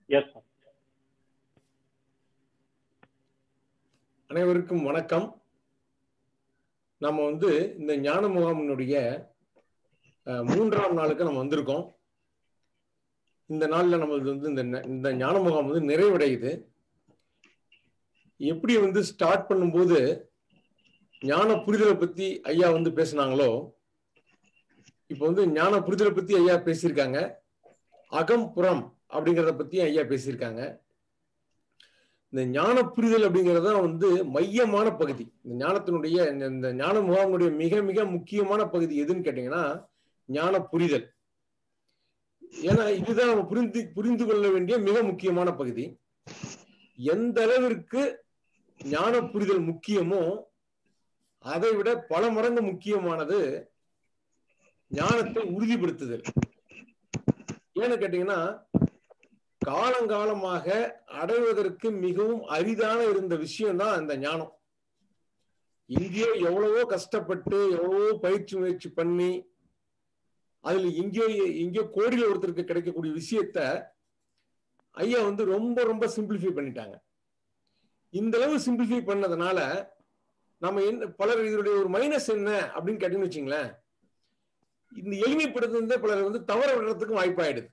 Yes sir அனைவருக்கும் வணக்கம் நம்ம வந்து இந்த ஞான முகாமினுடைய அஹ், மூன்றாம் நாளுக்கு நம்ம வந்திருக்கோம் இந்த நாள்ல நம்மளுக்கு வந்து இந்த ந- இந்த ஞான முகாம் வந்து நிறைவடையுது எப்படி வந்து ஸ்டார்ட் பண்ணும்போது ஞான புரிதலை பத்தி ஐயா வந்து பேசுனாங்களோ இப்போ வந்து ஞான புரிதலை பத்தி ஐயா பேசியிருக்காங்க அகம் புறம் அப்படிங்கிறத பத்தி ஐயா பேசியிருக்காங்க இந்த ஞான புரிதல் அப்படிங்கிறது தான் வந்து மையமான பகுதி இந்த ஞானத்தினுடைய இந்த- இந்த ஞான முகாமினுடைய மிக மிக முக்கியமான பகுதி எதுன்னு கேட்டீங்கன்னா ஞான புரிதல் ஏன்னா இதுதான் நம்ம புரிந்து புரிந்து கொள்ள வேண்டிய மிக முக்கியமான பகுதி எந்த அளவிற்கு ஞான புரிதல் முக்கியமோ அதை விட பல மடங்கு முக்கியமானது ஞானத்தை உறுதிப்படுத்துதல் ஏன்னு கேட்டீங்கன்னா காலங்காலமாக அடைவதற்கு மிகவும் அரிதான இருந்த விஷயம் தான் அந்த ஞானம் எங்கேயோ எவ்வளவோ கஷ்டப்பட்டு எவ்வளவோ பயிற்சி முயற்சி பண்ணி அதுல எங்கேயோ எங்கேயோ கோடியில் ஒருத்தருக்கு கிடைக்கக்கூடிய விஷயத்த ஐயா வந்து ரொம்ப ரொம்ப சிம்பிளிஃபை பண்ணிட்டாங்க இந்த அளவு சிம்பிளிஃபை பண்ணதுனால நம்ம என்ன பலர் இதனுடைய ஒரு மைனஸ் என்ன அப்படின்னு கேட்டீங்கன்னு வச்சுங்களேன் இந்த எளிமைப்படுத்துறது பலர் வந்து தவற விடுறதுக்கும் வாய்ப்பாயிடுது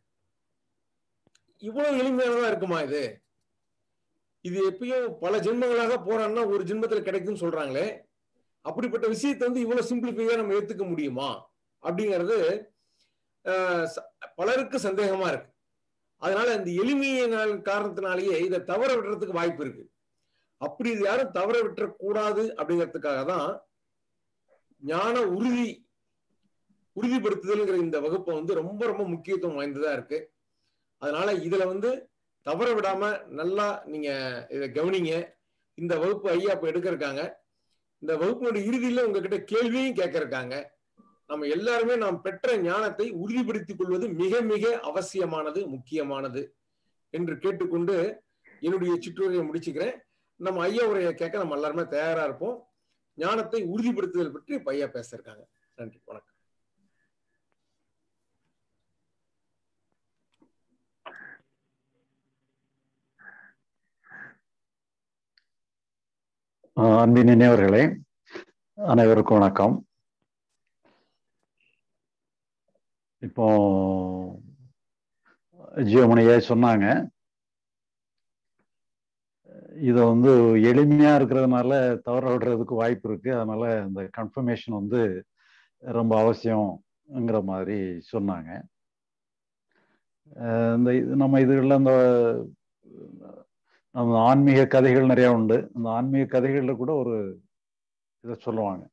இவ்வளவு எளிமையானதா இருக்குமா இது இது எப்பயும் பல ஜென்மங்களாக போறான்னா ஒரு ஜென்மத்துல கிடைக்கும்னு சொல்றாங்களே அப்படிப்பட்ட விஷயத்தை வந்து இவ்வளவு சிம்பிளிஃபையா நம்ம ஏத்துக்க முடியுமா அப்படிங்கிறது ஆஹ், ச- பலருக்கு சந்தேகமா இருக்கு அதனால இந்த எளிமையினால் காரணத்தினாலேயே இதை தவற விடுறதுக்கு வாய்ப்பு இருக்கு அப்படி இது யாரும் தவற விட்டுறக்கூடாது அப்படிங்கிறதுக்காக தான் ஞான உறுதி உறுதிப்படுத்துதல்ங்கிற இந்த வகுப்பை வந்து ரொம்ப ரொம்ப முக்கியத்துவம் வாய்ந்ததா இருக்கு அதனால இதுல வந்து தவற விடாம நல்லா நீங்க இதை கவனிங்க இந்த வகுப்பு ஐயா இப்ப எடுக்க இருக்காங்க இந்த வகுப்பினுடைய இறுதியில உங்ககிட்ட கேள்வியும் கேட்க இருக்காங்க நம்ம எல்லாருமே நாம் பெற்ற ஞானத்தை உறுதிப்படுத்திக் கொள்வது மிக மிக அவசியமானது முக்கியமானது என்று கேட்டுக்கொண்டு என்னுடைய சிற்றுரையை முடிச்சுக்கிறேன் நம்ம ஐயா உரையை கேட்க நம்ம எல்லாருமே தயாரா இருப்போம் ஞானத்தை உறுதிப்படுத்துதல் பற்றி இப்ப ஐயா பேச இருக்காங்க நன்றி வணக்கம் ஆஹ் அன்பின் நினைவர்களே அனைவருக்கும் வணக்கம் இப்போ ஜியோமணியே சொன்னாங்க இதை வந்து எளிமையா இருக்கிறதுனால தவற விடுறதுக்கு வாய்ப்பு இருக்கு அதனால இந்த கன்ஃபர்மேஷன் வந்து ரொம்ப அவசியம்ங்கிற மாதிரி சொன்னாங்க அஹ் இந்த இது- நம்ம இதுகளில் இந்த நம்ம ஆன்மீக கதைகள் நிறைய உண்டு அந்த ஆன்மீக கதைகள்ல கூட ஒரு இதை சொல்லுவாங்க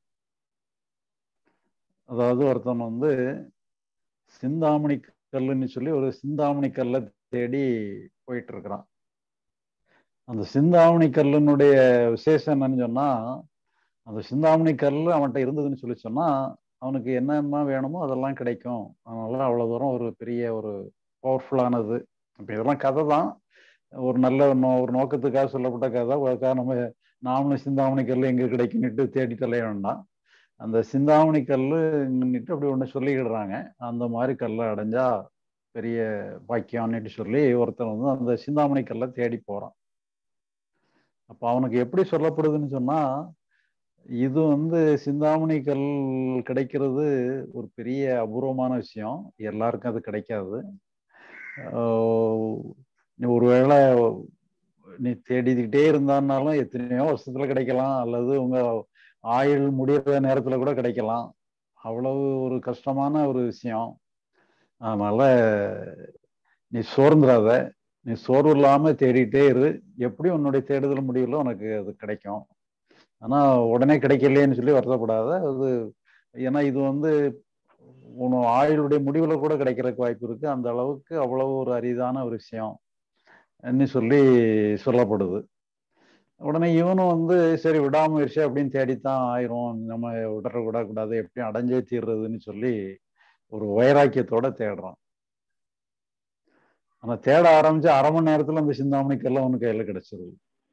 அதாவது ஒருத்தன் வந்து சிந்தாமணி கல்லுன்னு சொல்லி ஒரு சிந்தாமணி கல்லை தேடி போயிட்டு இருக்கிறான் அந்த சிந்தாமணி கல்லுனுடைய விசேஷம் என்னன்னு சொன்னா அந்த சிந்தாமணி கல் அவன்கிட்ட இருந்ததுன்னு சொல்லி சொன்னா அவனுக்கு என்னென்ன வேணுமோ அதெல்லாம் கிடைக்கும் அதனால அவ்வளவு தூரம் ஒரு பெரிய ஒரு பவர்ஃபுல்லானது இப்போ இதெல்லாம் கதை தான் ஒரு நல்ல நோ ஒரு நோக்கத்துக்காக சொல்லப்பட்ட கதை அதுக்காக நம்ம நாமளும் சிந்தாமணி கல் எங்க கிடைக்குன்னுட்டு தேடி தொலைய வேண்டாம் அந்த சிந்தாமணி கல்லுன்னுட்டு அப்படி ஒன்று சொல்லிக்கிடுறாங்க அந்த மாதிரி கல்லை அடைஞ்சா பெரிய பாக்கியம்னுட்டு சொல்லி ஒருத்தன் வந்து அந்த சிந்தாமணி கல்லை தேடி போறான் அப்போ அவனுக்கு எப்படி சொல்லப்படுதுன்னு சொன்னா இது வந்து சிந்தாமணி கல் கிடைக்கிறது ஒரு பெரிய அபூர்வமான விஷயம் எல்லாருக்கும் அது கிடைக்காது ஆஹ் நீ ஒருவேளை நீ தேடிக்கிட்டே இருந்தான்னாலும் எத்தனையோ வருஷத்துல கிடைக்கலாம் அல்லது உங்க ஆயுள் முடியிற நேரத்துல கூட கிடைக்கலாம் அவ்வளவு ஒரு கஷ்டமான ஒரு விஷயம் அதனால நீ சோர்ந்துடாத நீ சோர்வு இல்லாம தேடிட்டே இரு எப்படி உன்னுடைய தேடுதல் முடியல உனக்கு அது கிடைக்கும் ஆனா உடனே கிடைக்கலையேன்னு சொல்லி வருத்தப்படாத அது ஏன்னா இது வந்து உன் ஆயுளுடைய முடிவுல கூட கிடைக்கிறதுக்கு வாய்ப்பு இருக்கு அந்த அளவுக்கு அவ்வளவு ஒரு அரிதான ஒரு விஷயம் ன்னு சொல்லி சொல்லப்படுது உடனே இவனும் வந்து சரி விடாமுயற்சி அப்படின்னு தேடித்தான் ஆயிரும் நம்ம விடற விடக்கூடாது எப்படியும் அடைஞ்சே தீர்றதுன்னு சொல்லி ஒரு வைராக்கியத்தோட தேடுறான் ஆனா தேட ஆரம்பிச்சு அரை மணி நேரத்துல அந்த சிந்தாமணிக்கெல்லாம் அவனுக்கு கையில கிடைச்சிருது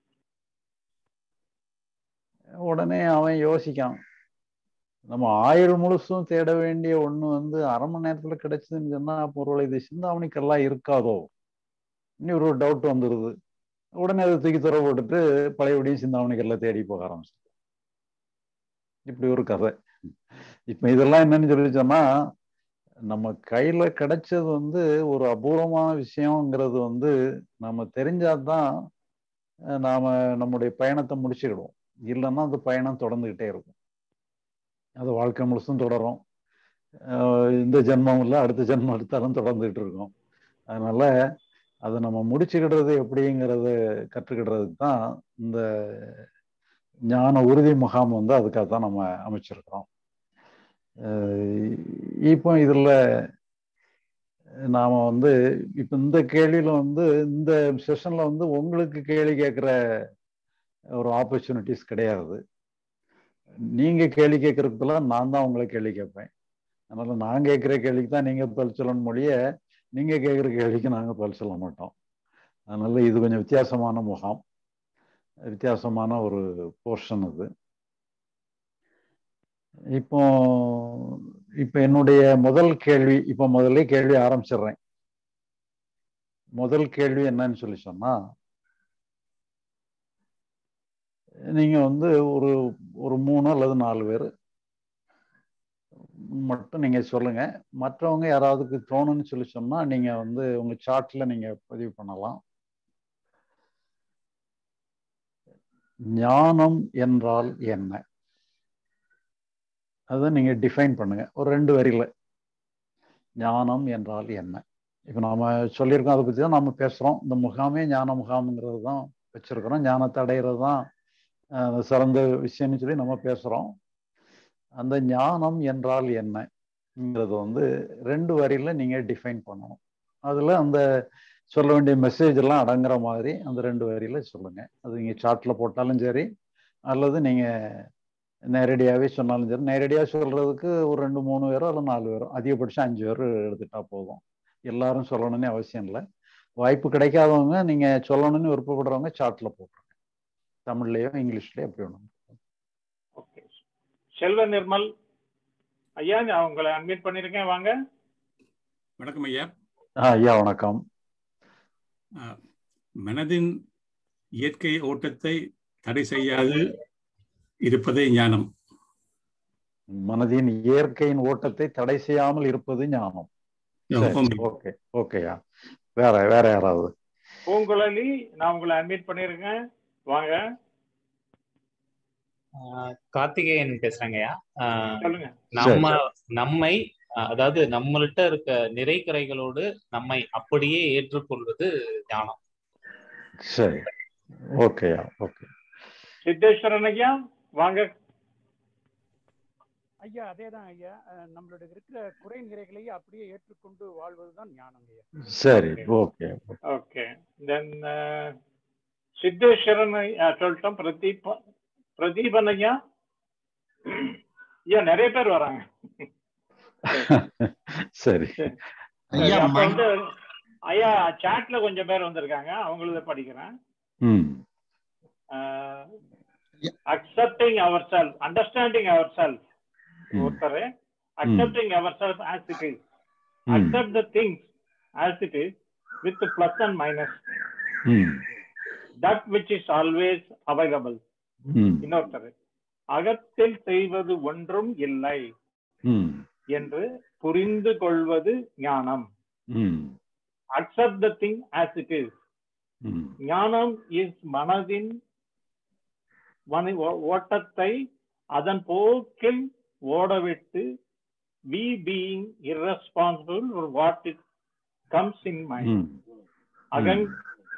உடனே அவன் யோசிக்கான் நம்ம ஆயுள் முழுசும் தேட வேண்டிய ஒண்ணு வந்து அரை மணி நேரத்துல கிடைச்சதுன்னு சொன்னா பொருள் இது சிந்தாமணிக்கெல்லாம் இருக்காதோ இனி ஒரு டவுட் வந்துடுது உடனே அதை தூக்கி துற போட்டுட்டு பழையபடியும் சிந்தாமணிக்கெல்லாம் தேடி போக ஆரம்பிச்சு இப்படி ஒரு கதை இப்ப இதெல்லாம் என்னன்னு சொல்லி சொன்னா நம்ம கையில கிடைச்சது வந்து ஒரு அபூர்வமான விஷயங்கிறது வந்து நம்ம தெரிஞ்சாதான் நாம நம்முடைய பயணத்தை முடிச்சுக்கிடுவோம் இல்லைன்னா அந்த பயணம் தொடர்ந்துகிட்டே இருக்கும் அது வாழ்க்கை முழுசும் தொடரும் இந்த ஜென்மம் இல்லை அடுத்த ஜென்மம் எடுத்தாலும் தொடர்ந்துகிட்டு இருக்கும் அதனால அதை நம்ம முடிச்சுக்கிடுறது எப்படிங்கிறத கற்றுக்கிடுறதுக்கு தான் இந்த ஞான உறுதி முகாம் வந்து அதுக்காக தான் நம்ம அமைச்சிருக்கிறோம் இப்போ இதில் நாம் வந்து இப்போ இந்த கேள்வியில் வந்து இந்த செஷனில் வந்து உங்களுக்கு கேள்வி கேட்குற ஒரு ஆப்பர்ச்சுனிட்டிஸ் கிடையாது நீங்கள் கேள்வி கேட்குறதுக்கெல்லாம் நான் தான் உங்களை கேள்வி கேட்பேன் அதனால் நான் கேட்குற கேள்விக்கு தான் நீங்கள் பதில் சொல்லணும் மொழிய நீங்கள் கேட்குற கேள்விக்கு நாங்கள் பதில் சொல்ல மாட்டோம் அதனால இது கொஞ்சம் வித்தியாசமான முகாம் வித்தியாசமான ஒரு போர்ஷன் அது இப்போ இப்போ என்னுடைய முதல் கேள்வி இப்போ முதல்ல கேள்வி ஆரம்பிச்சிடுறேன் முதல் கேள்வி என்னன்னு சொல்லி சொன்னா நீங்க வந்து ஒரு ஒரு மூணு அல்லது நாலு பேர் மட்டும் நீங்க சொல்லுங்க மற்றவங்க யாராவதுக்கு தோணுன்னு சொல்லி சொன்னா நீங்க வந்து உங்க சார்ட்ல நீங்க பதிவு பண்ணலாம் ஞானம் என்றால் என்ன அதை நீங்க டிஃபைன் பண்ணுங்க ஒரு ரெண்டு வரியில ஞானம் என்றால் என்ன இப்போ நாம சொல்லியிருக்கோம் அதை பற்றி தான் நம்ம பேசுகிறோம் இந்த முகாமே ஞான முகாம்ங்கிறது தான் வச்சிருக்கிறோம் ஞானத்தை அடைகிறது தான் சிறந்த விஷயம்னு சொல்லி நம்ம பேசுகிறோம் அந்த ஞானம் என்றால் என்னங்கிறது வந்து ரெண்டு வரியில நீங்க டிஃபைன் பண்ணணும் அதுல அந்த சொல்ல வேண்டிய மெசேஜ் எல்லாம் அடங்குற மாதிரி அந்த ரெண்டு வரியில சொல்லுங்க அது நீங்க சார்ட்ல போட்டாலும் சரி அல்லது நீங்க நேரடியாகவே சொன்னாலும் சரி நேரடியாக சொல்றதுக்கு ஒரு ரெண்டு மூணு பேரோ இல்லை நாலு பேரோ அதிகபட்சம் அஞ்சு பேர் எடுத்துட்டா போதும் எல்லாரும் சொல்லணும்னு அவசியம் இல்லை வாய்ப்பு கிடைக்காதவங்க நீங்க சொல்லணும்னு விருப்பப்படுறவங்க சார்ட்ல போட்டுருங்க தமிழ்லயோ இங்கிலீஷ்லயோ எப்படி ஒன்று ஓகே செல்வ நிர்மல் ஐயா நான் உங்களை அட்மிட் பண்ணிருக்கேன் வாங்க வணக்கம் ஐயா ஐயா வணக்கம் மனதின் இயற்கை ஓட்டத்தை தடை செய்யாது இருப்பதே ஞானம் மனதின் இயற்கையின் ஓட்டத்தை தடை செய்யாமல் இருப்பது ஞானம் ஓகே ஓகேயா வேற வேற யாராவது பூங்குழலி நான் உங்களை அட்மிட் பண்ணிருக்கேன் வாங்க கார்த்திகேயன் பேசுறேங்கய்யா சொல்லுங்க நம்ம நம்மை அதாவது நம்மள்கிட்ட இருக்க நிறைக்கரைகளோடு நம்மை அப்படியே ஏற்றுக்கொள்வது ஞானம் சரி ஓகேயா ஓகே சித்தேஸ்வரன் ஐயா வாங்க ஐயா அதேதான் ஐயா நம்மளோட இருக்கிற குறை நிறைகளையே அப்படியே ஏற்றுக்கொண்டு வாழ்வதுதான் ஞானம் ஐயா சரி ஓகே ஓகே தென் சித்தேஸ்வரன் சொல்லிட்டோம் பிரதீப் பிரதீபன் ஐயா ஐயா நிறைய பேர் வராங்க சரி ஐயா வந்து ஐயா சாட்ல கொஞ்சம் பேர் வந்திருக்காங்க அவங்களத படிக்கிறேன் accepting our self understanding our self ஒருத்தர் accepting our self as it is accept the things as it is with plus and minus that which is always available இன்னொருத்தர் அகத்தில் செய்வது ஒன்றும் இல்லை என்று புரிந்து கொள்வது ஞானம் accept the thing as it is ஞானம் இஸ் மனதின் ஓட்டத்தை அதன் போக்கில் ஓடவிட்டு we being irresponsible for what it comes in mind அகங்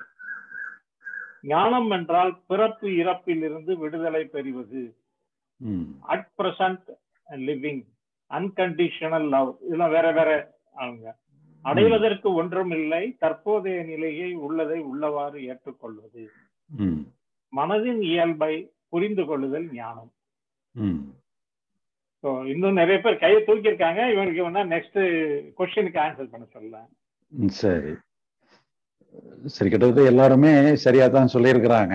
ஞானம் என்றால் பிறப்பு இறப்பில் இருந்து விடுதலை பெறுவது at present living unconditional love இதெல்லாம் வேற வேற அவங்க அடைவதற்கு ஒன்றும் இல்லை தற்போதைய நிலையை உள்ளதை உள்ளவாறு ஏற்றுக்கொள்வது மனதின் இயல்பை புரிந்து கொள்ளுதல் ஞானம் ஸோ இன்னும் நிறைய பேர் கையை தூக்கியிருக்காங்க இவனுக்கு வேணா நெக்ஸ்ட் கொஸ்டினுக்கு ஆன்சர் பண்ண சொல்லலாம் சரி சரி கிட்டத்தட்ட எல்லாருமே சரியா தான் சொல்லியிருக்கிறாங்க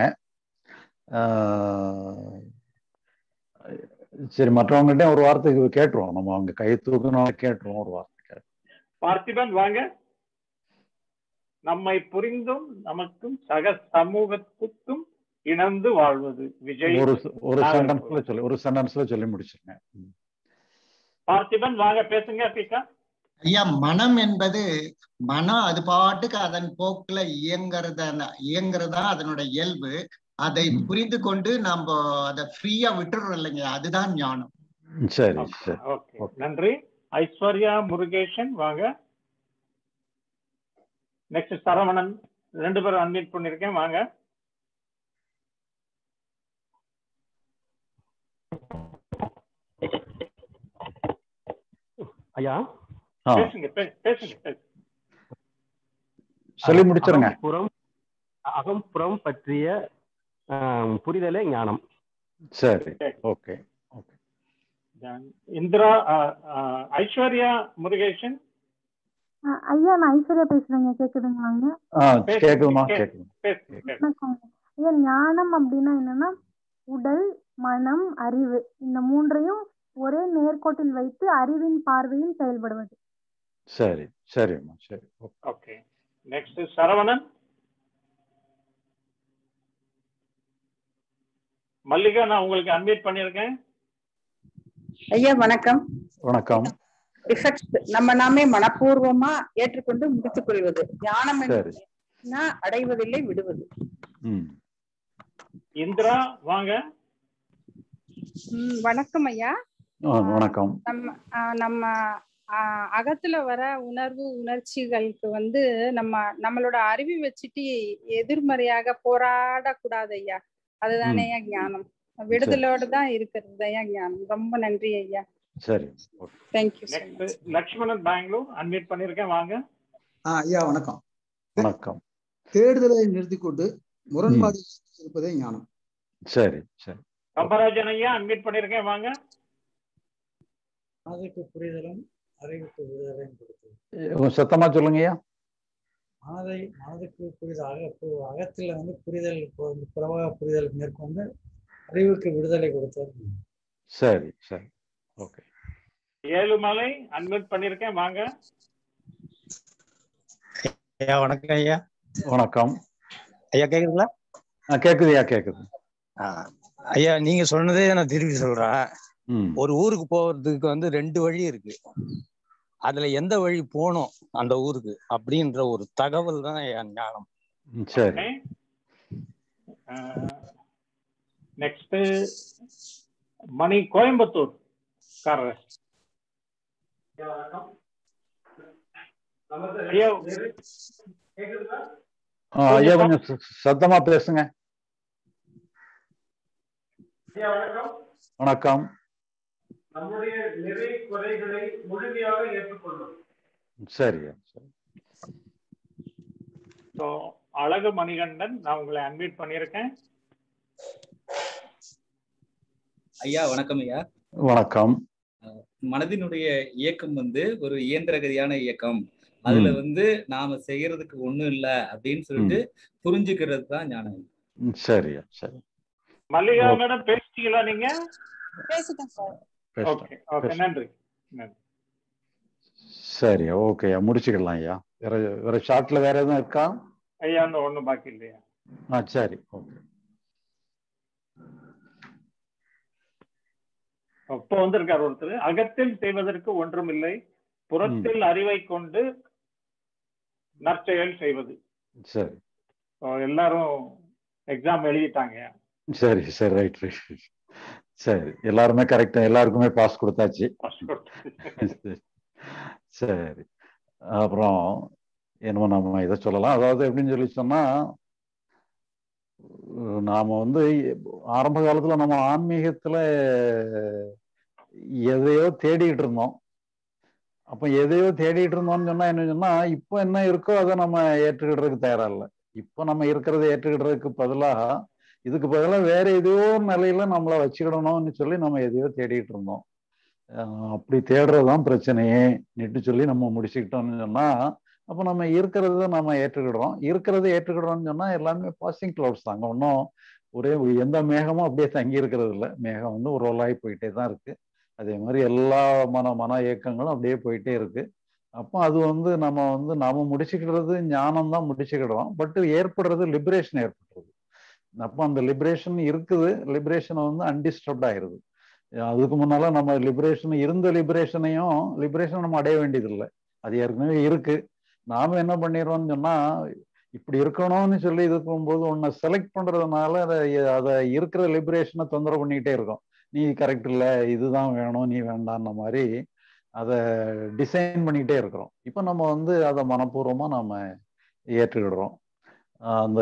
சரி மற்றவங்ககிட்ட ஒரு வார்த்தைக்கு கேட்டுருவோம் நம்ம அவங்க கையை தூக்கணும் கேட்டுருவோம் ஒரு வார்த்தை பார்த்திபன் வாங்க நம்மை புரிந்தும் நமக்கும் சக சமூகத்துக்கும் இணந்து வாழ்வது விஜய் ஒரு ஒரு நாகர்கோவில். சென்டென்ஸ்ல சொல்லி ஒரு சென்டென்ஸ்ல சொல்லி முடிச்சிருங்க ம். பார்த்திபன் வாங்க பேசுங்க பீக்கா ஐயா மனம் என்பது மனம் அது பாட்டுக்கு அதன் போக்குல இயங்குறத இயங்குறதா அதனோட இயல்பு அதை ம். புரிந்து கொண்டு நம்ம அதை ஃப்ரீயா விட்டுறோம் இல்லைங்க அதுதான் ஞானம் சரி சரி ஓகே Okay. நன்றி ஐஸ்வர்யா முருகேஷன் வாங்க நெக்ஸ்ட் சரவணன் ரெண்டு பேரும் அன்மீட் பண்ணிருக்கேன் வாங்க ஐயா ஆ பேசுங்க பே- பேசுங்க பேசுங்க சொல்லி முடிச்சிருங்க அகம்புறம் அகம்புறம் பற்றிய ஆம், புரிதலே ஞானம் சரி ஓகே ஓகே Then இந்திரா ஆ, ஆ, ஐஸ்வர்யா முருகேஷன் அஹ் ஐயா நான் ஐஸ்வர்யா பேசுறேங்க கேக்குதுங்களாங்க ஆ பேசு, கேக்குதுமா கே- கேக்குது பேசுங்க பேசுங்க. வணக்கம் ஐயா ஞானம் அப்படின்னா என்னன்னா உடல் மனம் அறிவு இந்த மூன்றையும் ஒரே நேர்கோட்டில் வைத்து அறிவின் பார்வையில் செயல்படுவது சரி சரிம்மா சரி okay okay next Saravanan Mallika நான் உங்களுக்கு அன்மீட் பண்ணியிருக்கேன் ஐயா வணக்கம் வணக்கம் டிஃபெக்ட்ஸ் நம்ம நாமே மனப்பூர்வமா ஏற்றுக்கொண்டு முடித்துக் கொள்வது ஞானம் சரி என்ன அடைவதில்லை விடுவது ம் இந்திரா வாங்க ம், வணக்கம் ஐயா ஆ, வணக்கம் நம்ம ஆ, நம்ம ஆ, அகத்துல வர உணர்வு உணர்ச்சிகளுக்கு வந்து நம்ம நம்மளோட அறிவு வச்சுட்டு எதிர்மறையாக போராடக்கூடாது ஐயா அதுதானே ஐயா ஞானம் விடுதலோட தான் இருக்கிறது ஐயா ஞானம் ரொம்ப நன்றி ஐயா சரி okay thank you so much next Lakshmanan Bangalore unmute பண்ணியிருக்கேன் வாங்க ஆ ஐயா வணக்கம் வணக்கம் தேடுதலை நிறுத்திக் கொண்டு முரண்பாடு இருப்பதே ஞானம் சரி சரி கம்பராஜன் ஐயா அன்மீட் பண்ணியிருக்கேன் வாங்க மனதுக்கு புரிதலும் அறிவுக்கு விடுதலையும் கொடுத்தது கொஞ்சம் சத்தமா சொல்லுங்கய்யா மனதை மனதுக்கு புரிதல் அக பு- அகத்துல வந்து புரிதல் இப்போ வந்து பிரவாக புரிதல் மேற்கொண்டு அறிவுக்கு விடுதலை கொடுத்தது சரி சரி ஓகே ஏழுமலை அன்மீட் பண்ணியிருக்கேன் வாங்க ஐயா வணக்கம் ஐயா வணக்கம் ஐயா கேக்குதுங்களா ஆ கேக்குதுயா கேக்குது ஆ, ஐயா நீங்க சொன்னதே நான் திருப்பி சொல்றேன் ம் ஒரு ஊருக்கு போறதுக்கு வந்து ரெண்டு வழி இருக்கு அதுல எந்த வழி போகணும் அந்த ஊருக்கு அப்படின்ற ஒரு தகவல் தான் ஐயா ஞானம் ம், சரி நெக்ஸ்ட் மணி கோயம்புத்தூர் காரர் ஐயா கேக்குதுங்களா? ஆ, ஐயா கொஞ்சம் ச- சத்தமா பேசுங்க ஐயா வணக்கம் வணக்கம் நம்முடைய நிறை குறைகளை முழுமையாக ஏற்றுக்கொள்ளும் சரியா சரி ஸோ அழகு மணிகண்டன் நான் உங்களை அன்மீட் பண்ணியிருக்கேன் ஐயா வணக்கம் ஐயா வணக்கம் மனதினுடைய இயக்கம் வந்து ஒரு இயந்திரகதியான இயக்கம் அதுல ம். வந்து நாம செய்யறதுக்கு ஒண்ணும் இல்ல அப்படின்னு சொல்லிட்டு புரிஞ்சுக்கிறது தான் ஞானம் ம், சரியா சரி மல்லிகா ஓகே. மேடம் பேசிட்டீங்களா நீங்க பேசிட்டேன் சார் பேசிட்டேன் ஓகே ஓகே பேசிட்டேன். நன்றி நன்றி சரி ஓகேயா முடிச்சுக்கலாம் ஐயா வேற வேற ஷார்ட்ல வேற எதுவும் இருக்கா ஐயா அந்த ஒண்ணும் பாக்கி இல்லையா ஆ சரி ஓகே இப்போ வந்திருக்கார் ஒருத்தர் அகத்தில் செய்வதற்கு ஒன்றுமில்லை புறத்தில் அறிவை கொண்டு நற்செயல் செய்வது சரி So, எல்லாரும் எக்ஸாம் எழுதிட்டாங்க சரி சரி ரைட் ரைட் சரி எல்லாருமே கரெக்டா எல்லாருக்குமே பாஸ் கொடுத்தாச்சு சரி அப்புறம் என்னமோ நம்ம இதை சொல்லலாம் அதாவது எப்படின்னு சொல்லி சொன்னா அஹ் நாம வந்து ஆரம்ப காலத்துல நம்ம ஆன்மீகத்துல எதையோ தேடிட்டு இருந்தோம் அப்ப எதையோ தேடிட்டு இருந்தோம்னு சொன்னா என்ன சொன்னா இப்போ என்ன இருக்கோ அதை நம்ம ஏற்றுக்கிடுறதுக்கு தயாரா இல்லை இப்போ நம்ம இருக்கிறத ஏற்றுக்கிடுறதுக்கு பதிலாக இதுக்கு பதிலாக வேற ஏதோ ஒரு நிலையில நம்மளை வச்சுக்கிடணும்னு சொல்லி நம்ம எதையோ தேடிட்டு இருந்தோம் அஹ் அப்படி தேடுறதுதான் பிரச்சனையே நிட்டு சொல்லி நம்ம முடிச்சுக்கிட்டோம்னு சொன்னா அப்ப நம்ம இருக்கிறத நம்ம ஏற்றுக்கிடுறோம் இருக்கிறத ஏற்றுக்கிடுறோம்னு சொன்னா எல்லாமே பாசிங் கிளவுட்ஸ் தாங்க ஒன்றும் ஒரே எந்த மேகமும் அப்படியே தங்கி இருக்கிறது இல்லை மேகம் வந்து ஒரு ரோலாகி போயிட்டே தான் இருக்கு அதே மாதிரி எல்லா மன மன இயக்கங்களும் அப்படியே போயிட்டே இருக்கு அப்போ அது வந்து நம்ம வந்து நாம முடிச்சுக்கிறது ஞானம் தான் முடிச்சுக்கிடுறோம் பட் ஏற்படுறது லிபரேஷன் ஏற்படுறது அப்போ அந்த லிபரேஷன் இருக்குது லிபரேஷனை வந்து அன்டிஸ்டர்ப்ட் ஆயிருது அதுக்கு முன்னால நம்ம லிபரேஷன் இருந்த லிபரேஷனையும் லிபரேஷன் நம்ம அடைய வேண்டியதில்லை அது ஏற்கனவே இருக்கு நாம என்ன பண்ணிடுறோம்னு சொன்னா இப்படி இருக்கணும்னு சொல்லி இது போகும்போது உன்னை செலக்ட் பண்றதுனால அதை அதை இருக்கிற லிபரேஷனை தொந்தரவு பண்ணிக்கிட்டே இருக்கோம் நீ கரெக்ட் இல்லை இதுதான் வேணும் நீ வேண்டான்ற மாதிரி அதை டிசைன் பண்ணிக்கிட்டே இருக்கிறோம் இப்போ நம்ம வந்து அதை மனப்பூர்வமா நாம ஏற்றுக்கிடுறோம் அந்த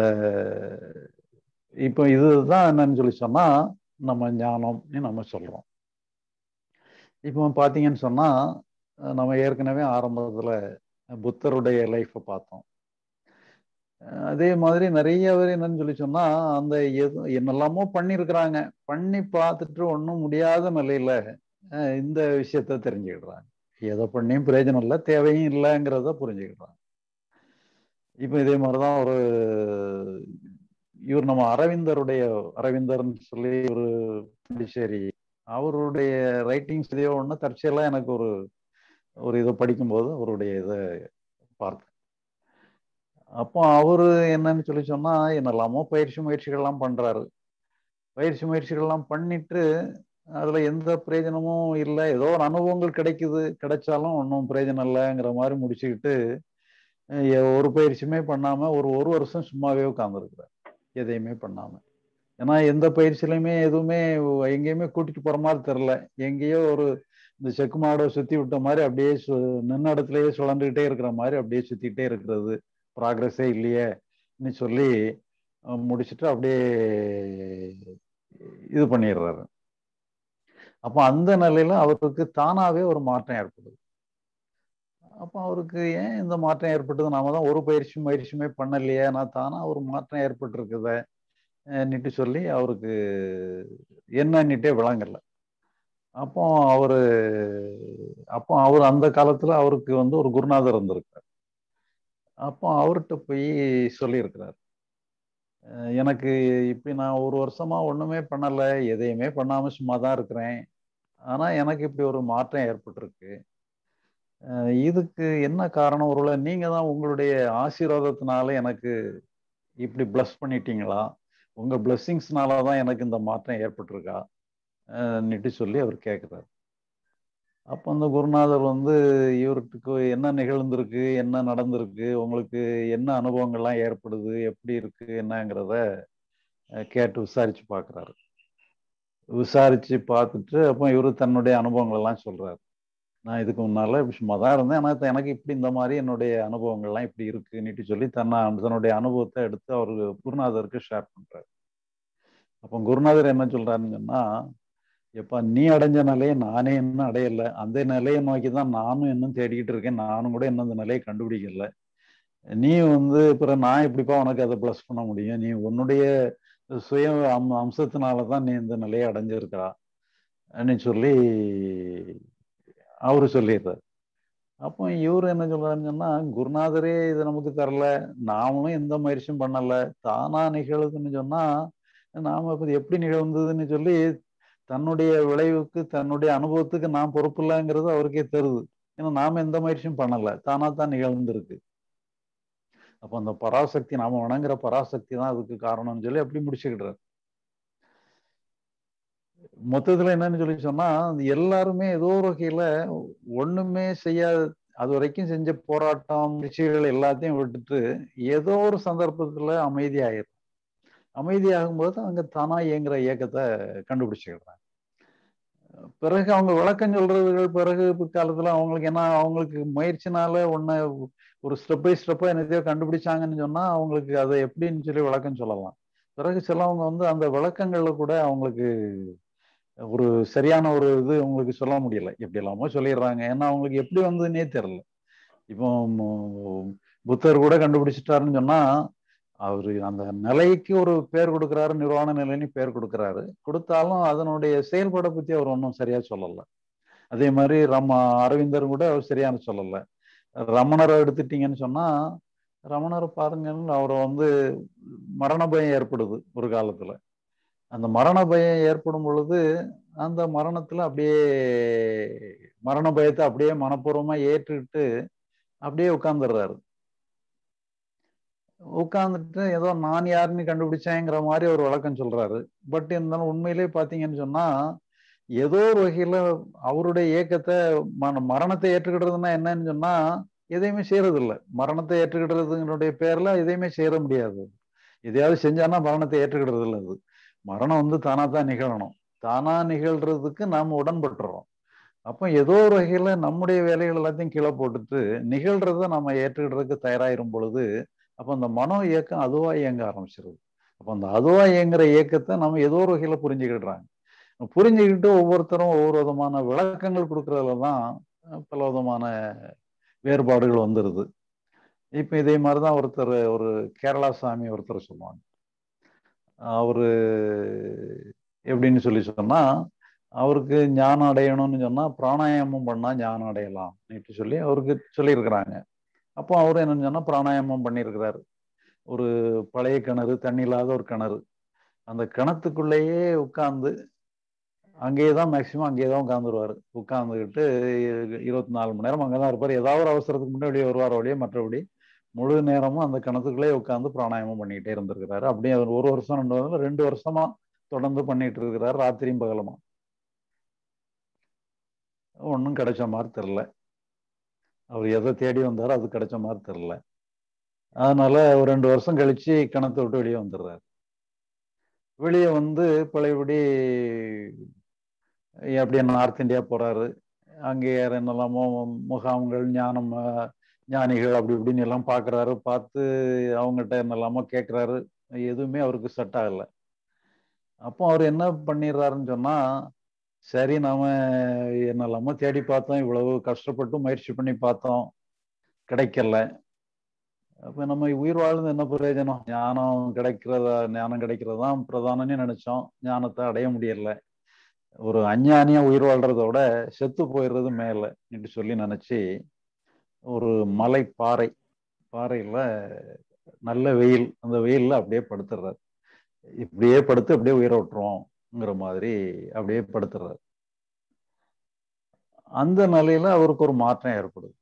இப்போ இதுதான் என்னன்னு சொல்லி சொன்னா நம்ம ஞானம்னு நம்ம சொல்றோம் இப்போ பார்த்தீங்கன்னு சொன்னா நம்ம ஏற்கனவே ஆரம்பத்துல புத்தருடைய லைஃப்பை பார்த்தோம் அதே மாதிரி நிறைய பேர் என்னன்னு சொல்லி சொன்னா அந்த எது என்னெல்லாமோ பண்ணியிருக்கிறாங்க பண்ணி பார்த்துட்டு ஒன்றும் முடியாத நிலையில இந்த விஷயத்த தெரிஞ்சுக்கிடுறாங்க எதை பண்ணியும் பிரயோஜனம் இல்லை தேவையும் இல்லைங்கிறத புரிஞ்சுக்கிடுறாங்க இப்போ இதே மாதிரிதான் ஒரு இவர் நம்ம அரவிந்தருடைய அரவிந்தர்னு சொல்லி ஒரு பாண்டிச்சேரி அவருடைய ரைட்டிங்ஸ் இதே ஒன்று தற்செயலாக எனக்கு ஒரு ஒரு இதை படிக்கும்போது அவருடைய இதை பார்த்தேன் அப்போ அவரு என்னன்னு சொல்லி சொன்னா என்னெல்லாமோ பயிற்சி முயற்சிகள்லாம் பண்றாரு பயிற்சி முயற்சிகள்லாம் பண்ணிட்டு அதுல எந்த பிரயோஜனமும் இல்லை ஏதோ ஒரு அனுபவங்கள் கிடைக்குது கிடைச்சாலும் ஒன்றும் பிரயோஜனம் இல்லைங்கிற மாதிரி முடிச்சுக்கிட்டு ஒரு பயிற்சியுமே பண்ணாம ஒரு ஒரு வருஷம் சும்மாவே உட்காந்துருக்குறாரு எதையுமே பண்ணாம ஏன்னா எந்த பயிற்சியிலுமே எதுவுமே எங்கேயுமே கூட்டிட்டு போற மாதிரி தெரில எங்கேயோ ஒரு இந்த செக்கு மாடை சுத்தி விட்ட மாதிரி அப்படியே நின்ன இடத்துலயே சுழந்துகிட்டே இருக்கிற மாதிரி அப்படியே சுத்திக்கிட்டே இருக்கிறது ப்ராக்ரஸே இல்லையேன்னு சொல்லி முடிச்சுட்டு அப்படியே இது பண்ணிடுறாரு அப்போ அந்த நிலையில அவருக்கு தானாவே ஒரு மாற்றம் ஏற்படுது அப்போ அவருக்கு ஏன் இந்த மாற்றம் ஏற்பட்டது நாம தான் ஒரு பயிற்சி முயற்சியுமே பண்ணலையே நான் தானா ஒரு மாற்றம் ஏற்பட்டிருக்குத நிட்டு சொல்லி அவருக்கு என்னன்னுட்டே விளங்கல அப்போ அவரு அப்போ அவர் அந்த காலத்துல அவருக்கு வந்து ஒரு குருநாதர் இருந்திருக்கார் அப்போ அவர்கிட்ட போய் சொல்லியிருக்கிறார் எனக்கு இப்படி நான் ஒரு வருஷமா ஒண்ணுமே பண்ணல எதையுமே பண்ணாம சும்மா தான் இருக்கிறேன் ஆனா எனக்கு இப்படி ஒரு மாற்றம் ஏற்பட்டிருக்கு இதுக்கு என்ன காரணம் ஒருவேளை நீங்க தான் உங்களுடைய ஆசீர்வாதத்தினால எனக்கு இப்படி பிளஸ் பண்ணிட்டீங்களா உங்க பிளஸ்ஸிங்ஸ்னால தான் எனக்கு இந்த மாற்றம் ஏற்பட்டிருக்கா நிட்டு சொல்லி அவர் கேட்குறாரு அப்போ அந்த குருநாதர் வந்து இவருக்கு என்ன நிகழ்ந்திருக்கு என்ன நடந்திருக்கு உங்களுக்கு என்ன அனுபவங்கள்லாம் ஏற்படுது எப்படி இருக்கு என்னங்கிறத கேட்டு விசாரிச்சு பார்க்குறாரு விசாரிச்சு பார்த்துட்டு அப்போ இவர் தன்னுடைய அனுபவங்கள் எல்லாம் சொல்றாரு நான் இதுக்கு முன்னால சும்மா தான் இருந்தேன் ஆனால் எனக்கு இப்படி இந்த மாதிரி என்னுடைய அனுபவங்கள்லாம் இப்படி இருக்குன்னுட்டு சொல்லி தன்னை தன்னுடைய அனுபவத்தை எடுத்து அவர் குருநாதருக்கு ஷேர் பண்றாரு அப்போ குருநாதர் என்ன சொல்றாருன்னு சொன்னா எப்பா நீ அடைஞ்ச நிலையை நானே இன்னும் அடையலை அந்த நிலையை நோக்கி தான் நானும் இன்னும் தேடிக்கிட்டு இருக்கேன் நானும் கூட இன்னும் அந்த நிலையை கண்டுபிடிக்கல நீ வந்து அப்புறம் நான் எப்படிப்பா உனக்கு அதை ப்ளஸ் பண்ண முடியும் நீ உன்னுடைய சுய அம் அம்சத்தினால தான் நீ இந்த நிலையை அடைஞ்சிருக்கிறா சொல்லி அவரு சொல்லிடுறாரு அப்போ இவர் என்ன சொல்றாருன்னு சொன்னா குருநாதரே இது நமக்கு தரல நாமளும் எந்த முயற்சியும் பண்ணல தானா நிகழுதுன்னு சொன்னா நாம இப்போ எப்படி நிகழ்ந்ததுன்னு சொல்லி தன்னுடைய விளைவுக்கு தன்னுடைய அனுபவத்துக்கு நான் பொறுப்பு இல்லைங்கிறது அவருக்கே தருது ஏன்னா நாம எந்த முயற்சியும் பண்ணல தானா தான் நிகழ்ந்திருக்கு அப்போ அந்த பராசக்தி நாம வணங்குற பராசக்தி தான் அதுக்கு காரணம்னு சொல்லி அப்படி முடிச்சுக்கிடுறாரு மொத்தத்துல என்னன்னு சொல்லி சொன்னா எல்லாருமே ஏதோ ஒரு வகையில ஒண்ணுமே செய்யாத அது வரைக்கும் செஞ்ச போராட்டம் முயற்சிகள் எல்லாத்தையும் விட்டுட்டு ஏதோ ஒரு சந்தர்ப்பத்துல அமைதியாயிரும் அமைதியாகும்போது அங்க தானா இயங்குற இயக்கத்தை கண்டுபிடிச்சுக்கிறாங்க பிறகு அவங்க விளக்கம் சொல்றதுகள் பிறகு பிற்காலத்துல அவங்களுக்கு என்ன அவங்களுக்கு முயற்சினால ஒன்ன ஒரு ஸ்டெப் பை ஸ்டெப்பா என்னத்தையோ கண்டுபிடிச்சாங்கன்னு சொன்னா அவங்களுக்கு அதை எப்படின்னு சொல்லி விளக்கம் சொல்லலாம் பிறகு சிலவங்க வந்து அந்த விளக்கங்கள்ல கூட அவங்களுக்கு ஒரு சரியான ஒரு இது உங்களுக்கு சொல்ல முடியல எப்படி எல்லாமோ சொல்லிடுறாங்க ஏன்னா அவங்களுக்கு எப்படி வந்ததுன்னே தெரியல இப்போ புத்தர் கூட கண்டுபிடிச்சிட்டாருன்னு சொன்னா அவரு அந்த நிலைக்கு ஒரு பேர் கொடுக்குறாரு நிர்வாண நிலைன்னு பேர் கொடுக்குறாரு கொடுத்தாலும் அதனுடைய செயல்பாடை பத்தி அவர் ஒன்றும் சரியா சொல்லல அதே மாதிரி ரம அரவிந்தர் கூட அவர் சரியான சொல்லல ரமணரை எடுத்துட்டீங்கன்னு சொன்னா ரமணரை பாருங்கன்னு அவரை வந்து மரண பயம் ஏற்படுது ஒரு காலத்துல அந்த மரண பயம் ஏற்படும் பொழுது அந்த மரணத்துல அப்படியே மரண பயத்தை அப்படியே மனப்பூர்வமா ஏற்றுக்கிட்டு அப்படியே உட்காந்துடுறாரு உட்காந்துட்டு ஏதோ நான் யாருன்னு கண்டுபிடிச்சேங்கிற மாதிரி ஒரு விளக்கம் சொல்றாரு பட் இருந்தாலும் உண்மையிலே பாத்தீங்கன்னு சொன்னா ஏதோ ஒரு வகையில அவருடைய இயக்கத்தை மன மரணத்தை ஏற்றுக்கிடுறதுன்னா என்னன்னு சொன்னா எதையுமே செய்யறது இல்லை மரணத்தை ஏற்றுக்கிடுறதுங்களுடைய பேர்ல எதையுமே செய்ய முடியாது எதையாவது செஞ்சானா மரணத்தை ஏற்றுக்கிடுறது இல்லை அது மரணம் வந்து தானா தான் நிகழணும் தானா நிகழ்றதுக்கு நாம உடன்பட்டுறோம் அப்போ ஏதோ ஒரு வகையில நம்முடைய வேலைகள் எல்லாத்தையும் கீழே போட்டுட்டு நிகழ்றத நம்ம ஏற்றுக்கிடுறதுக்கு தயாராயிரும் பொழுது அப்போ அந்த மனோ இயக்கம் அதுவா இயங்க ஆரம்பிச்சிருது அப்போ அந்த அதுவா இயங்குற இயக்கத்தை நம்ம ஏதோ ஒரு வகையில புரிஞ்சுக்கிடுறாங்க புரிஞ்சுக்கிட்டு ஒவ்வொருத்தரும் ஒவ்வொரு விதமான விளக்கங்கள் கொடுக்கறதுல தான் பல விதமான வேறுபாடுகள் வந்துடுது இப்போ இதே மாதிரி தான் ஒருத்தர் ஒரு கேரளா சாமி ஒருத்தர் சொல்லுவாங்க அவரு எப்படின்னு சொல்லி சொன்னா அவருக்கு ஞானம் அடையணும்னு சொன்னா பிராணாயாமம் பண்ணா ஞானம் அடையலாம் நேற்று சொல்லி அவருக்கு சொல்லியிருக்கிறாங்க அப்போ அவர் என்னன்னு சொன்னா பிராணாயாமம் பண்ணியிருக்கிறாரு ஒரு பழைய கிணறு தண்ணி இல்லாத ஒரு கிணறு அந்த கிணத்துக்குள்ளேயே உட்கார்ந்து அங்கேயே தான் மேக்சிமம் அங்கேயே தான் உட்காந்துருவாரு உட்காந்துக்கிட்டு இருபத்தி நாலு மணி நேரம் அங்கே தான் இருப்பார் ஏதாவது ஒரு அவசரத்துக்கு முன்னாடி வெளியே வருவார் வழியே மற்றபடி முழு நேரமும் அந்த கிணத்துக்குள்ளே உட்காந்து பிராணாயாமம் பண்ணிக்கிட்டே இருந்திருக்கிறாரு அப்படியே அவர் ஒரு வருஷம் ரெண்டு வருஷம் ரெண்டு வருஷமா தொடர்ந்து பண்ணிட்டு இருக்கிறாரு ராத்திரியும் பகலுமா ஒன்றும் கிடைச்ச மாதிரி தெரில அவர் எதை தேடி வந்தாரோ அது கிடைச்ச மாதிரி தெரில அதனால ஒரு ரெண்டு வருஷம் கழிச்சு கிணத்தை விட்டு வெளியே வந்துடுறாரு வெளியே வந்து பழையபடி அப்படியே நார்த் இந்தியா போறாரு அங்கே என்னெல்லாமோ முகாம்கள் ஞானம் ஞானிகள் அப்படி இப்படின்னு எல்லாம் பார்க்குறாரு பார்த்து அவங்ககிட்ட என்னெல்லாமோ கேட்குறாரு எதுவுமே அவருக்கு செட் ஆகலை அப்போ அவர் என்ன பண்ணிடுறாருன்னு சொன்னா சரி நாம என்னெல்லாமோ தேடி பார்த்தோம் இவ்வளவு கஷ்டப்பட்டு முயற்சி பண்ணி பார்த்தோம் கிடைக்கல அப்ப நம்ம உயிர் வாழ்ந்து என்ன பிரயோஜனம் ஞானம் கிடைக்கிறதா ஞானம் கிடைக்கிறதான் பிரதானம்னு நினைச்சோம் ஞானத்தை அடைய முடியல ஒரு அஞ்ஞானியா உயிர் வாழ்றத விட செத்து போயிடுறது மேல என்று சொல்லி நினைச்சு ஒரு மலை பாறை பாறையில நல்ல வெயில் அந்த வெயில்ல அப்படியே படுத்துடுறாரு இப்படியே படுத்து அப்படியே உயிரை விட்டுருவோம்ங்கிற மாதிரி அப்படியே படுத்துடுறாரு அந்த நிலையில அவருக்கு ஒரு மாற்றம் ஏற்படுது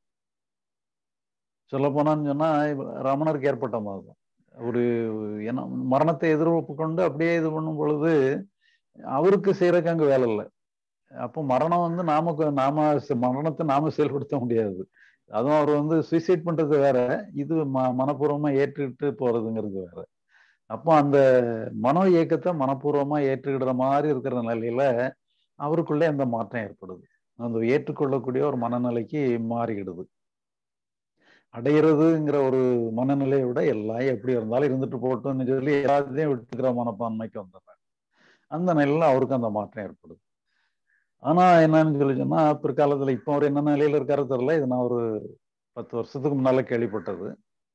சொல்ல போனான்னு சொன்னா ரமணருக்கு ஏற்பட்ட மாதிரி தான் ஒரு என்ன மரணத்தை எதிர்ப்பு கொண்டு அப்படியே இது பண்ணும் பொழுது அவருக்கு செய்யறதுக்கு அங்க வேலை இல்லை அப்போ மரணம் வந்து நாம நாம மரணத்தை நாம செயல்படுத்த முடியாது அதுவும் அவர் வந்து சூசைட் பண்றது வேற இது ம மனப்பூர்வமா ஏற்றுக்கிட்டு போறதுங்கிறது வேற அப்போ அந்த மனோ இயக்கத்தை மனப்பூர்வமா ஏற்றுக்கிற மாதிரி இருக்கிற நிலையில அவருக்குள்ளே அந்த மாற்றம் ஏற்படுது அந்த ஏற்றுக்கொள்ளக்கூடிய ஒரு மனநிலைக்கு மாறிடுது அடையிறதுங்கிற ஒரு மனநிலையை விட எல்லாம் எப்படி இருந்தாலும் இருந்துட்டு போட்டோம்னு சொல்லி எல்லாத்தையும் விட்டுக்கிற மனப்பான்மைக்கு வந்துடுறாங்க அந்த நிலையில அவருக்கு அந்த மாற்றம் ஏற்படுது ஆனா என்னன்னு சொல்லி சொன்னா பிற்காலத்துல இப்போ அவர் என்ன நிலையில இருக்காரு தெரியல இது நான் ஒரு பத்து வருஷத்துக்கு முன்னால கேள்விப்பட்டது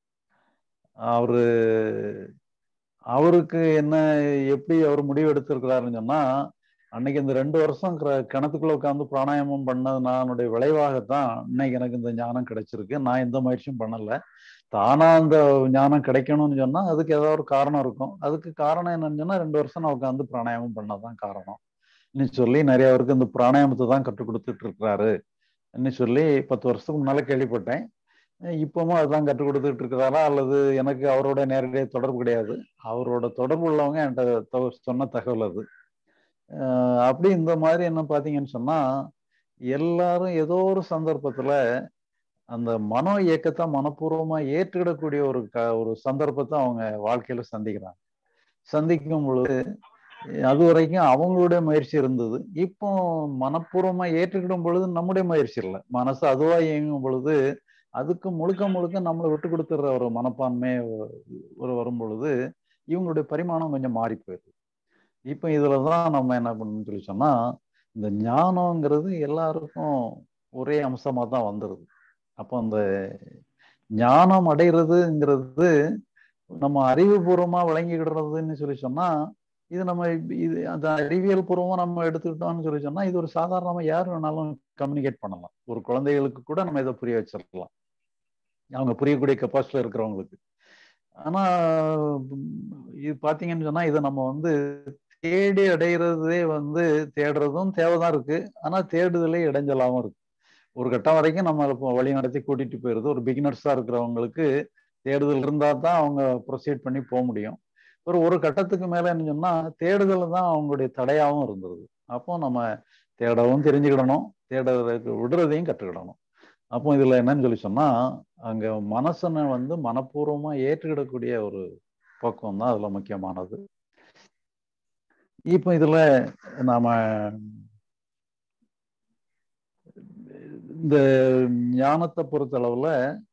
அவரு அவருக்கு என்ன எப்படி அவர் முடிவு எடுத்திருக்கிறாருன்னு சொன்னா அன்னைக்கு இந்த ரெண்டு வருஷம் கிணத்துக்குள்ள உட்காந்து பிராணாயாமம் பண்ணதுனானுடைய விளைவாகத்தான் இன்னைக்கு எனக்கு இந்த ஞானம் கிடைச்சிருக்கு நான் எந்த முயற்சியும் பண்ணல தானா அந்த ஞானம் கிடைக்கணும்னு சொன்னா அதுக்கு ஏதாவது ஒரு காரணம் இருக்கும் அதுக்கு காரணம் என்னன்னு சொன்னா ரெண்டு வருஷம் நான் உட்காந்து பிராணாயாமம் பண்ணதான் காரணம் சொல்லி நிறைய பேருக்கு இந்த பிராணாயாமத்தை தான் கற்றுக் கொடுத்துட்டு இருக்கிறாரு சொல்லி பத்து வருஷத்துக்கு முன்னால கேள்விப்பட்டேன் இப்பவும் அதுதான் கற்றுக் கொடுத்துட்டு இருக்கிறாரா அல்லது எனக்கு அவரோட நேரடியாக தொடர்பு கிடையாது அவரோட தொடர்பு உள்ளவங்க என்கிட்ட சொன்ன தகவல் அது அப்படி இந்த மாதிரி என்ன பார்த்தீங்கன்னு சொன்னா எல்லாரும் ஏதோ ஒரு சந்தர்ப்பத்துல அந்த மனோ இயக்கத்தை மனப்பூர்வமா ஏற்றுக்கிடக்கூடிய ஒரு க ஒரு சந்தர்ப்பத்தை அவங்க வாழ்க்கையில சந்திக்கிறாங்க சந்திக்கும் பொழுது அது வரைக்கும் அவங்களுடைய முயற்சி இருந்தது இப்போ மனப்பூர்வமா ஏற்றுக்கிடும் பொழுது நம்முடைய முயற்சி இல்லை மனசு அதுவா இயங்கும் பொழுது அதுக்கு முழுக்க முழுக்க நம்மளை விட்டு கொடுத்துடுற ஒரு மனப்பான்மை ஒரு வரும் பொழுது இவங்களுடைய பரிமாணம் கொஞ்சம் மாறி போயிடுது இப்போ இதுல தான் நம்ம என்ன பண்ணணும்னு சொல்லி சொன்னா இந்த ஞானங்கிறது எல்லாருக்கும் ஒரே அம்சமா தான் வந்துடுது அப்போ அந்த ஞானம் அடைகிறதுங்கிறது நம்ம அறிவுபூர்வமா விளங்கிக்கிடுறதுன்னு சொல்லி சொன்னா இது நம்ம இது அந்த அறிவியல் பூர்வமா நம்ம எடுத்துக்கிட்டோம்னு சொல்லி சொன்னா இது ஒரு சாதாரணமா யார் வேணாலும் கம்யூனிகேட் பண்ணலாம் ஒரு குழந்தைகளுக்கு கூட நம்ம இதை புரிய வச்சிடலாம் அவங்க புரியக்கூடிய கெப்பாசிட்டியில் இருக்கிறவங்களுக்கு ஆனா இது பாத்தீங்கன்னு சொன்னா இதை நம்ம வந்து தேடி அடைகிறதே வந்து தேடுறதும் தேவைதான் இருக்கு ஆனா தேடுதலே இடைஞ்சலாவும் இருக்கு ஒரு கட்டம் வரைக்கும் நம்ம இப்போ வழி நடத்தி கூட்டிட்டு போயிருது ஒரு பிகினர்ஸா இருக்கிறவங்களுக்கு தேடுதல் இருந்தா தான் அவங்க ப்ரொசீட் பண்ணி போக முடியும் ஒரு ஒரு கட்டத்துக்கு மேல என்ன சொன்னா தேடுதல் தான் அவங்களுடைய தடையாகவும் இருந்தது அப்போ நம்ம தேடவும் தெரிஞ்சுக்கிடணும் தேடுறதுக்கு விடுறதையும் கற்றுக்கிடணும் அப்போ இதுல என்னன்னு சொல்லி சொன்னா அங்க மனசனை வந்து மனப்பூர்வமா ஏற்றுக்கிடக்கூடிய ஒரு பக்குவம் தான் அதுல முக்கியமானது இப்போ இதுல நாம இந்த ஞானத்தை பொறுத்த அளவுல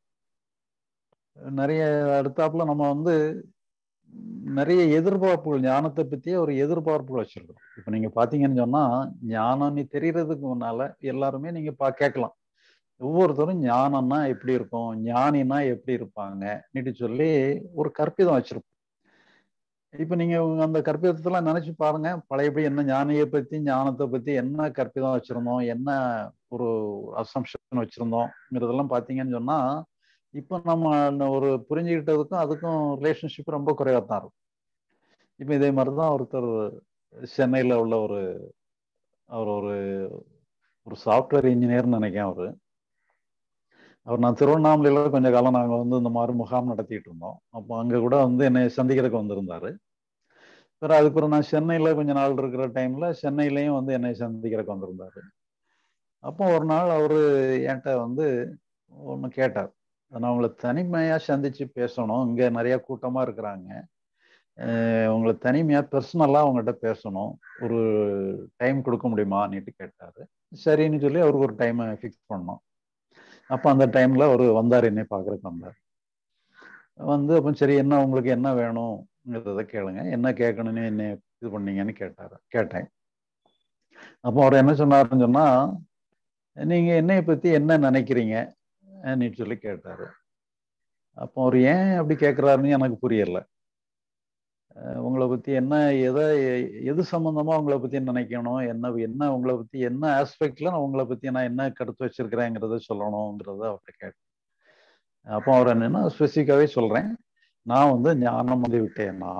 நிறைய அடுத்தாப்புல நம்ம வந்து நிறைய எதிர்பார்ப்புகள் ஞானத்தை பத்தியே ஒரு எதிர்பார்ப்புகள் வச்சிருக்கோம் இப்ப நீங்க பாத்தீங்கன்னு சொன்னா ஞானம் நீ தெரியறதுக்கு முன்னால எல்லாருமே நீங்க பா கேட்கலாம் ஒவ்வொருத்தரும் ஞானம்னா எப்படி இருக்கும் ஞானினா எப்படி இருப்பாங்க நீட்டு சொல்லி ஒரு கற்பிதம் வச்சிருப்போம் இப்ப நீங்க அந்த கற்பிதத்தெல்லாம் நினைச்சு பாருங்க பழையபடி என்ன ஞானியை பத்தி ஞானத்தை பத்தி என்ன கற்பிதம் வச்சிருந்தோம் என்ன ஒரு அசம்ஷன் வச்சிருந்தோங்கிறதெல்லாம் பாத்தீங்கன்னு சொன்னா இப்போ நம்ம ஒரு புரிஞ்சுக்கிட்டதுக்கும் அதுக்கும் ரிலேஷன்ஷிப் ரொம்ப குறைவாக தான் இருக்கும் இப்போ இதே மாதிரி தான் ஒருத்தர் சென்னையில் உள்ள ஒரு அவர் ஒரு ஒரு சாஃப்ட்வேர் இன்ஜினியர்னு நினைக்கிறேன் அவர் அவர் நான் திருவண்ணாமலையில் கொஞ்ச காலம் நாங்கள் வந்து இந்த மாதிரி முகாம் நடத்திட்டு இருந்தோம் அப்போ அங்கே கூட வந்து என்னை சந்திக்கிறதுக்கு வந்திருந்தாரு பிறகு அதுக்கப்புறம் நான் சென்னையில் கொஞ்ச நாள் இருக்கிற டைமில் சென்னையிலையும் வந்து என்னை சந்திக்கிறதுக்கு வந்திருந்தாரு அப்போ ஒரு நாள் அவர் என்கிட்ட வந்து ஒன்று கேட்டார் நான் அவங்கள தனிமையாக சந்திச்சு பேசணும் இங்கே நிறைய கூட்டமாக இருக்கிறாங்க உங்களை தனிமையாக பர்சனலாக அவங்ககிட்ட பேசணும் ஒரு டைம் கொடுக்க முடியுமான்னுட்டு கேட்டார் சரின்னு சொல்லி அவருக்கு ஒரு டைமை ஃபிக்ஸ் பண்ணோம் அப்போ அந்த டைமில் அவர் வந்தார் என்னை பார்க்குறதுக்கு வந்தார் வந்து அப்போ சரி என்ன உங்களுக்கு என்ன வேணுங்கிறத கேளுங்க என்ன கேட்கணும்னு என்ன இது பண்ணீங்கன்னு கேட்டார் கேட்டேன் அப்போ அவர் என்ன சொன்னாருன்னு சொன்னால் நீங்கள் என்னையை பற்றி என்ன நினைக்கிறீங்க நீ சொல்லி கேட்டாரு அப்போ அவர் ஏன் அப்படி கேட்குறாருன்னு எனக்கு புரியல உங்களை பத்தி என்ன எதை எது சம்பந்தமா உங்களை பத்தி நினைக்கணும் என்ன என்ன உங்களை பத்தி என்ன ஆஸ்பெக்ட்ல நான் உங்களை பத்தி நான் என்ன கருத்து வச்சிருக்கிறேங்கிறத சொல்லணுங்கிறத அவர்கிட்ட கேட்டேன் அப்போ அவர் என்னன்னா ஸ்பெசிஃபிக்காவே சொல்றேன் நான் வந்து ஞானம் வந்து விட்டேனா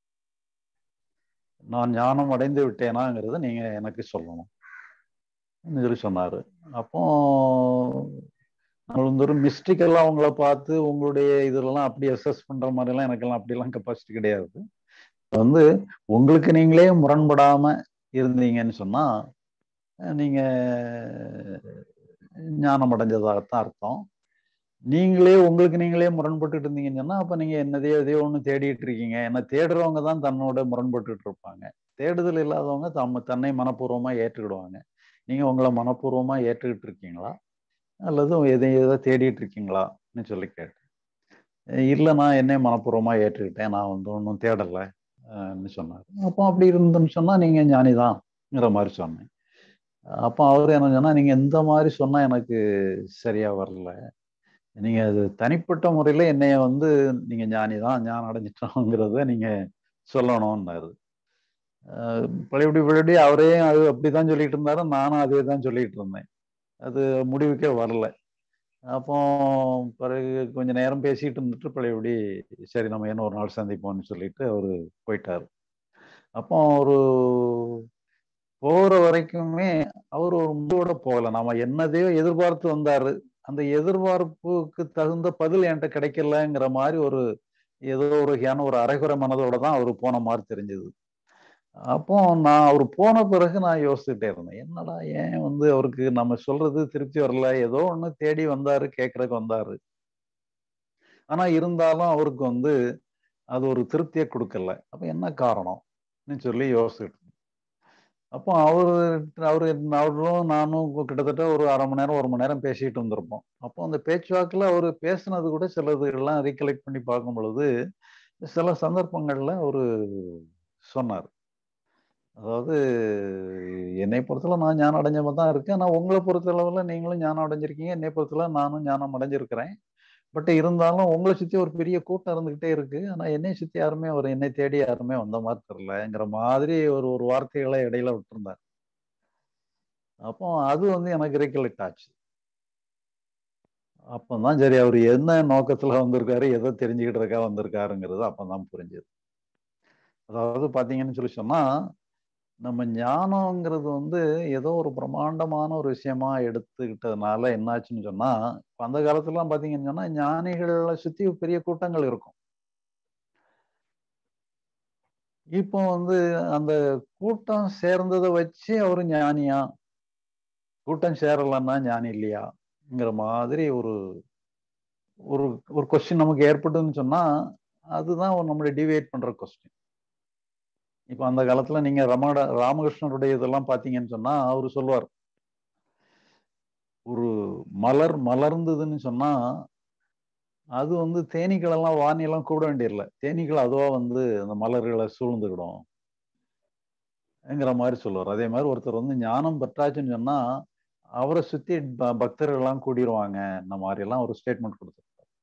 நான் ஞானம் அடைந்து விட்டேனாங்கிறத நீங்க எனக்கு சொல்லணும் சொல்லி சொன்னாரு அப்போ நம்ம வந்து ஒரு மிஸ்டேக்கெல்லாம் அவங்கள பார்த்து உங்களுடைய இதெல்லாம் அப்படி அசஸ் பண்ற மாதிரிலாம் எனக்கெல்லாம் அப்படிலாம் கெப்பாசிட்டி கிடையாது வந்து உங்களுக்கு நீங்களே முரண்படாம இருந்தீங்கன்னு சொன்னா நீங்க ஞானம் அடைஞ்சதாகத்தான் அர்த்தம் நீங்களே உங்களுக்கு நீங்களே முரண்பட்டு இருந்தீங்கன்னு சொன்னா அப்ப நீங்க என்னதையோ எதையோ ஒண்ணு தேடிட்டு இருக்கீங்க என்ன தேடுறவங்க தான் தன்னோட முரண்பட்டு இருப்பாங்க தேடுதல் இல்லாதவங்க தம்ம தன்னை மனப்பூர்வமா ஏற்றுக்கிடுவாங்க நீங்க உங்களை மனப்பூர்வமா ஏற்றுக்கிட்டு இருக்கீங்களா அல்லது எதை எதை தேடிட்டு இருக்கீங்களான்னு சொல்லி கேட்டேன் இல்லை நான் என்னை மனப்பூர்வமாக ஏற்றுக்கிட்டேன் நான் வந்து ஒன்றும் தேடலைன்னு சொன்னார் அப்போ அப்படி இருந்துன்னு சொன்னால் நீங்கள் ஞானிதான்ங்கிற மாதிரி சொன்னேன் அப்போ அவர் என்ன சொன்னால் நீங்கள் எந்த மாதிரி சொன்னால் எனக்கு சரியாக வரல நீங்கள் அது தனிப்பட்ட முறையில் என்னைய வந்து நீங்கள் ஞானி தான் ஞானம் அடைஞ்சிட்டோங்கிறத நீங்கள் சொல்லணும்னாரு பழையபடி பழையபடி அவரே அது அப்படி தான் சொல்லிட்டு இருந்தாரு நானும் அதே தான் சொல்லிட்டு இருந்தேன் அது முடிவுக்கே வரல அப்போ பிறகு கொஞ்ச நேரம் பேசிட்டு இருந்துட்டு பழையபடி சரி நம்ம என்ன ஒரு நாள் சந்திப்போம்னு சொல்லிட்டு அவர் போயிட்டார் அப்போ ஒரு போற வரைக்குமே அவர் ஒரு முடிவோட போகல நாம என்னதையோ எதிர்பார்த்து வந்தாரு அந்த எதிர்பார்ப்புக்கு தகுந்த பதில் என்கிட்ட கிடைக்கலங்கிற மாதிரி ஒரு ஏதோ ஒரு ஏன ஒரு அரைகுறை மனதோட தான் அவர் போன மாதிரி தெரிஞ்சது அப்போ நான் அவர் போன பிறகு நான் யோசிச்சுட்டே இருந்தேன் என்னடா ஏன் வந்து அவருக்கு நம்ம சொல்றது திருப்தி வரல ஏதோ ஒண்ணு தேடி வந்தாரு கேட்கறதுக்கு வந்தாரு ஆனா இருந்தாலும் அவருக்கு வந்து அது ஒரு திருப்தியை கொடுக்கல அப்ப என்ன காரணம்னு சொல்லி யோசிச்சுட்டு அப்போ அவரு அவரு அவரும் நானும் கிட்டத்தட்ட ஒரு அரை மணி நேரம் ஒரு மணி நேரம் பேசிட்டு வந்திருப்போம் அப்போ அந்த பேச்சுவாக்கில் அவர் பேசுனது கூட சிலது எல்லாம் ரீகலெக்ட் பண்ணி பார்க்கும் பொழுது சில சந்தர்ப்பங்கள்ல அவரு சொன்னார் அதாவது என்னை பொறுத்தல நான் ஞானம் அடைஞ்சவன் தான் இருக்கேன் ஆனால் உங்களை பொறுத்தளவுல நீங்களும் ஞானம் அடைஞ்சிருக்கீங்க என்னை பொறுத்தல நானும் ஞானம் அடைஞ்சிருக்கிறேன் பட் இருந்தாலும் உங்களை சுற்றி ஒரு பெரிய கூட்டம் இருந்துகிட்டே இருக்கு ஆனால் என்னை சுற்றி யாருமே ஒரு என்னை தேடி யாருமே வந்த மாதிரி தெரிலங்கிற மாதிரி ஒரு ஒரு வார்த்தைகளை இடையில விட்டுருந்தார் அப்போ அது வந்து எனக்கு ரீகலெக்ட் ஆச்சு அப்பதான் சரி அவர் என்ன நோக்கத்துல வந்திருக்காரு எதை தெரிஞ்சுக்கிட்டு வந்திருக்காருங்கிறது அப்பதான் புரிஞ்சது அதாவது பாத்தீங்கன்னு சொல்லி சொன்னா நம்ம ஞானங்கிறது வந்து ஏதோ ஒரு பிரம்மாண்டமான ஒரு விஷயமா எடுத்துக்கிட்டதுனால என்னாச்சுன்னு சொன்னா இப்ப அந்த காலத்துலலாம் பாத்தீங்கன்னு சொன்னா ஞானிகளை சுத்தி பெரிய கூட்டங்கள் இருக்கும் இப்போ வந்து அந்த கூட்டம் சேர்ந்ததை வச்சு அவரு ஞானியா கூட்டம் சேரலன்னா ஞானி இல்லையாங்கிற மாதிரி ஒரு ஒரு ஒரு கொஸ்டின் நமக்கு ஏற்பட்டுன்னு சொன்னா அதுதான் நம்மளை டிவைட் பண்ற கொஸ்டின் இப்ப அந்த காலத்துல நீங்க ரமண ராமகிருஷ்ணருடைய இதெல்லாம் பாத்தீங்கன்னு சொன்னா அவரு சொல்லுவார் ஒரு மலர் மலர்ந்ததுன்னு சொன்னா அது வந்து தேனீக்கள் எல்லாம் வானியெல்லாம் கூட வேண்டியதில்ல தேனீக்கள் அதுவா வந்து அந்த மலர்களை சூழ்ந்துக்கிடும் ங்கிற மாதிரி சொல்லுவார் அதே மாதிரி ஒருத்தர் வந்து ஞானம் பெற்றாச்சுன்னு சொன்னா அவரை சுத்தி பக்தர்கள் எல்லாம் கூடிருவாங்க இந்த மாதிரி எல்லாம் ஒரு ஸ்டேட்மெண்ட் கொடுத்துருக்காரு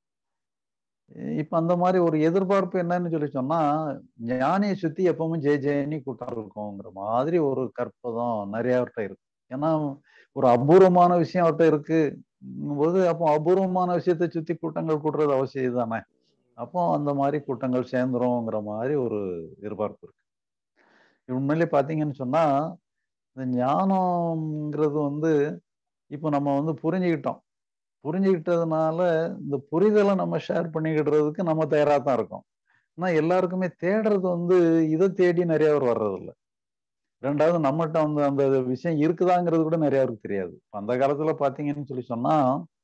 இப்ப அந்த மாதிரி ஒரு எதிர்பார்ப்பு என்னன்னு சொல்லி சொன்னா ஞானியை சுத்தி எப்பவுமே ஜெய ஜெயனி கூட்டம் இருக்குங்கிற மாதிரி ஒரு கற்பதம் நிறையவர்கிட்ட இருக்கு ஏன்னா ஒரு அபூர்வமான விஷயம் அவர்கிட்ட இருக்கு போது அப்போ அபூர்வமான விஷயத்தை சுத்தி கூட்டங்கள் கூட்டுறது அவசியம் தானே அப்போ அந்த மாதிரி கூட்டங்கள் சேர்ந்துரும்ங்கிற மாதிரி ஒரு எதிர்பார்ப்பு இருக்கு உண்மையிலே பாத்தீங்கன்னு சொன்னா இந்த ஞானம்ங்கிறது வந்து இப்போ நம்ம வந்து புரிஞ்சுக்கிட்டோம் புரிஞ்சுக்கிட்டதுனால இந்த புரிதலை நம்ம ஷேர் பண்ணிக்கிடுறதுக்கு நம்ம தயாராக தான் இருக்கோம் ஆனால் எல்லாருக்குமே தேடுறது வந்து இதை தேடி நிறைய பேர் வர்றதில்ல ரெண்டாவது நம்மகிட்ட வந்து அந்த விஷயம் இருக்குதாங்கிறது கூட நிறைய பேருக்கு தெரியாது அந்த காலத்துல பாத்தீங்கன்னு சொல்லி சொன்னா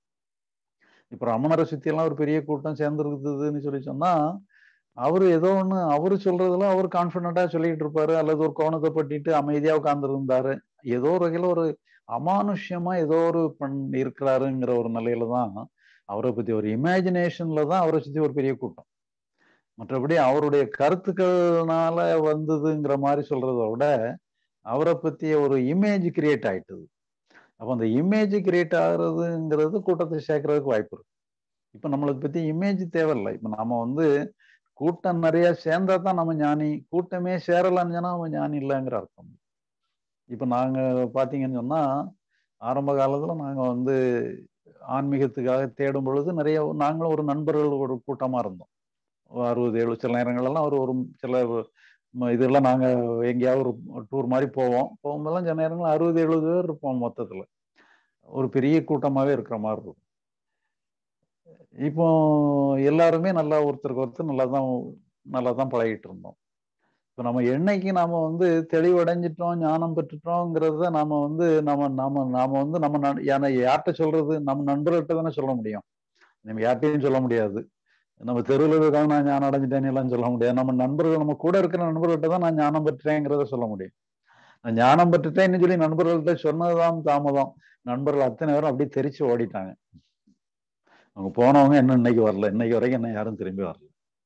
இப்ப ரமணரை சுத்தி எல்லாம் ஒரு பெரிய கூட்டம் சேர்ந்துருக்குதுன்னு சொல்லி சொன்னா அவரு ஏதோ ஒண்ணு அவரு சொல்றதுல அவர் கான்பிடண்டா சொல்லிட்டு இருப்பாரு அல்லது ஒரு கோணத்தை பட்டிட்டு அமைதியா உட்கார்ந்து இருந்தாரு ஏதோ ஒரு வகையில ஒரு அமானுஷ்யமா ஏதோ ஒரு பண் இருக்கிறாருங்கிற ஒரு நிலையில தான் அவரை பத்தி ஒரு இமேஜினேஷன்ல தான் அவரை சுத்தி ஒரு பெரிய கூட்டம் மற்றபடி அவருடைய கருத்துக்கள்னால வந்ததுங்கிற மாதிரி சொல்றத விட அவரை பத்திய ஒரு இமேஜ் கிரியேட் ஆயிட்டுது அப்போ அந்த இமேஜ் கிரியேட் ஆகுறதுங்கிறது கூட்டத்தை சேர்க்கறதுக்கு வாய்ப்பு இருக்கு இப்ப நம்மளுக்கு பத்தி இமேஜ் தேவையில்லை இப்ப நாம வந்து கூட்டம் நிறைய சேர்ந்தா தான் நம்ம ஞானி கூட்டமே சேரலன்னு சொன்னா நம்ம ஞானி இல்லைங்கிற அர்த்தம் இப்ப நாங்க பாத்தீங்கன்னு சொன்னா ஆரம்ப காலத்துல நாங்க வந்து ஆன்மீகத்துக்காக தேடும் பொழுது நிறைய நாங்களும் ஒரு நண்பர்கள் ஒரு கூட்டமா இருந்தோம் அறுபது எழுபது சில நேரங்கள்லாம் ஒரு ஒரு சில இதெல்லாம் நாங்க எங்கேயாவது ஒரு டூர் மாதிரி போவோம் போகும்போதெல்லாம் சில நேரங்கள் அறுபது எழுபது பேர் இருப்போம் மொத்தத்துல ஒரு பெரிய கூட்டமாவே இருக்கிற மாதிரி இருக்கும் இப்போ எல்லாருமே நல்லா ஒருத்தருக்கு ஒருத்தர் நல்லா தான் நல்லா தான் பழகிட்டு இருந்தோம் இப்போ நம்ம என்னைக்கு நாம வந்து தெளிவடைஞ்சிட்டோம் ஞானம் பெற்றுட்டோங்கிறத நாம வந்து நம்ம நாம நாம வந்து நம்ம யார்கிட்ட சொல்றது நம்ம நண்பர்கள்ட்ட தானே சொல்ல முடியும் நம்ம யார்கிட்டையும் சொல்ல முடியாது நம்ம தெருவில் இருக்காங்க நான் ஞானம் அடைஞ்சிட்டேன்னு எல்லாம் சொல்ல முடியாது நம்ம நண்பர்கள் நம்ம கூட இருக்கிற நண்பர்கள்ட்ட தான் நான் ஞானம் பெற்றேங்கிறத சொல்ல முடியும் நான் ஞானம் பெற்றுட்டேன்னு சொல்லி நண்பர்கள்ட்ட சொன்னதுதான் தாமதம் நண்பர்கள் அத்தனை பேரும் அப்படியே தெரிச்சு ஓடிட்டாங்க அவங்க போனவங்க என்ன இன்னைக்கு வரல இன்னைக்கு வரைக்கும் என்ன யாரும் திரும்பி வரல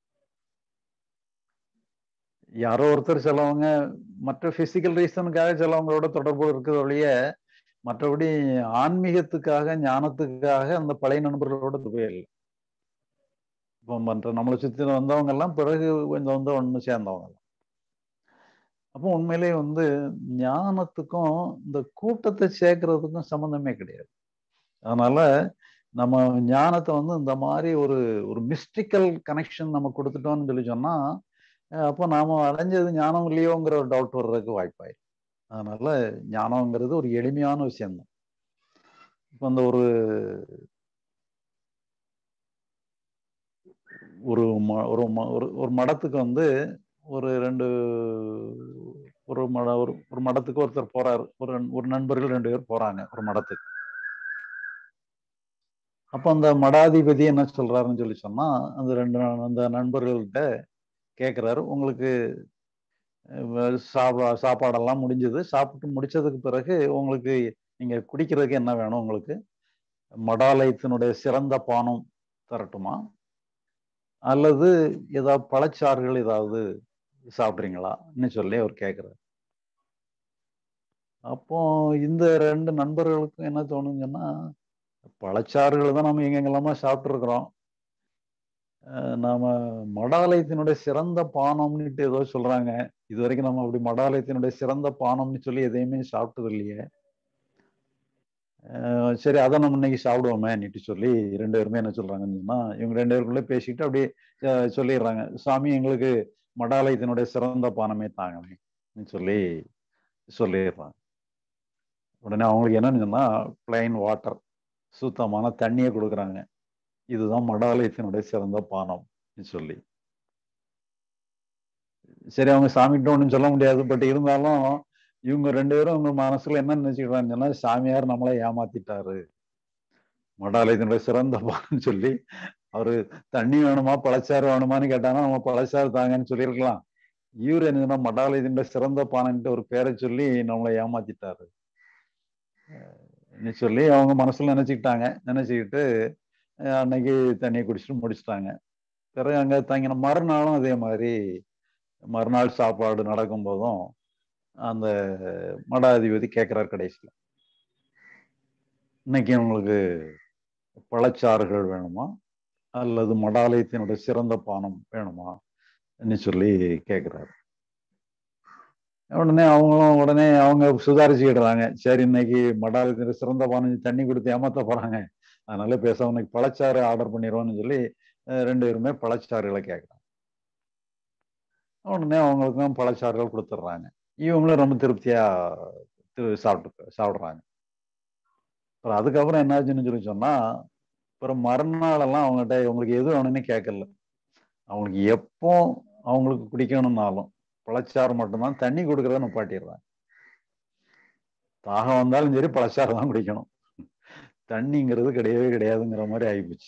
யாரோ ஒருத்தர் சிலவங்க மற்ற பிசிக்கல் ரீசனுக்காக சிலவங்களோட தொடர்பு இருக்கிறத ஒழிய மற்றபடி ஆன்மீகத்துக்காக ஞானத்துக்காக அந்த பழைய நண்பர்களோட துபே இல்லை இப்போ மற்ற நம்மளை சுற்றி வந்தவங்க எல்லாம் பிறகு கொஞ்சம் வந்து ஒன்று சேர்ந்தவங்க எல்லாம் அப்போ உண்மையிலே வந்து ஞானத்துக்கும் இந்த கூட்டத்தை சேர்க்கறதுக்கும் சம்மந்தமே கிடையாது அதனால நம்ம ஞானத்தை வந்து இந்த மாதிரி ஒரு ஒரு மிஸ்டிக்கல் கனெக்ஷன் நம்ம கொடுத்துட்டோம்னு சொல்லி சொன்னா அப்போ நாம அடைஞ்சது ஞானம் இல்லையோங்கிற ஒரு டவுட் வர்றதுக்கு வாய்ப்பாயிடும் அதனால ஞானம்ங்கிறது ஒரு எளிமையான விஷயம்தான் இப்போ அந்த ஒரு ஒரு ஒரு ஒரு ஒரு மடத்துக்கு வந்து ஒரு ரெண்டு ஒரு மட ஒரு ஒரு மடத்துக்கு ஒருத்தர் போறாரு ஒரு ஒரு நண்பர்கள் ரெண்டு பேர் போறாங்க ஒரு மடத்துக்கு அப்போ அந்த மடாதிபதி என்ன சொல்றாருன்னு சொல்லி சொன்னா அந்த ரெண்டு அந்த நண்பர்கள்கிட்ட கேட்குறாரு உங்களுக்கு சாப்பா சாப்பாடெல்லாம் முடிஞ்சது சாப்பிட்டு முடிச்சதுக்கு பிறகு உங்களுக்கு நீங்க குடிக்கிறதுக்கு என்ன வேணும் உங்களுக்கு மடாலயத்தினுடைய சிறந்த பானம் தரட்டுமா அல்லது ஏதாவது பழச்சாறுகள் ஏதாவது சாப்பிட்றீங்களான்னு சொல்லி அவர் கேட்குறாரு அப்போ இந்த ரெண்டு நண்பர்களுக்கும் என்ன தோணுங்கன்னா பழச்சாறுகள் தான் நம்ம எங்கெங்கெல்லாமா சாப்பிட்ருக்குறோம் நாம மடாலயத்தினுடைய சிறந்த பானம்னுட்டு ஏதோ சொல்றாங்க இது வரைக்கும் நம்ம அப்படி மடாலயத்தினுடைய சிறந்த பானம்னு சொல்லி எதையுமே சாப்பிட்டது இல்லையே சரி அதை நம்ம இன்னைக்கு சாப்பிடுவோமே நீட்டு சொல்லி ரெண்டு பேருமே என்ன சொல்றாங்கன்னு சொன்னா இவங்க ரெண்டு பேருக்குள்ளே பேசிக்கிட்டு அப்படியே சொல்லிடுறாங்க சாமி எங்களுக்கு மடாலயத்தினுடைய சிறந்த பானமே தாங்கன்னு சொல்லி சொல்லிடுறாங்க உடனே அவங்களுக்கு என்னன்னு சொன்னா பிளைன் வாட்டர் சுத்தமான தண்ணியை கொடுக்குறாங்க இதுதான் மடாலயத்தினுடைய சிறந்த பானம் சொல்லி சரி அவங்க சாமிகிட்ட ஒன்றும் சொல்ல முடியாது பட் இருந்தாலும் இவங்க ரெண்டு பேரும் அவங்க மனசுல என்ன நினைச்சுக்கிறாங்கன்னு சொன்னா சாமியார் நம்மளை ஏமாத்திட்டாரு மடாலயத்தினுடைய சிறந்த பான்னு சொல்லி அவரு தண்ணி வேணுமா பழச்சாறு வேணுமான்னு கேட்டாங்கன்னா நம்ம பழச்சாறு தாங்கன்னு சொல்லியிருக்கலாம் இவர் என்ன மடாலயத்தினுடைய சிறந்த பானன்ட்டு ஒரு பேரை சொல்லி நம்மளை ஏமாத்திட்டாரு சொல்லி அவங்க மனசுல நினைச்சுக்கிட்டாங்க நினைச்சுக்கிட்டு அன்னைக்கு தண்ணியை குடிச்சிட்டு முடிச்சிட்டாங்க பிறகு அங்க தங்கின மறுநாளும் அதே மாதிரி மறுநாள் சாப்பாடு நடக்கும் போதும் அந்த மடாதிபதி கேட்கிறார் கடைசியில் இன்னைக்கு உங்களுக்கு பழச்சாறுகள் வேணுமா அல்லது மடாலயத்தினுடைய சிறந்த பானம் வேணுமா சொல்லி கேட்குறாரு உடனே அவங்களும் உடனே அவங்க சுதாரிச்சுக்கிடுறாங்க சரி இன்னைக்கு மடாலயத்தினுடைய சிறந்த பானம் தண்ணி கொடுத்து ஏமாத்த போறாங்க அதனால பேச உனக்கு பழச்சாறு ஆர்டர் பண்ணிடுவோம்னு சொல்லி ரெண்டு பேருமே பழச்சாறுகளை கேட்குறாங்க உடனே அவங்களுக்கும் பழச்சாறுகள் கொடுத்துட்றாங்க இவங்களும் ரொம்ப திருப்தியா சாப்பிட்டு சாப்பிட்றாங்க அப்புறம் அதுக்கப்புறம் என்னாச்சுன்னு சொல்லி சொன்னா அப்புறம் மறுநாளெல்லாம் அவங்ககிட்ட இவங்களுக்கு எது வேணும்னு கேட்கல அவங்களுக்கு எப்போ அவங்களுக்கு குடிக்கணும்னாலும் பழச்சாறு மட்டும்தான் தண்ணி கொடுக்கறத நிப்பாட்டிடுறாங்க தாகம் வந்தாலும் சரி பழச்சாறு தான் குடிக்கணும் தண்ணிங்கிறது கிடையவே கிடையாதுங்கிற மாதிரி ஆகிப்போச்சு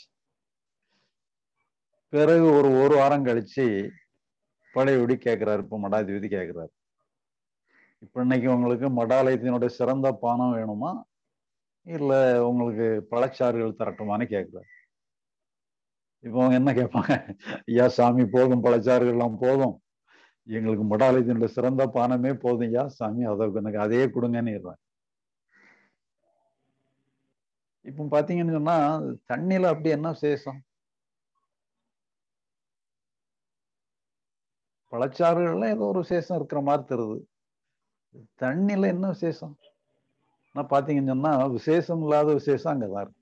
பிறகு ஒரு ஒரு வாரம் கழிச்சு பழையபடி கேட்கிறாரு இப்போ மடாதிபதி கேட்கிறாரு இப்ப இன்னைக்கு உங்களுக்கு மடாலயத்தினுடைய சிறந்த பானம் வேணுமா இல்ல உங்களுக்கு பழச்சாறுகள் தரட்டுமான்னு கேட்கிறாரு இப்போ அவங்க என்ன கேட்பாங்க ஐயா சாமி போதும் பழச்சாறுகள்லாம் போதும் எங்களுக்கு மடாலயத்தினுடைய சிறந்த பானமே போதும் ஐயா சாமி அதை எனக்கு அதே கொடுங்கன்னு இப்போ பாத்தீங்கன்னு சொன்னா தண்ணியில அப்படி என்ன விசேஷம் பழச்சாறுகள்ல ஏதோ ஒரு விசேஷம் இருக்கிற மாதிரி தருது தண்ணியில என்ன விசேஷம் நான் பாத்தீங்கன்னு சொன்னா விசேஷம் இல்லாத விசேஷம் அங்கதான் இருக்கு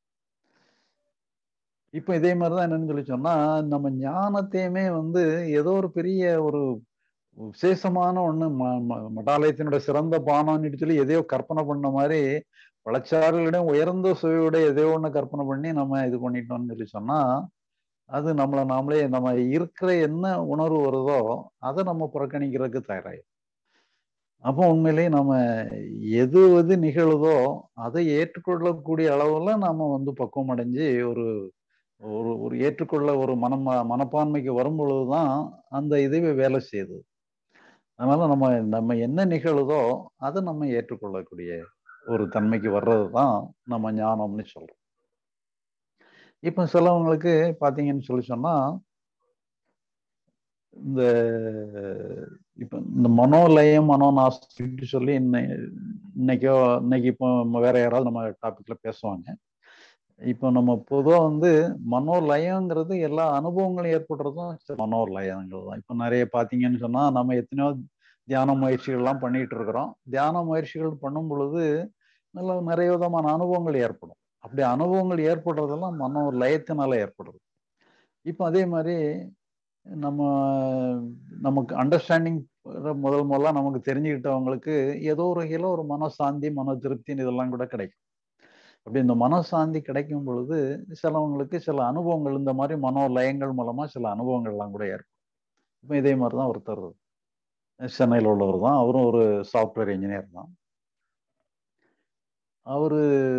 இப்ப இதே மாதிரிதான் என்னன்னு சொல்லி சொன்னா நம்ம ஞானத்தையுமே வந்து ஏதோ ஒரு பெரிய ஒரு விசேஷமான ஒண்ணு மடாலயத்தினுடைய சிறந்த பானம்னு சொல்லி எதையோ கற்பனை பண்ண மாதிரி பழச்சாறுகளிடம் உயர்ந்த சுவையோட எதையோ ஒண்ணு கற்பனை பண்ணி நம்ம இது பண்ணிட்டோம்னு சொல்லி சொன்னா அது நம்மளை நாமளே நம்ம இருக்கிற என்ன உணர்வு வருதோ அதை நம்ம புறக்கணிக்கிறதுக்கு தயாராகும் அப்போ உண்மையிலேயே நம்ம எது எது நிகழுதோ அதை ஏற்றுக்கொள்ளக்கூடிய அளவுல நாம வந்து பக்குவம் அடைஞ்சு ஒரு ஒரு ஒரு ஏற்றுக்கொள்ள ஒரு மனம் மனப்பான்மைக்கு வரும் பொழுதுதான் அந்த இதுவே வேலை செய்யுது அதனால நம்ம நம்ம என்ன நிகழுதோ அதை நம்ம ஏற்றுக்கொள்ளக்கூடிய ஒரு தன்மைக்கு வர்றது தான் நம்ம ஞானம்னு சொல்றோம் இப்ப சிலவங்களுக்கு பாத்தீங்கன்னு சொல்லி சொன்னா இந்த இப்ப இந்த மனோலயம் மனோநாஸ்தின்னு சொல்லி இன்னைக்கோ இன்னைக்கு இப்போ வேற யாராவது நம்ம டாபிக்ல பேசுவாங்க இப்போ நம்ம பொதுவாக வந்து மனோலயங்கிறது எல்லா அனுபவங்களும் ஏற்படுறதும் மனோலயங்கள் தான் இப்போ நிறைய பார்த்தீங்கன்னு சொன்னால் நம்ம எத்தனையோ தியான முயற்சிகள்லாம் பண்ணிட்டு இருக்கிறோம் தியான முயற்சிகள் பண்ணும் பொழுது நல்ல நிறைய விதமான அனுபவங்கள் ஏற்படும் அப்படி அனுபவங்கள் ஏற்படுறதெல்லாம் மனோ லயத்தினால ஏற்படுறது இப்போ அதே மாதிரி நம்ம நமக்கு அண்டர்ஸ்டாண்டிங் முதல் முதல்ல நமக்கு தெரிஞ்சுக்கிட்டவங்களுக்கு ஏதோ ஒரு வகையில் ஒரு மனசாந்தி மன திருப்தின்னு இதெல்லாம் கூட கிடைக்கும் அப்படி இந்த மனசாந்தி கிடைக்கும் பொழுது சிலவங்களுக்கு சில அனுபவங்கள் இந்த மாதிரி மனோலயங்கள் மூலமா சில அனுபவங்கள்லாம் கூட ஏற்படும் இப்போ இதே மாதிரி தான் ஒருத்தர் சென்னையில் உள்ளவர் தான் அவரும் ஒரு சாஃப்ட்வேர் இன்ஜினியர் தான் அவரு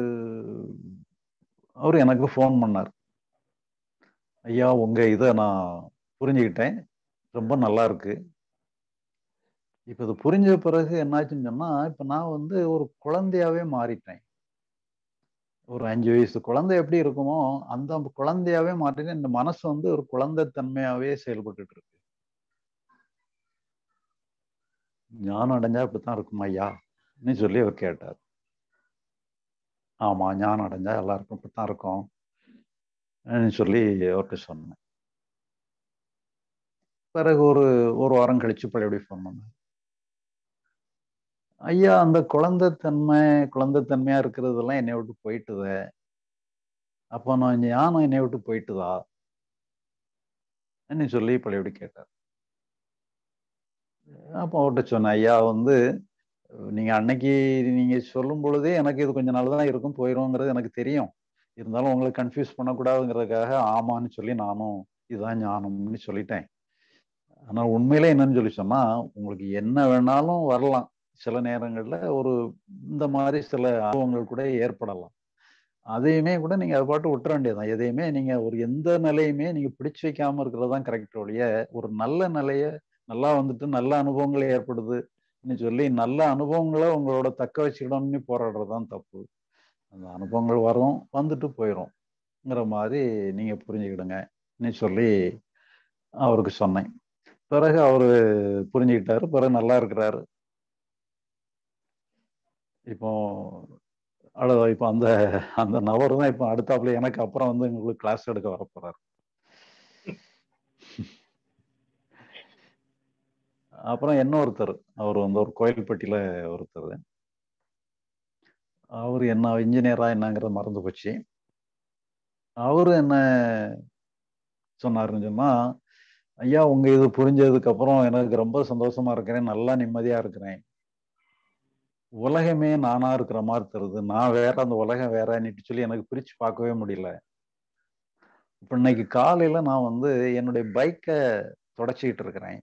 அவர் எனக்கு ஃபோன் பண்ணார் ஐயா உங்க இதை நான் புரிஞ்சுக்கிட்டேன் ரொம்ப நல்லா இருக்கு இப்போ இது புரிஞ்ச பிறகு என்னாச்சுன்னு சொன்னா இப்போ நான் வந்து ஒரு குழந்தையாவே மாறிட்டேன் ஒரு அஞ்சு வயசு குழந்தை எப்படி இருக்குமோ அந்த குழந்தையாவே மாறிட்டு இந்த மனசு வந்து ஒரு குழந்தை தன்மையாவே செயல்பட்டுட்டு இருக்கு ஞானம் அடைஞ்சா இப்படித்தான் இருக்கும் ஐயான்னு சொல்லி அவர் கேட்டார் ஆமா ஞானம் அடைஞ்சா எல்லாருக்கும் இப்படித்தான் இருக்கும் சொல்லி அவர்கிட்ட சொன்னேன் பிறகு ஒரு ஒரு வாரம் கழிச்சு பழையபடி ஃபோன் பண்ணேன் ஐயா அந்த குழந்தைத்தன்மை குழந்தைத்தன்மையா இருக்கிறதெல்லாம் என்னை விட்டு போயிட்டுதே அப்போ நான் ஞானம் என்னை விட்டு போயிட்டுதா என்ன சொல்லி பழையபடி கேட்டார் அப்போ அவர்கிட்ட சொன்னேன் ஐயா வந்து நீங்க அன்னைக்கு நீங்க சொல்லும் பொழுதே எனக்கு இது கொஞ்ச நாள் தான் இருக்கும் போயிருங்கிறது எனக்கு தெரியும் இருந்தாலும் உங்களை கன்ஃபியூஸ் பண்ணக்கூடாதுங்கிறதுக்காக ஆமான்னு சொல்லி நானும் இதுதான் ஞானம்னு சொல்லிட்டேன் ஆனா உண்மையிலே என்னன்னு சொல்லி சொன்னா உங்களுக்கு என்ன வேணாலும் வரலாம் சில நேரங்கள்ல ஒரு இந்த மாதிரி சில அனுபவங்கள் கூட ஏற்படலாம் அதையுமே கூட நீங்க அதை பாட்டு விட்டுற வேண்டியதுதான் எதையுமே நீங்க ஒரு எந்த நிலையுமே நீங்க பிடிச்சு வைக்காம இருக்கிறது தான் கரெக்ட் ஒழிய ஒரு நல்ல நிலைய நல்லா வந்துட்டு நல்ல அனுபவங்கள் ஏற்படுதுன்னு சொல்லி நல்ல அனுபவங்களை உங்களோட தக்க வச்சுக்கணும்னு போராடுறது தான் தப்பு அந்த அனுபவங்கள் வரும் வந்துட்டு போயிடும்ங்கிற மாதிரி நீங்க புரிஞ்சுக்கிடுங்கன்னு சொல்லி அவருக்கு சொன்னேன் பிறகு அவரு புரிஞ்சுக்கிட்டாரு பிறகு நல்லா இருக்கிறாரு இப்போ அவ்வளோ இப்போ அந்த அந்த நபர் தான் இப்போ அடுத்தாப்புல எனக்கு அப்புறம் வந்து உங்களுக்கு கிளாஸ் எடுக்க வர போறாரு அப்புறம் இன்னொருத்தர் அவர் வந்து ஒரு கோயில்பட்டியில ஒருத்தர் அவர் என்ன இன்ஜினியரா என்னங்கிறது மறந்து போச்சு அவரு என்ன சொன்னாருன்னு சொன்னா ஐயா உங்க இது புரிஞ்சதுக்கு அப்புறம் எனக்கு ரொம்ப சந்தோஷமா இருக்கிறேன் நல்லா நிம்மதியா இருக்கிறேன் உலகமே நானா இருக்கிற மாதிரி தருது நான் வேற அந்த உலகம் வேறன்னுட்டு சொல்லி எனக்கு பிரிச்சு பார்க்கவே முடியல இப்ப இன்னைக்கு காலையில நான் வந்து என்னுடைய பைக்கை தொடச்சிக்கிட்டு இருக்கிறேன்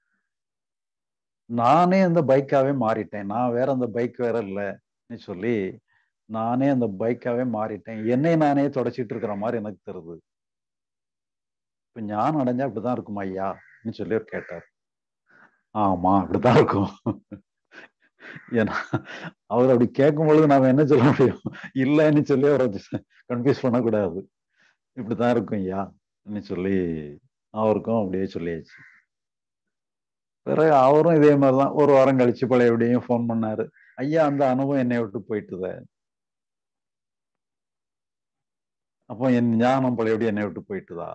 நானே அந்த பைக்காவே மாறிட்டேன் நான் வேற அந்த பைக் வேற இல்லைன்னு சொல்லி நானே அந்த பைக்காவே மாறிட்டேன் என்னை நானே தொடச்சிட்டு இருக்கிற மாதிரி எனக்கு தருது இப்ப ஞானம் அடைஞ்சா அப்படிதான் இருக்கும் ஐயான்னு சொல்லி அவர் கேட்டார் ஆமா அப்படிதான் இருக்கும் ஏன்னா அவர் அப்படி கேட்கும் பொழுது நாம என்ன சொல்ல முடியும் இல்லைன்னு சொல்லி அவரை கன்ஃபியூஸ் பண்ணக்கூடாது இப்படிதான் இருக்கும் ஐயான்னு சொல்லி அவருக்கும் அப்படியே சொல்லியாச்சு பிறகு அவரும் இதே மாதிரிதான் ஒரு வாரம் கழிச்சு பழையபடியும் ஃபோன் பண்ணாரு ஐயா அந்த அனுபவம் என்னை விட்டு போயிட்டுத அப்போ என் ஞானம் பழையபடி என்னை விட்டு போயிட்டுதா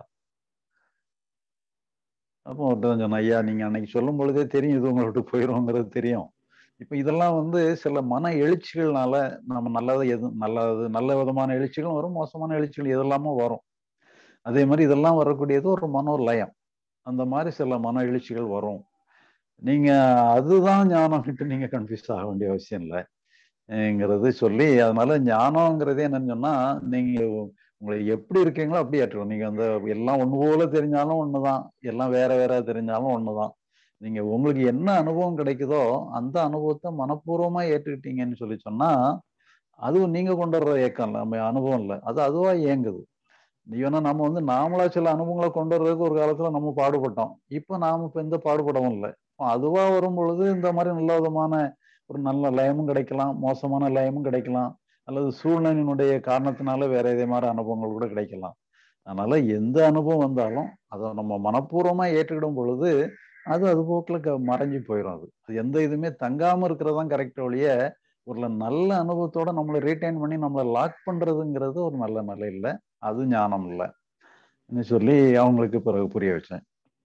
அப்போ ஒருத்தர் சொன்ன ஐயா நீங்க அன்னைக்கு சொல்லும் பொழுதே தெரியும் இது உங்களை விட்டு போயிடும்ங்கிறது தெரியும் இப்ப இதெல்லாம் வந்து சில மன எழுச்சிகள்னால நம்ம நல்லது எது நல்லது நல்ல விதமான எழுச்சிகளும் வரும் மோசமான எழுச்சிகள் எதெல்லாமோ வரும் அதே மாதிரி இதெல்லாம் வரக்கூடியது ஒரு மனோ லயம் அந்த மாதிரி சில மன எழுச்சிகள் வரும் நீங்க அதுதான் ஞானம்ட்டு நீங்க கன்ஃபியூஸ் ஆக வேண்டிய அவசியம் இல்லைங்கிறது சொல்லி அதனால ஞானம்ங்கிறதே என்னன்னு சொன்னா நீங்க உங்களை எப்படி இருக்கீங்களோ அப்படி ஏற்றுக்கணும் நீங்க அந்த எல்லாம் ஒண்ணு போல தெரிஞ்சாலும் ஒண்ணுதான் எல்லாம் வேற வேற தெரிஞ்சாலும் ஒண்ணுதான் நீங்க உங்களுக்கு என்ன அனுபவம் கிடைக்குதோ அந்த அனுபவத்தை மனப்பூர்வமா ஏற்றுக்கிட்டீங்கன்னு சொல்லி சொன்னா அதுவும் நீங்க கொண்டு வர்ற ஏக்கம் இல்லை நம்ம அனுபவம் இல்லை அது அதுவா இயங்குது ஏன்னா நம்ம வந்து நாமளா சில அனுபவங்களை கொண்டு வர்றதுக்கு ஒரு காலத்துல நம்ம பாடுபட்டோம் இப்போ நாம இப்ப எந்த பாடுபடவும் இல்லை அதுவா வரும் பொழுது இந்த மாதிரி நல்ல விதமான ஒரு நல்ல லயமும் கிடைக்கலாம் மோசமான லயமும் கிடைக்கலாம் அல்லது சூழ்நிலையினுடைய காரணத்தினால வேற இதே மாதிரி அனுபவங்கள் கூட கிடைக்கலாம் அதனால எந்த அனுபவம் வந்தாலும் அதை நம்ம மனப்பூர்வமா ஏற்றுக்கிடும் பொழுது அது அது போக்கில் மறைஞ்சு போயிடும் அது அது எந்த இதுவுமே தங்காம இருக்கிறதான் கரெக்ட் ஒழிய ஒரு நல்ல அனுபவத்தோட நம்மளை ரீட்டைன் பண்ணி நம்மளை லாக் பண்றதுங்கிறது ஒரு நல்ல நிலை இல்லை அது ஞானம் இல்லை சொல்லி அவங்களுக்கு பிறகு புரிய வச்சேன்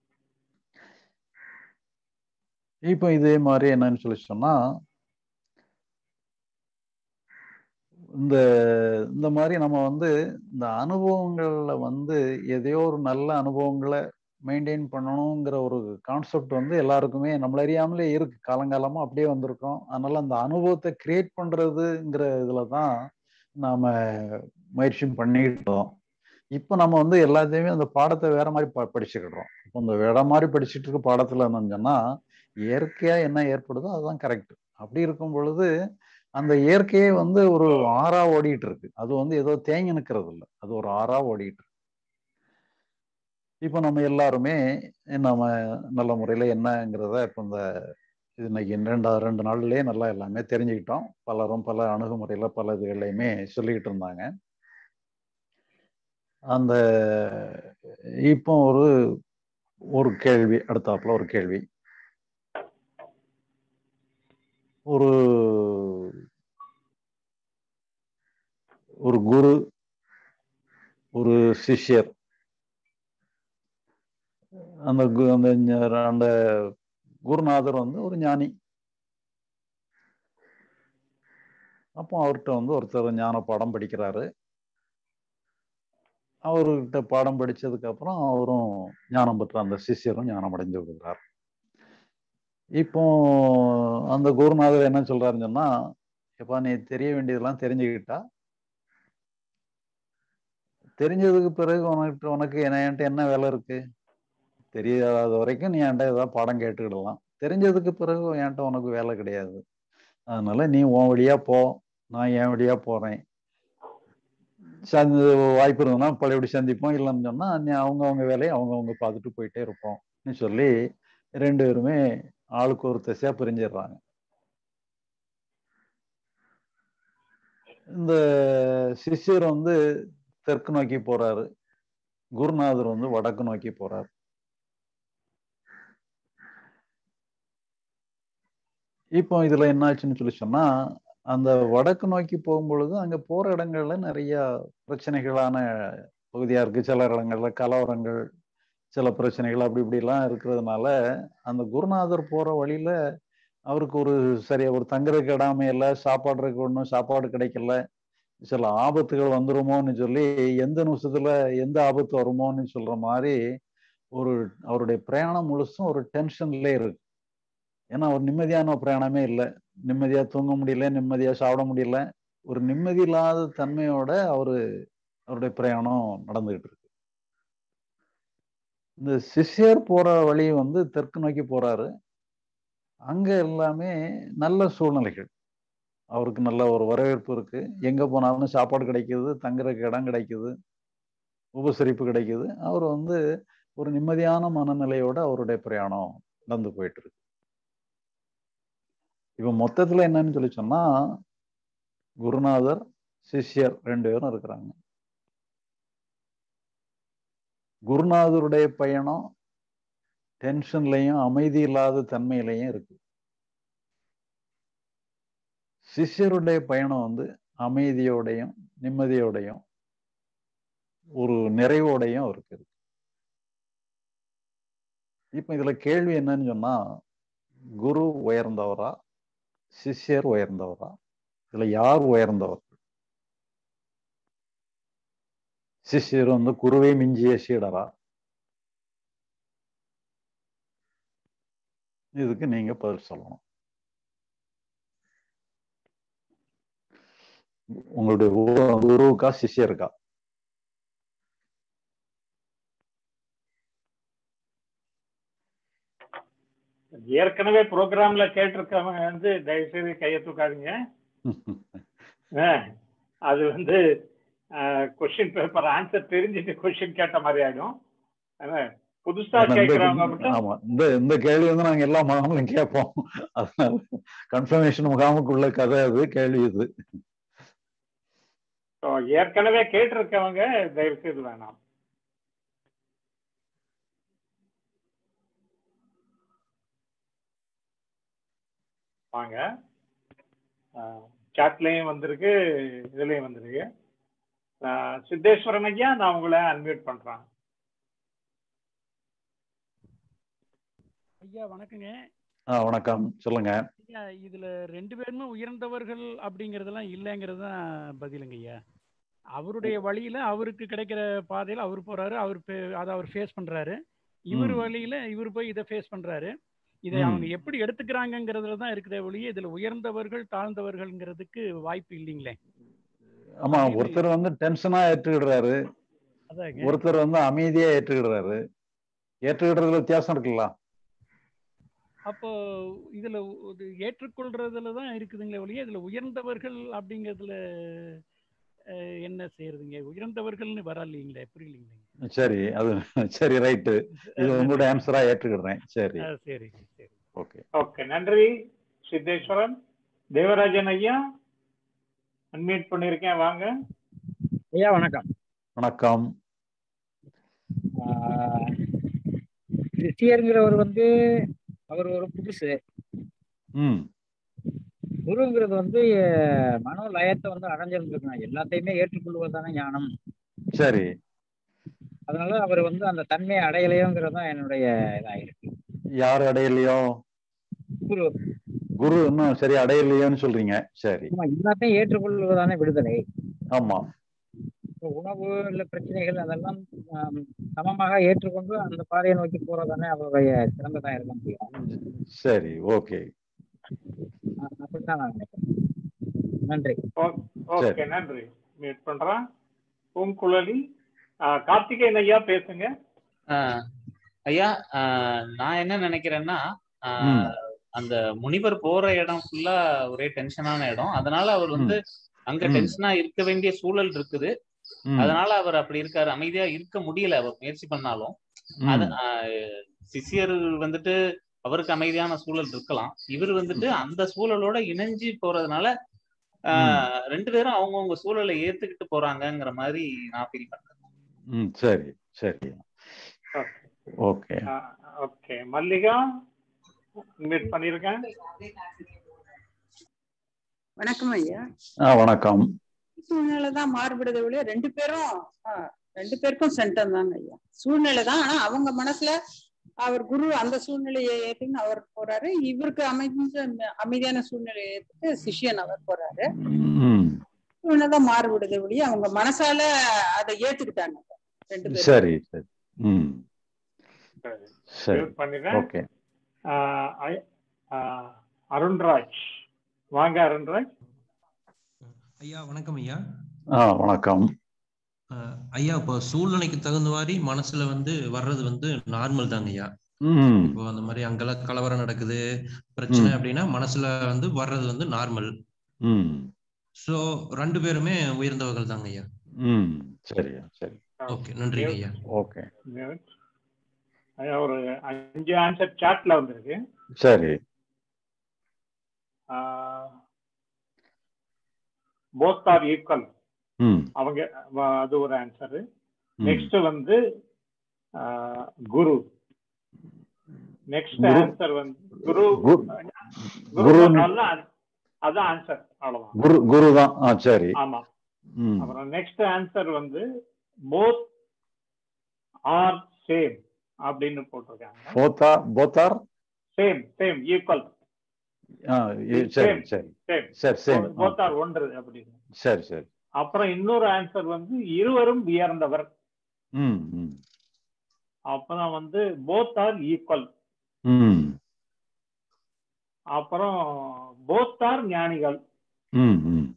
இப்போ இதே மாதிரி என்னன்னு சொல்லி சொன்னா இந்த இந்த மாதிரி நம்ம வந்து இந்த அனுபவங்கள்ல வந்து எதையோ ஒரு நல்ல அனுபவங்களை மெயின்டைன் பண்ணணுங்கிற ஒரு கான்செப்ட் வந்து எல்லாருக்குமே நம்மள அறியாமலே இருக்கு காலங்காலமா அப்படியே வந்திருக்கோம் அதனால அந்த அனுபவத்தை கிரியேட் பண்றதுங்கிற இதுல தான் நாம முயற்சி பண்ணிக்கிட்டோம் இப்போ நம்ம வந்து எல்லாத்தையுமே அந்த பாடத்தை வேற மாதிரி ப படிச்சுக்கிடுறோம் இப்போ இந்த வேற மாதிரி படிச்சுட்டு இருக்க பாடத்துல என்னன்னு சொன்னா இயற்கையா என்ன ஏற்படுதோ அதுதான் கரெக்ட் அப்படி இருக்கும் பொழுது அந்த இயற்கையே வந்து ஒரு ஆறா ஓடிட்டு இருக்கு அது வந்து ஏதோ தேங்கி நிற்கிறது இல்லை அது ஒரு ஆறா ஓடிட்டு இருக்கு இப்போ நம்ம எல்லாருமே நம்ம நல்ல முறையில் என்னங்கிறத இப்போ இந்த இது இன்னைக்கு ரெண்டு ரெண்டு நாள்லயே நல்லா எல்லாமே தெரிஞ்சுக்கிட்டோம் பலரும் பல அணுகுமுறையில் பல இதுகளையுமே சொல்லிக்கிட்டு இருந்தாங்க அந்த இப்போ ஒரு ஒரு கேள்வி அடுத்தாப்புல ஒரு கேள்வி ஒரு ஒரு குரு ஒரு சிஷ்யர் அந்த அந்த அந்த குருநாதர் வந்து ஒரு ஞானி அப்போ அவர்கிட்ட வந்து ஒருத்தர் ஞான பாடம் படிக்கிறாரு அவர்கிட்ட பாடம் படிச்சதுக்கு அப்புறம் அவரும் ஞானம் பெற்ற அந்த சிஷ்யரும் ஞானம் அடைஞ்சு விடுகிறார் இப்போ அந்த குருநாதர் என்ன சொல்றாருன்னு சொன்னா எப்பா நீ தெரிய வேண்டியதெல்லாம் தெரிஞ்சுக்கிட்டா தெரிஞ்சதுக்கு பிறகு உனக்கு உனக்கு என்ன என்கிட்ட என்ன வேலை இருக்கு தெரியாத வரைக்கும் நீ என்கிட்ட ஏதாவது பாடம் கேட்டுக்கிடலாம் தெரிஞ்சதுக்கு பிறகு என்கிட்ட உனக்கு வேலை கிடையாது அதனால நீ உன் வழியா போ நான் என் வழியா போறேன் சந்தி வாய்ப்பு இருந்ததுன்னா பழையபடி சந்திப்போம் இல்லைன்னு சொன்னா நீ அவங்க அவங்க வேலையை அவங்க அவங்க பார்த்துட்டு போயிட்டே இருப்போம் சொல்லி ரெண்டு பேருமே ஆளுக்கு ஒரு திசையா பிரிஞ்சிடுறாங்க இந்த சிஷ்யர் வந்து தெற்கு நோக்கி போறாரு குருநாதர் வந்து வடக்கு நோக்கி போறாரு இப்போ இதுல என்னாச்சுன்னு சொல்லி சொன்னா அந்த வடக்கு நோக்கி போகும்பொழுது அங்க போற இடங்கள்ல நிறைய பிரச்சனைகளான பகுதியா இருக்கு சில இடங்கள்ல கலவரங்கள் சில பிரச்சனைகள் அப்படி இப்படிலாம் இருக்கிறதுனால அந்த குருநாதர் போற வழியில அவருக்கு ஒரு சரியா ஒரு தங்குறதுக்கு இடாம இல்லை சாப்பாடுறதுக்கு ஒன்றும் சாப்பாடு கிடைக்கல சில ஆபத்துகள் வந்துருமோன்னு சொல்லி எந்த நிமிஷத்துல எந்த ஆபத்து வருமோன்னு சொல்ற மாதிரி ஒரு அவருடைய பிரயாணம் முழுசும் ஒரு டென்ஷன்ல இருக்கு ஏன்னா அவர் நிம்மதியான பிரயாணமே இல்லை நிம்மதியா தூங்க முடியல நிம்மதியா சாப்பிட முடியல ஒரு நிம்மதி இல்லாத தன்மையோட அவரு அவருடைய பிரயாணம் நடந்துகிட்டு இருக்கு இந்த சிஷ்யர் போற வழி வந்து தெற்கு நோக்கி போறாரு அங்க எல்லாமே நல்ல சூழ்நிலைகள் அவருக்கு நல்ல ஒரு வரவேற்பு இருக்கு எங்க போனாலும் சாப்பாடு கிடைக்குது தங்குறதுக்கு இடம் கிடைக்குது உபசரிப்பு கிடைக்குது அவர் வந்து ஒரு நிம்மதியான மனநிலையோட அவருடைய பிரயாணம் நடந்து போயிட்டு இருக்கு இப்ப மொத்தத்துல என்னன்னு சொல்லி சொன்னா குருநாதர் சிஷ்யர் ரெண்டு பேரும் இருக்கிறாங்க குருநாதருடைய பயணம் டென்ஷன்லையும் அமைதி இல்லாத தன்மையிலையும் இருக்கு சிஷ்யருடைய பயணம் வந்து அமைதியோடையும் நிம்மதியோடையும் ஒரு நிறைவோடையும் இருக்குது இப்ப இதுல கேள்வி என்னன்னு சொன்னா குரு உயர்ந்தவரா சிஷ்யர் உயர்ந்தவரா இதுல யார் உயர்ந்தவர் சிஷ்யர் வந்து குருவை மிஞ்சிய சீடரா இதுக்கு நீங்க பதில் சொல்லணும் உங்களுடைய குருவுக்கா சிஷ்யருக்கா ஏற்கனவே ப்ரோக்ராம்ல கேட்டிருக்கவங்க வந்து தயவுசெய்து கையை தூக்காதீங்க அது வந்து கொஸ்டின் பேப்பர் ஆன்சர் தெரிஞ்சுட்டு கொஸ்டின் கேட்ட மாதிரி ஆயிடும் புதுசா கேட்கிறவங்க மட்டும் ஆமா இந்த இந்த கேள்வி வந்து நாங்க எல்லா முகாமிலும் கேட்போம் அதனால கன்ஃபர்மேஷன் முகாமுக்குள்ள கதை அது கேள்வி இது ஏற்கனவே கேட்டிருக்கவங்க தயவு செய்து வேணாம் வாங்க சாட்லயும் வந்திருக்கு இதுலயும் வந்திருக்கு சித்தேஸ்வரன் ஐயா நான் உங்களை அன்மியூட் பண்றேன் ஐயா வணக்கங்க ஆ வணக்கம் சொல்லுங்க ஐயா இதுல ரெண்டு பேருமே உயர்ந்தவர்கள் அப்படிங்கறதெல்லாம் இல்லைங்கிறது தான் பதிலுங்க ஐயா அவருடைய வழியில அவருக்கு கிடைக்கிற பாதையில அவர் போறாரு அவர் அதை அவர் ஃபேஸ் பண்றாரு இவர் வழியில இவர் போய் இதை ஃபேஸ் பண்றாரு இதை அவங்க எப்படி எடுத்துக்கிறாங்கிறதுல தான் இருக்குதே ஒழிய இதுல உயர்ந்தவர்கள் தாழ்ந்தவர்கள்ங்கிறதுக்கு வாய்ப்பு இல்லைங்களே ஆமா ஒருத்தர் வந்து டென்ஷனா ஏற்றுக்கிடுறாரு ஒருத்தர் வந்து அமைதியா ஏற்றுக்கிடுறாரு ஏற்றுக்கிடுறதுல வித்தியாசம் இருக்குல்ல அப்போ இதுல ஏற்றுக்கொள்றதுல தான் இருக்குதுங்களே ஒழிய இதுல உயர்ந்தவர்கள் அப்படிங்கிறதுல என்ன செய்யறதுங்க உயர்ந்தவர்கள்னு வரலைங்களே புரியலீங்களே சரி அது சரி ரைட்டு இது உங்களோட ஆன்சரா ஏற்றுக்கிறேன் சரி சரி சரி ஓகே ஓகே நன்றி சித்தேஸ்வரன் தேவராஜன் ஐயா அன்மியூட் பண்ணிருக்கேன் வாங்க ஐயா வணக்கம் வணக்கம் கிறிஸ்டியருங்கிறவர் வந்து அவர் ஒரு புதுசு ம் குருங்கிறது வந்து மனோ லயத்தை வந்து அடைஞ்சிருந்துருக்கணும் எல்லாத்தையுமே ஏற்றுக்கொள்வதுதானே ஞானம் சரி அதனால அவர் வந்து அந்த தன்மையை அடையலையோங்கிறது தான் என்னுடைய இதாயிருக்கு யார் அடையலையோ குரு குரு இன்னும் சரி அடையலையோன்னு சொல்றீங்க சரி ஆமா எல்லாத்தையும் ஏற்றுக்கொள்வதானே விடுதலை ஆமா இப்போ உணவு இல்ல பிரச்சனைகள் அதெல்லாம் ஆம், சமமாக ஏற்றுக்கொண்டு அந்த பாதையை நோக்கி போறதானே அவருடைய சிறந்ததா இருக்க முடியும் சரி ஓகே அ- அப்படித்தான் நான் நினைக்கிறேன் நன்றி ஓகே நன்றி மீட் பண்றேன் பூங்குழலி ஆஹ் கார்த்திகேயன் ஐயா பேசுங்க ஆஹ் ஐயா ஆஹ் நான் என்ன நினைக்கிறேன்னா ஆஹ் ம். அந்த முனிவர் போற இடம் ஃபுல்லா ஒரே டென்ஷனான இடம் அதனால அவர் வந்து அங்க ம். டென்ஷனா இருக்க வேண்டிய சூழல் இருக்குது ம். அதனால அவர் அப்படி இருக்காரு அமைதியா இருக்க முடியல அவர் முயற்சி பண்ணாலும் அது ம். ஆஹ் சிஷியர் வந்துட்டு அவருக்கு அமைதியான சூழல் இருக்கலாம் இவர் வந்துட்டு அந்த சூழலோட இணைஞ்சு போறதுனால ஆஹ் ரெண்டு பேரும் அவங்கவுங்க சூழலை ஏத்துக்கிட்டு போறாங்கங்கிற மாதிரி நான் ஃபீல் பண்றேன் ம் சரி சரி ஓகே ஓகே மல்லிகா மீட் பண்ணிருக்கேன் வணக்கம் ஐயா ஆ வணக்கம் சூழ்நிலை தான் மாறுபடுதே ஒழிய ரெண்டு பேரும் ஆ, ரெண்டு பேருக்கும் சென்டம் தாங்க ஐயா சூழ்நிலை தான் ஆனா அவங்க மனசுல அவர் குரு அந்த சூழ்நிலையை ஏற்றுன்னு அவர் போறாரு இவருக்கு அமைஞ்ச அமைதியான சூழ்நிலையை ஏத்துட்டு சிஷ்யன் அவர் போறாரு ம் சூழ்நிலை தான் மாறுபடுதே ஒழிய அவங்க மனசால அதை ஏத்துக்கிட்டாங்க ரெண்டு பேரும் சரி சரி ம் சரி Mute பண்ணிடுறேன் ஓகே ஆஹ் ஐ- ஆஹ் அருண்ராஜ் வாங்க அருண்ராஜ் ஐயா வணக்கம் ஐயா ஆ வணக்கம் அஹ் ஐயா இப்போ சூழ்நிலைக்கு தகுந்த மாதிரி மனசுல வந்து வர்றது வந்து நார்மல் தாங்க ஐயா ம் இப்போ அந்த மாதிரி அங்கெல்லாம் கலவரம் நடக்குது பிரச்சனை ம். அப்படின்னா மனசுல வந்து வர்றது வந்து நார்மல் ம் சோ ரெண்டு பேருமே உயர்ந்தவர்கள் தாங்க ஐயா ம் சரியா சரி ஓகே நன்றிங்க ஐயா ஓகே Mute. ஐயா, ஒரு அஞ்சு ஆன்சர் சாட்ல வந்திருக்கு சரி போத் ஆர் ஈக்குவல் ம் அவங்க வ- அது ஒரு ஆன்சர் ம். நெக்ஸ்ட் வந்து ஆஹ், குரு நெக்ஸ்ட் குரு- ஆன்சர் வந்து குரு குரு- குரு குரு- சொன்னாலும் அது- அதான் ஆன்சர் அவ்வளவுதான் குரு குரு தான் ஆ சரி ஆமா ம் அப்புறம் நெக்ஸ்ட் ஆன்சர் வந்து போத் ஆர் சேம் அப்படின்னு போட்டிருக்காங்க போத்தா போத்தார் சேம் சேம் ஈக்குவல் ஆ இ- சரி சரி சேம் சரி சேம் போத் ஆர் ஒன்று அப்படின்னு சரி சரி அப்புறம் இன்னொரு ஆன்சர் வந்து இருவரும் உயர்ந்தவர் ம் ம் அப்புறம் வந்து போத் ஆர் ஈக்குவல் ம் அப்புறம் போத் ஆர் ஞானிகள் ம் ம்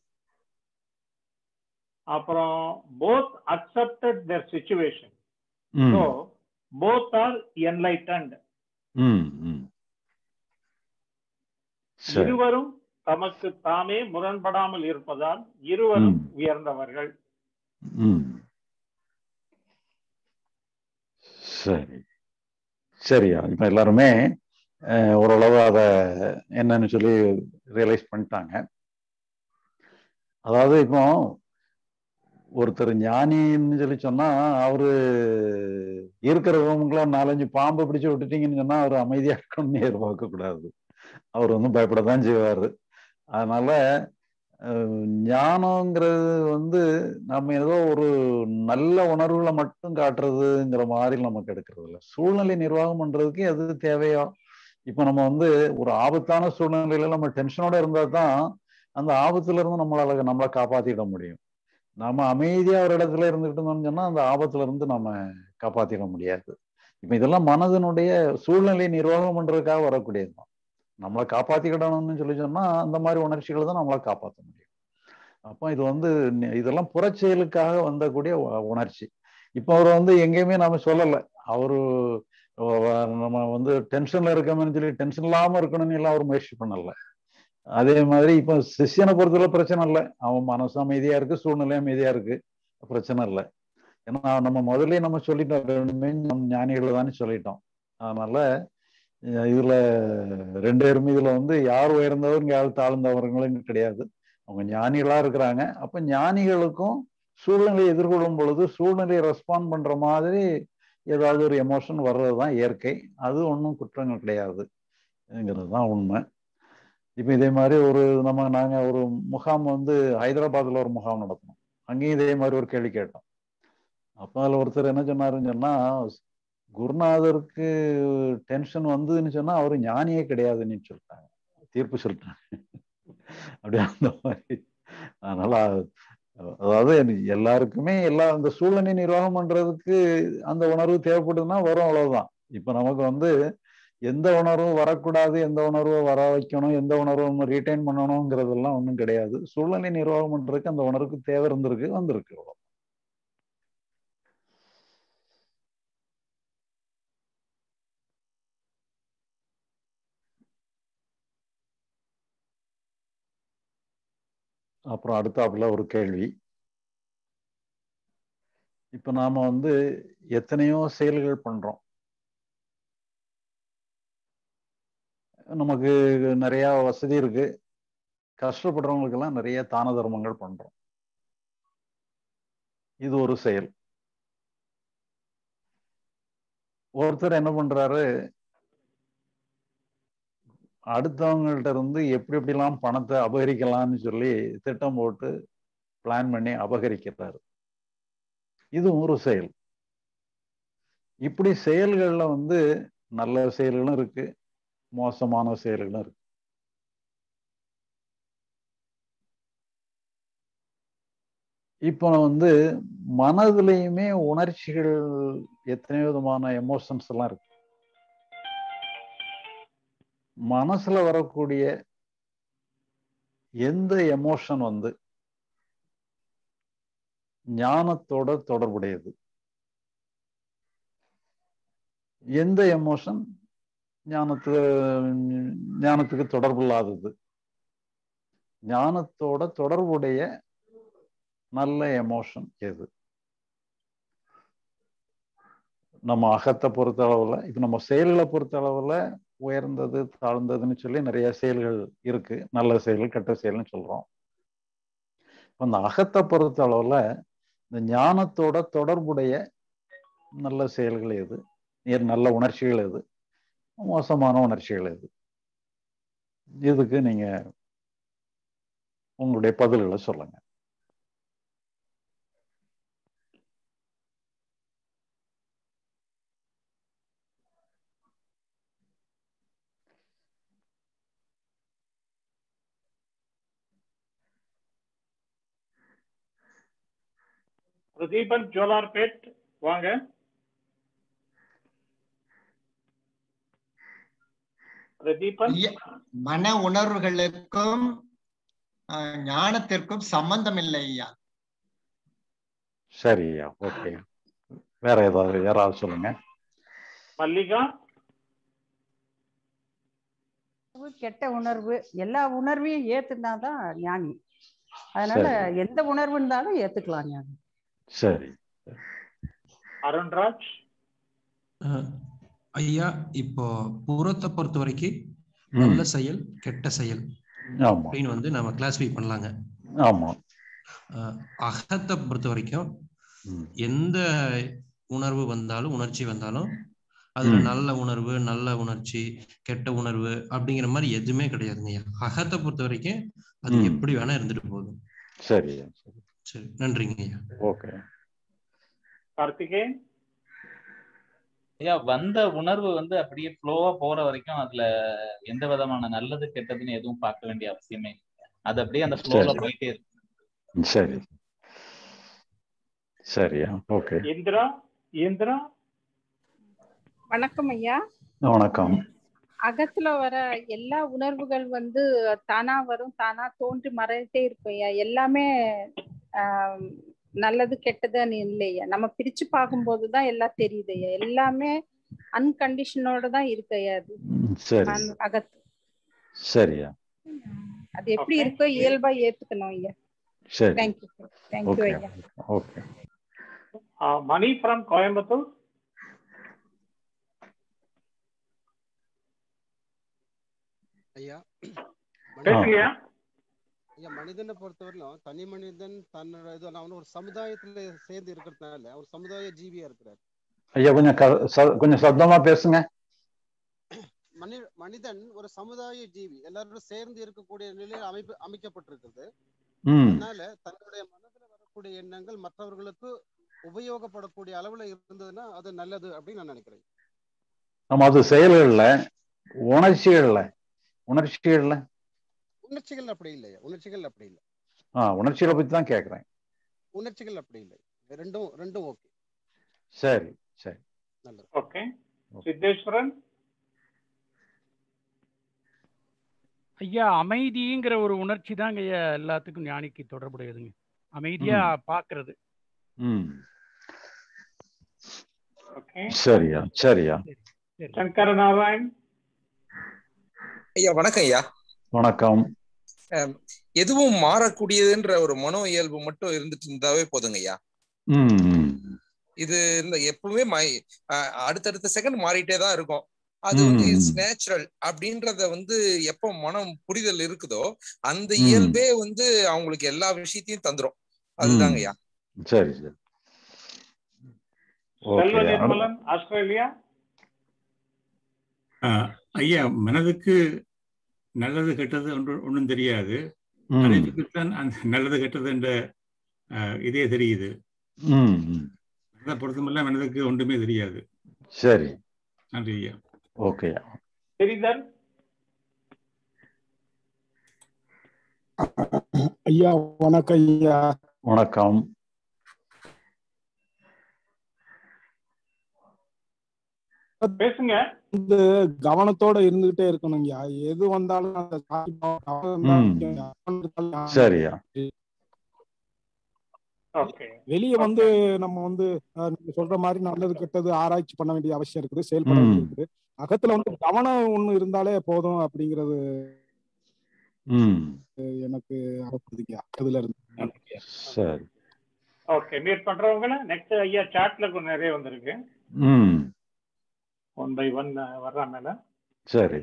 அப்புறம் போத் அக்செப்டட் their சுச்சுவேஷன் ம். ஸோ போத் ஆர் என்லைட்டன்ட் ம் ம் சரி இருவரும் தமக்கு தாமே முரண்படாமல் இருப்பதால் இருவரும் உயர்ந்தவர்கள் ம் சரி சரியா இப்ப எல்லாருமே அஹ், ஓரளவு அத என்னன்னு சொல்லி ரியலைஸ் பண்ணிட்டாங்க அதாவது இப்போ ஒருத்தர் ஞானின்னு சொல்லி சொன்னா அவரு இருக்கிற ரூமுக்குள்ள நாலஞ்சு பாம்பு பிடிச்சு விட்டுட்டீங்கன்னு சொன்னா அவர் அமைதியா இருக்கணும்னு எதிர்பார்க்க கூடாது அவர் வந்து பயப்படத்தான் செய்வாரு அதனால அஹ், ஞானங்கிறது வந்து நம்ம ஏதோ ஒரு நல்ல உணர்வுகளை மட்டும் காட்டுறதுங்கிற மாதிரி நமக்கு எடுக்கிறது இல்லை சூழ்நிலை நிர்வாகம் பண்றதுக்கு எது தேவையோ இப்ப நம்ம வந்து ஒரு ஆபத்தான சூழ்நிலையில நம்ம டென்ஷனோட இருந்தா தான் அந்த ஆபத்துல இருந்து நம்மளால நம்மளை காப்பாத்திட முடியும் நம்ம அமைதியா ஒரு இடத்துல இருந்துகிட்டு இருந்தோம்னு சொன்னா அந்த ஆபத்துல இருந்து நம்ம காப்பாத்திட முடியாது இப்ப இதெல்லாம் மனதினுடைய சூழ்நிலை நிர்வாகம் பண்றதுக்காக வரக்கூடியதுதான் நம்மளை காப்பாத்திக்கிடணும்னு சொல்லி சொன்னா அந்த மாதிரி உணர்ச்சிகள் தான் நம்மளை காப்பாற்ற முடியும் அப்போ இது வந்து நி- இதெல்லாம் புறச்செயலுக்காக வந்தக்கூடிய உ- உணர்ச்சி இப்போ அவர் வந்து எங்கேயுமே நாம சொல்லலை அவரு வ- வ- நம்ம வந்து டென்ஷன்ல இருக்கோம்னு சொல்லி டென்ஷன் இல்லாம இருக்கணும்னு எல்லாம் அவர் முயற்சி பண்ணல அதே மாதிரி இப்போ சிஷியனை பொறுத்தவரை பிரச்சனை இல்லை அவன் மனசு அமைதியா இருக்கு சூழ்நிலை அமைதியா இருக்கு பிரச்சனை இல்லை ஏன்னா நம்ம முதல்ல நம்ம சொல்லிட்டோம் ரெண்டுமே நம்ம ஞானிகளை தானே சொல்லிட்டோம் அதனால அஹ் இதுல ரெண்டு பேருமே இதுல வந்து யார் உயர்ந்தவர் யார் தாழ்ந்தவர்களும் கிடையாது அவங்க ஞானிகளா இருக்கிறாங்க அப்ப ஞானிகளுக்கும் சூழ்நிலையை எதிர்கொள்ளும் பொழுது சூழ்நிலையை ரெஸ்பாண்ட் பண்ற மாதிரி ஏதாவது ஒரு எமோஷன் வர்றதுதான் இயற்கை அது ஒன்றும் குற்றங்கள் கிடையாதுங்கிறது தான் உண்மை இப்போ இதே மாதிரி ஒரு நம்ம நாங்க ஒரு முகாம் வந்து ஹைதராபாத்ல ஒரு முகாம் நடத்தினோம் அங்கேயும் இதே மாதிரி ஒரு கேள்வி கேட்டோம் அப்போ அதில் ஒருத்தர் என்ன சொன்னாருன்னு சொன்னா குருநாதருக்கு டென்ஷன் வந்ததுன்னு சொன்னா அவர் ஞானியே கிடையாதுன்னு சொல்லிட்டாங்க தீர்ப்பு சொல்லிட்டாங்க அப்படியே அந்த மாதிரி அதனால அதாவது எல்லாருக்குமே எல்லா அந்த சூழ்நிலை நிர்வாகம் பண்றதுக்கு அந்த உணர்வு தேவைப்படுதுன்னா வரும் அவ்வளவுதான் இப்ப நமக்கு வந்து எந்த உணர்வும் வரக்கூடாது எந்த உணர்வை வர வைக்கணும் எந்த உணர்வும் ரீட்டைன் பண்ணணுங்கிறதெல்லாம் ஒன்றும் கிடையாது சூழ்நிலை நிர்வாகம் பண்றதுக்கு அந்த உணர்வுக்கு தேவை இருந்திருக்கு வந்திருக்கு அவ்வளோ அப்புறம் அடுத்தாப்புல ஒரு கேள்வி இப்ப நாம வந்து எத்தனையோ செயல்கள் பண்றோம் நமக்கு நிறைய வசதி இருக்கு கஷ்டப்படுறவங்களுக்கெல்லாம் நிறைய தான தர்மங்கள் பண்றோம் இது ஒரு செயல் ஒருத்தர் என்ன பண்றாரு அடுத்தவங்கள்ட்ட இருந்து எப்படி எப்படிலாம் பணத்தை அபகரிக்கலாம்னு சொல்லி திட்டம் போட்டு பிளான் பண்ணி அபகரிக்கிறாரு இதுவும் ஒரு செயல் இப்படி செயல்கள்ல வந்து நல்ல செயல்களும் இருக்கு மோசமான செயல்களும் இருக்கு இப்போ வந்து மனதுலையுமே உணர்ச்சிகள் எத்தனை விதமான எமோஷன்ஸ் எல்லாம் இருக்கு மனசுல வரக்கூடிய எந்த எமோஷன் வந்து ஞானத்தோட தொடர்புடையது எந்த எமோஷன் ஞானத்துக்கு ஞானத்துக்கு தொடர்பு இல்லாதது ஞானத்தோட தொடர்புடைய நல்ல எமோஷன் எது நம்ம அகத்தை பொறுத்த அளவுல இப்ப நம்ம செயல்களை பொறுத்த அளவுல உயர்ந்தது தாழ்ந்ததுன்னு சொல்லி நிறைய செயல்கள் இருக்கு நல்ல செயல் கெட்ட செயல்னு சொல்றோம் அந்த அகத்தை பொறுத்த அளவுல இந்த ஞானத்தோட தொடர்புடைய நல்ல செயல்கள் எது நல்ல உணர்ச்சிகள் எது மோசமான உணர்ச்சிகள் எது இதுக்கு நீங்க உங்களுடைய பதில்களை சொல்லுங்க பிரதீபன் ஜோலார்பேட் வாங்க பிரதீபன் மன உணர்வுகளுக்கும் ஞானத்திற்கும் சம்பந்தம் இல்லை ஐயா சரியா ஓகே வேற ஏதாவது யாராவது சொல்லுங்க மல்லிகா கெட்ட உணர்வு எல்லா உணர்வையும் ஏத்துனாதான் ஞானி அதனால எந்த உணர்வு இருந்தாலும் ஏத்துக்கலாம் ஞானி சரி அருண்ராஜ் ஐயா இப்போ புறத்தை பொறுத்த வரைக்கும் நல்ல செயல் கெட்ட செயல் அப்படின்னு வந்து நம்ம கிளாஸிஃபை பண்ணலாங்க ஆமா அகத்தை பொறுத்த வரைக்கும் எந்த உணர்வு வந்தாலும் உணர்ச்சி வந்தாலும் அதுல நல்ல உணர்வு நல்ல உணர்ச்சி கெட்ட உணர்வு அப்படிங்கிற மாதிரி எதுவுமே கிடையாதுங்க ஐயா அகத்தை பொறுத்த வரைக்கும் அது எப்படி வேணா இருந்துட்டு போதும் சரி சரி நன்றிங்க ஐயா ஓகே கார்த்திகேயன் ஐயா வந்த உணர்வு வந்து அப்படியே ஃப்ளோவா போற வரைக்கும் அதுல எந்த விதமான நல்லது கெட்டதுன்னு எதுவும் பார்க்க வேண்டிய அவசியமே இல்லை அது அப்படியே அந்த ஃப்ளோல போயிட்டே இருக்கு சரி சரியா ஓகே இந்திரா இந்திரா வணக்கம் ஐயா வணக்கம் அகத்துல வர எல்லா உணர்வுகள் வந்து தானா வரும் தானா தோன்றி மறைஞ்சிட்டே இருக்கும் ஐயா எல்லாமே ஆஹ் நல்லது கெட்டதுன்னு இல்லையா நம்ம பிரிச்சு பார்க்கும்போதுதான் எல்லாம் தெரியுது ஐயா எல்லாமே அன்கண்டிஷனோட தான் இருக்கு ஐயா அது சரி அகத்து சரியா அது எப்படி இருக்கோ இயல்பா ஏத்துக்கணும் ஐயா சரி தேங்க்யூ தேங்க்யூ ஐயா ஓகே மணி ஃப்ரம் கோயம்புத்தூர் ஐயா பேசுங்கய்யா ஐயா மனிதனை பொறுத்தவரையிலும் தனி மனிதன் தன்னோட இது அவன் ஒரு சமுதாயத்துல சேர்ந்து இருக்கிறதுனால ஒரு சமுதாய ஜீவியா இருக்கிறார் ஐயா கொஞ்சம் கொஞ்சம் சத்தமா பேசுங்க மனி மனிதன் ஒரு சமுதாய ஜீவி எல்லாரோட சேர்ந்து இருக்கக்கூடிய நிலையில் அமைப்பு அமைக்கப்பட்டிருக்கிறது அதனால தன்னுடைய மனதுல வரக்கூடிய எண்ணங்கள் மற்றவர்களுக்கு உபயோகப்படக்கூடிய அளவுல இருந்ததுன்னா அது நல்லது அப்படின்னு நான் நினைக்கிறேன் நம்ம அது செயல்கள்ல உணர்ச்சிகள்ல உணர்ச்சிகள்ல உணர்ச்சிகள் அப்படி இல்லையா உணர்ச்சிகள் அப்படி இல்லை ஆ உணர்ச்சிகளை பத்தி தான் கேக்குறேன் உணர்ச்சிகள் அப்படி இல்லை ரெண்டும் ரெண்டும் ஓகே சரி சரி நல்லது ஓகே சித்தேஸ்வரன் ஐயா அமைதிங்கிற ஒரு உணர்ச்சி தாங்க ஐயா எல்லாத்துக்கும் ஞானிக்கு தொடர்புடையதுங்க அமைதியா பாக்குறது ம் ஓகே சரியா சரியா சங்கர நாராயண் ஐயா வணக்கம் ஐயா வணக்கம் அஹ், எதுவும் மாறக்கூடியதுன்ற ஒரு மனோ இயல்பு மட்டும் இருந்துட்டு இருந்தாவே போதுங்க ஐயா ம் ம் இது இந்த எப்பவுமே மை- அஹ், அடுத்தடுத்த செகண்ட் மாறிட்டே தான் இருக்கும் அது வந்து ம், இட்ஸ் ம். நேச்சுரல் அப்படின்றத வந்து எப்போ மனம் புரிதல் இருக்குதோ அந்த ம். இயல்பே வந்து அவங்களுக்கு எல்லா விஷயத்தையும் தந்துரும் அதுதாங்க ஐயா சரி சரி செல்வ ஓகே நிர்மலன் ஆஸ்திரேலியா ஆஹ் ஐயா மனதுக்கு நல்லது கெட்டது ஒன்று ஒன்றும் தெரியாது ம். அறிவுக்குத்தான் அந்த நல்லது கெட்டது என்ற ஆஹ், இதே தெரியுது ம் ம். அதை பொறுத்தமல்ல மனதுக்கு ஒன்றுமே தெரியாது சரி நன்றி ஐயா ஓகே ஸ்ரீதர் ஐயா வணக்கம் ஐயா வணக்கம் பேசுங்க வந்து கவனத்தோட இருந்துகிட்டே இருக்கணும் ஐயா எது வந்தாலும் அந்த சாட்சி பாவம் கவனம் தான் ம். முக்கியம் ஐயா. கவனம் இருந்தாலும் சரியா ஓகே வெளிய வந்து நம்ம வந்து அஹ், நீங்க சொல்ற மாதிரி நல்லது கெட்டது ஆராய்ச்சி பண்ண வேண்டிய அவசியம் இருக்குது செயல்பட ம். வேண்டியது இருக்குது அகத்துல வந்து கவனம் ஒண்ணு இருந்தாலே போதும் அப்படிங்கிறது ம் எனக்கு அகப்படுதுங்க அதுல இருந்து சரி ஓகே மீட் பண்றவங்கள நெக்ஸ்ட் ஐயா சாட்ல கொஞ்சம் நிறைய வந்திருக்கு ம் ஒன் பை ஒன் வர்றா மேல சரி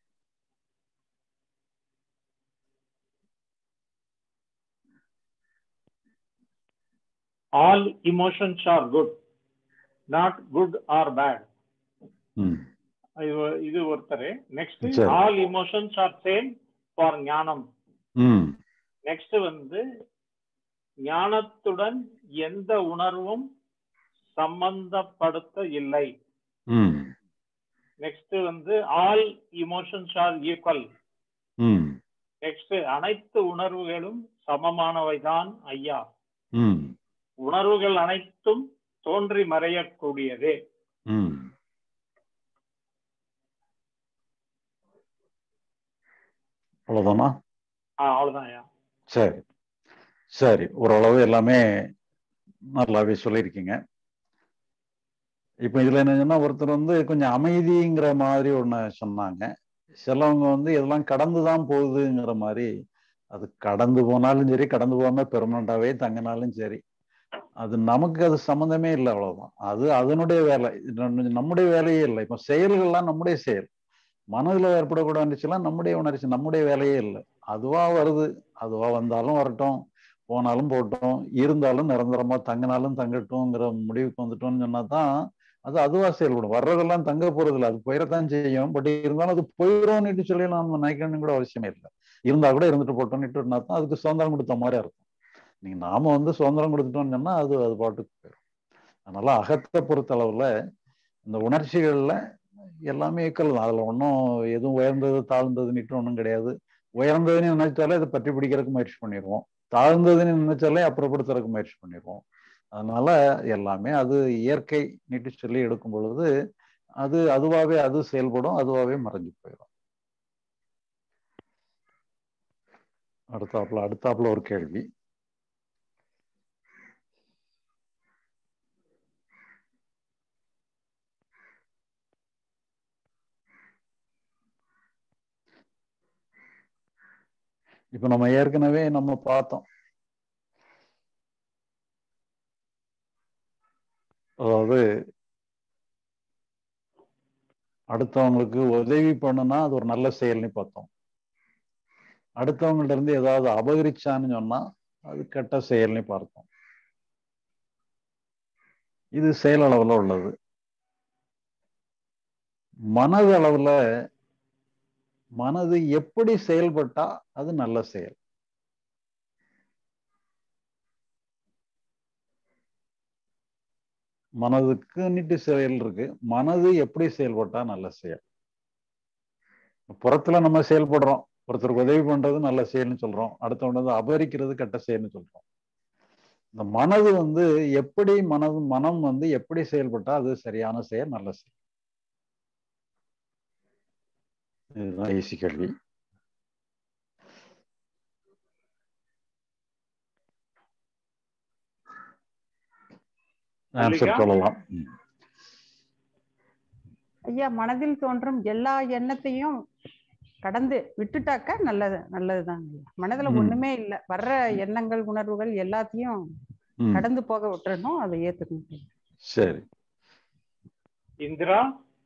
all emotions are good not good or bad ம் இது ஒருத்தர் நெக்ஸ்ட் சரி. All emotions are same for ஞானம் ம் நெக்ஸ்ட் வந்து ஞானத்துடன் எந்த உணர்வும் சம்பந்தப்படுத்த இல்லை ம் நெக்ஸ்ட் வந்து ஆல் இமோஷன்ஸ் ஆர் ஈக்குவல் ம் நெக்ஸ்ட் அனைத்து உணர்வுகளும் சமமானவைதான் ஐயா ம் உணர்வுகள் அனைத்தும் தோன்றி மறையக்கூடியதே ம் அவ்வளோதானா ஆ, அவ்வளவுதான் ஐயா சரி சரி ஓரளவு எல்லாமே நல்லாவே சொல்லியிருக்கீங்க இப்போ இதில் என்னன்னா ஒருத்தர் வந்து கொஞ்சம் அமைதிங்கிற மாதிரி ஒன்று சொன்னாங்க சிலவங்க வந்து இதெல்லாம் கடந்து தான் போகுதுங்கிற மாதிரி அது கடந்து போனாலும் சரி கடந்து போகாம பெர்மனண்டாவே தங்கினாலும் சரி அது நமக்கு அது சம்மந்தமே இல்லை அவ்வளவுதான் அது அதனுடைய வேலை இது நம்ம- நம்முடைய வேலையே இல்லை இப்போ செயல்கள்லாம் நம்முடைய செயல் மனதில் ஏற்படக்கூடிய உணர்ச்சிலாம் நம்முடைய உணர்ச்சி நம்முடைய வேலையே இல்லை அதுவா வருது அதுவா வந்தாலும் வரட்டும் போனாலும் போகட்டும் இருந்தாலும் நிரந்தரமா தங்கினாலும் தங்கட்டும்ங்கிற முடிவுக்கு வந்துட்டோம்னு சொன்னா தான் அது அதுவா செயல்படும் வர்றதெல்லாம் தங்க போறது இல்லை அது போயிடத்தான் செய்யும் பட் இருந்தாலும் அது போயிடும்னு சொல்லி நம்ம நினைக்கணும் கூட அவசியமே இல்லை இருந்தா கூட இருந்துட்டு போட்டோம்னுட்டு இருந்தா தான் அதுக்கு சுதந்திரம் கொடுத்த மாதிரி இருக்கும் நீங்க நாம வந்து சுதந்திரம் கொடுத்துட்டோம்னு சொன்னா அது அது பாட்டுக்கு போயிடும் அதனால அகத்தை பொறுத்த அளவுல இந்த உணர்ச்சிகள்ல எல்லாமே ஈக்குவல் தான் அதுல ஒன்றும் எதுவும் உயர்ந்தது தாழ்ந்ததுன்னுட்டு ஒன்றும் கிடையாது உயர்ந்ததுன்னு நினைச்சாலே அதை பற்றி பிடிக்கிறதுக்கு முயற்சி பண்ணிடுவோம் தாழ்ந்ததுன்னு நினைச்சாலே அப்புறப்படுத்துறதுக்கு முயற்சி பண்ணிடுவோம் அதனால எல்லாமே அது இயற்கை நீட்டு சொல்லி எடுக்கும் பொழுது அது அதுவாகவே அது செயல்படும் அதுவாகவே மறைஞ்சு போயிடும் அடுத்தாப்புல அடுத்தாப்புல ஒரு கேள்வி இப்ப நம்ம ஏற்கனவே நம்ம பார்த்தோம் அதாவது அடுத்தவங்களுக்கு உதவி பண்ணுனா அது ஒரு நல்ல செயல்னு பார்த்தோம் அடுத்தவங்கள்ட்ட இருந்து ஏதாவது அபகரிச்சான்னு சொன்னா அது கெட்ட செயல்னு பார்த்தோம் இது செயலளவுல உள்ளது மனது அளவுல மனது எப்படி செயல்பட்டா அது நல்ல செயல் மனதுக்கு நீட்டு செயல் இருக்கு மனது எப்படி செயல்பட்டா நல்ல செயல் புறத்துல நம்ம செயல்படுறோம் ஒருத்தருக்கு உதவி பண்றது நல்ல செயல்னு சொல்றோம் அடுத்தவங்க வந்து அபகரிக்கிறது கெட்ட செயல்னு சொல்றோம் இந்த மனது வந்து எப்படி மனது மனம் வந்து எப்படி செயல்பட்டா அது சரியான செயல் நல்ல செயல் இதுதான் ஈசி கேள்வி ஆன்சர் சொல்லலாம் ம். ஐயா மனதில் தோன்றும் எல்லா எண்ணத்தையும் கடந்து விட்டுட்டாக்க நல்லது நல்லதுதாங்க ஐயா மனதுல ம். ஒண்ணுமே இல்ல வர்ற எண்ணங்கள் உணர்வுகள் எல்லாத்தையும் ம். கடந்து போக விட்டுறணும் அதை ஏத்துக்கணும் சரி இந்திரா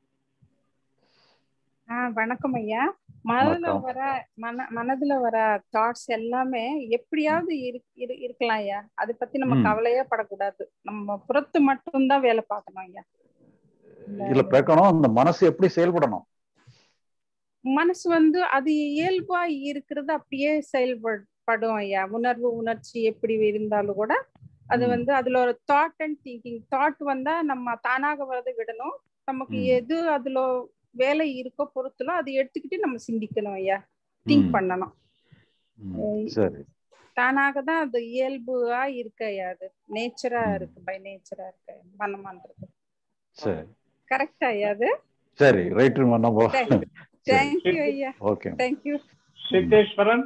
ஆ வணக்கம் ஐயா மனதுல வணக்கம். வர மன மனதுல வர தாட்ஸ் எல்லாமே எப்படியாவது இரு- இரு- இருக்கலாம் ஐயா அதை பத்தி நம்ம ம். கவலையே படக்கூடாது நம்ம புறத்து மட்டும்தான் வேலை பார்க்கணும் ஐயா இல்ல பேக்கணும் அந்த மனசு எப்படி செயல்படணும் மனசு வந்து அது இயல்பா இருக்கிறது அப்படியே செயல்படும் ஐயா உணர்வு உணர்ச்சி எப்படி இருந்தாலும் கூட அது வந்து அதுல ஒரு தாட் அண்ட் திங்கிங் தாட் வந்தா நம்ம தானாக வரதை விடணும் நமக்கு ம். எது அதுல வேலை இருக்கோ பொறுத்துலோ அதை எடுத்துக்கிட்டு நம்ம சிந்திக்கணும் ஐயா திங்க் ம். பண்ணணும் ம், சரி தானாக தான் அது இயல்புவா இருக்கு ஐயா அது நேச்சரா இருக்கு பை நேச்சரா இருக்கு மனமான்றது சரி கரெக்டா ஐயா அது சரி ரைட்டு நம்ம தேங்க்யூ ஐயா ஓகே தேங்க்யூ சித்தேஸ்வரன்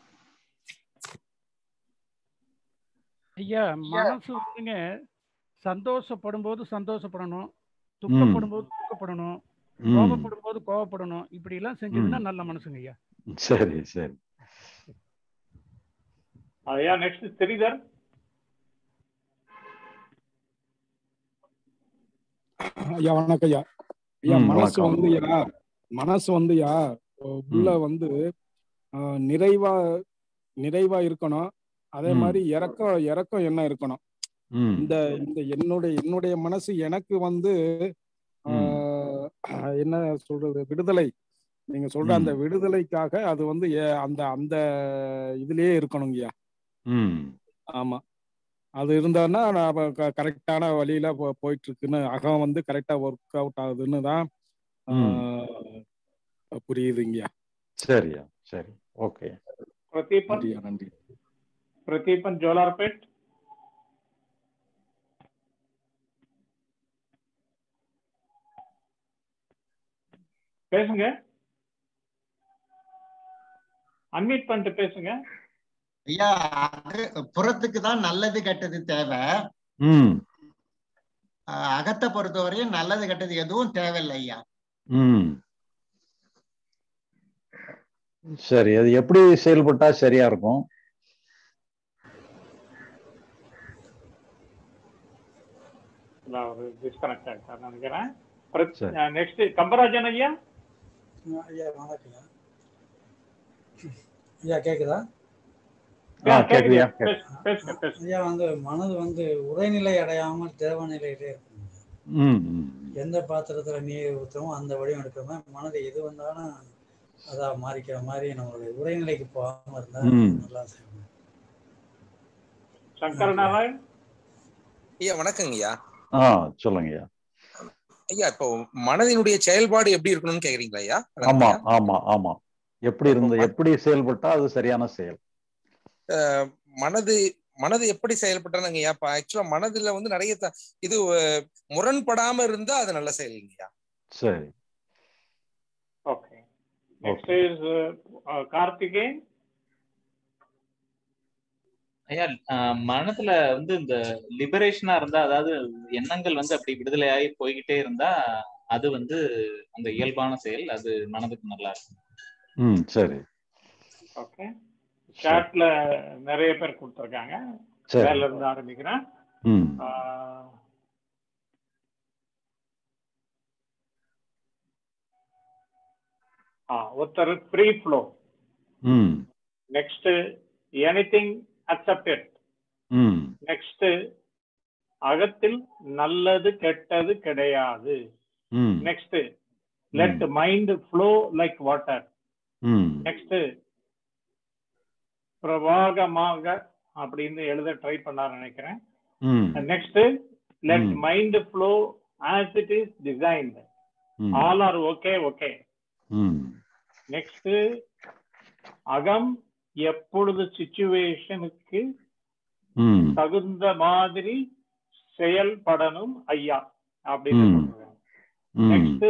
ஐயா மனசு வந்துங்க சந்தோஷப்படும் போது சந்தோஷப்படணும் துக்கப்படும் போது துக்கப்படணும் ம். கோபப்படும் போது கோபப்படணும் இப்படி எல்லாம் செஞ்சதுன்னா ம். நல்ல மனசுங்க ஐயா சரி சரி ஐயா நெக்ஸ்ட் ஸ்ரீதர் ஐயா வணக்கம் ஐயா ஐயா ம், மனசு வணக்கம். வந்து யா மனசு வந்து யா உள்ள வந்து ஆஹ், நிறைவா நிறைவா இருக்கணும் அதே ம். மாதிரி இறக்கம் இறக்கம் என்ன இருக்கணும் ம். இந்த இந்த என்னுடைய என்னுடைய மனசு எனக்கு வந்து ஆஹ், என்ன சொல்றது விடுதலை நீங்க சொல்ற அந்த விடுதலைக்காக அது வந்து ஏ- அந்த அந்த இதுலயே இருக்கணுங்கய்யா ம் ஆமா அது இருந்தான்னா நான் கரெக்டான வழியில போ- போயிட்டு இருக்குன்னு அகம் வந்து கரெக்டா ஒர்க் அவுட் ஆகுதுன்னு தான் ஆஹ், புரியுதுங்கய்யா சரியா சரி ஓகே பிரதீபன் நன்றியா நன்றி பிரதீபன் ஜோலார்பேட் பேசுங்க அன்மியூட் பண்ணிட்டு பேசுங்க ஐயா அது புறத்துக்கு தான் நல்லது கெட்டது தேவை ம் அஹ் அகத்தை பொறுத்தவரையும் நல்லது கெட்டது எதுவும் தேவையில்லை ஐயா ம் சரி அது எப்படி செயல்பட்டா சரியா இருக்கும் இல்ல ஒரு டிஸ்கனெக்ட் ஆகிட்டார் நினைக்கிறேன் சரி. நெக்ஸ்ட் கம்பராஜன் ஐயா ஐயா வணக்கம் ஐயா கேக்குதா ஆ கேக்குதியா பேசுங்க பேசுங்க ஐயா வந்து மனது வந்து உரைநிலை அடையாமல் தேவநிலையிலே இருக்கும் ம் ம் எந்த பாத்திரத்துல நீர் ஊற்றுமோ அந்த வடிவம் எடுக்காம மனது எது வந்தாலும் அதா மாறிக்கிற மாதிரி நம்மளுடைய உரைநிலைக்கு போகாம இருந்தா ம். நல்லா செய்யும் சங்கர நாராயண் ஐயா வணக்கங்க ஐயா ஆ சொல்லுங்கய்யா ஐயா இப்போ மனதினுடைய செயல்பாடு எப்படி இருக்கணும்னு கேக்குறீங்களா ஐயா ஆமா ஆமா ஆமா எப்படி இருந்த எப்படி செயல்பட்டா அது சரியான செயல் அஹ் மனது மனது எப்படி செயல்பட்டானுங்க ஐயா இப்ப ஆக்சுவலா மனதுல வந்து நிறைய த- இது அஹ், முரண்படாம இருந்தா அது நல்ல செயலுங்கய்யா சரி ஓகே நெக்ஸ்ட் இஸ் கார்த்திகேயன் ஐயா ஆஹ் மனதுல வந்து இந்த லிபரேஷனா இருந்தா அதாவது எண்ணங்கள் வந்து அப்படி விடுதலையாகி போய்கிட்டே இருந்தா அது வந்து அந்த இயல்பான செயல் அது மனதுக்கு நல்லா இருக்கும் ம் சரி ஓகே சாட்ல நிறைய பேர் கொடுத்துருக்காங்க சரி. மேல இருந்து ஆரம்பிக்கிறேன் ம் ஆஹ், ஆ ஒருத்தர் ஃப்ரீ ஃப்ளோ ம் நெக்ஸ்ட் எனிதிங் அக்செப்டட் ம் நெக்ஸ்ட் அகத்தில் நல்லது கெட்டது கிடையாது ம் next let mind flow like water ம் நெக்ஸ்ட் பிரவாகமாக அப்படின்னு எழுத ட்ரை பண்ணார் நினைக்கிறேன் ம் நெக்ஸ்ட் லெட் ம். Mind flow as it is designed ம். ஆல் ஆர் ஓகே ஓகே ம் நெக்ஸ்ட் அகம் எப்பொழுது சுச்சுவேஷனுக்கு ம் தகுந்த மாதிரி செயல்படணும் ஐயா அப்படின்னு ம். சொல்றாங்க ம் நெக்ஸ்ட்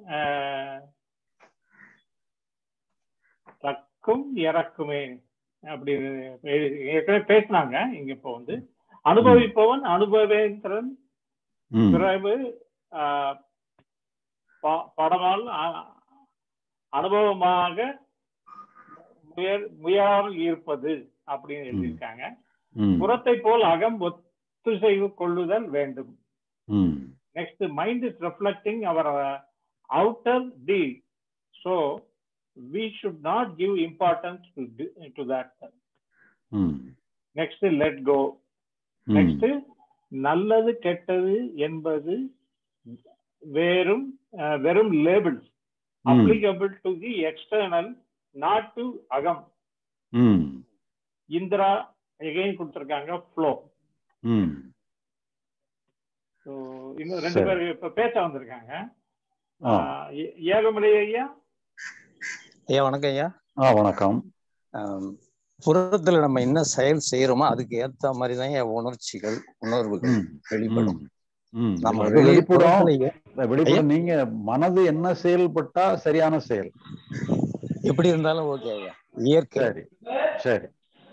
தக்கும் இறக்குமே அப்படின்னு எழுதி- ஏற்கனவே பேசினாங்க இங்க இப்போ வந்து அனுபவிப்பவன் அனுபவேந்திரன் ம் பிறகு ஆஹ், ப- படமால் அ- அனுபவமாக முயல் முயலாமல் இருப்பது அப்படின்னு எழுதியிருக்காங்க ம் புறத்தை போல் அகம் ஒத்துசைவு கொள்ளுதல் வேண்டும் ம் next mind is reflecting our uh, outer deed so we should not give importance to th- to that ம் next let go ம் next நல்லது கெட்டது என்பது வெறும் uh, வெறும் லேபிள்ஸ் ம் applicable to the external not to அகம் ம் இந்திரா எகைன் கொடுத்திருக்காங்க ஃப்ளோ ம் ஸோ இன்னும் ரெண்டு சரி. பேர் இப்ப பேச வந்திருக்காங்க ஆ ஆஹ் ஏ- ஏழுமலை ஐயா ஐயா வணக்கம் ஐயா ஆ வணக்கம் ஆம், புறத்துல நம்ம என்ன செயல் செய்யறோமோ அதுக்கு ஏத்த மாதிரி தான் என் உணர்ச்சிகள் உணர்வுகள் ம் வெளிப்படும் ம் நம்ம இல்ல, அது வெளி வெளிப்படும் புறத்துல எ- இல்ல, வெளிப்படும் நீங்க மனது என்ன செயல்பட்டா சரியான செயல் எப்படி இருந்தாலும் ஓகே ஐயா இயற்கை சரி சரி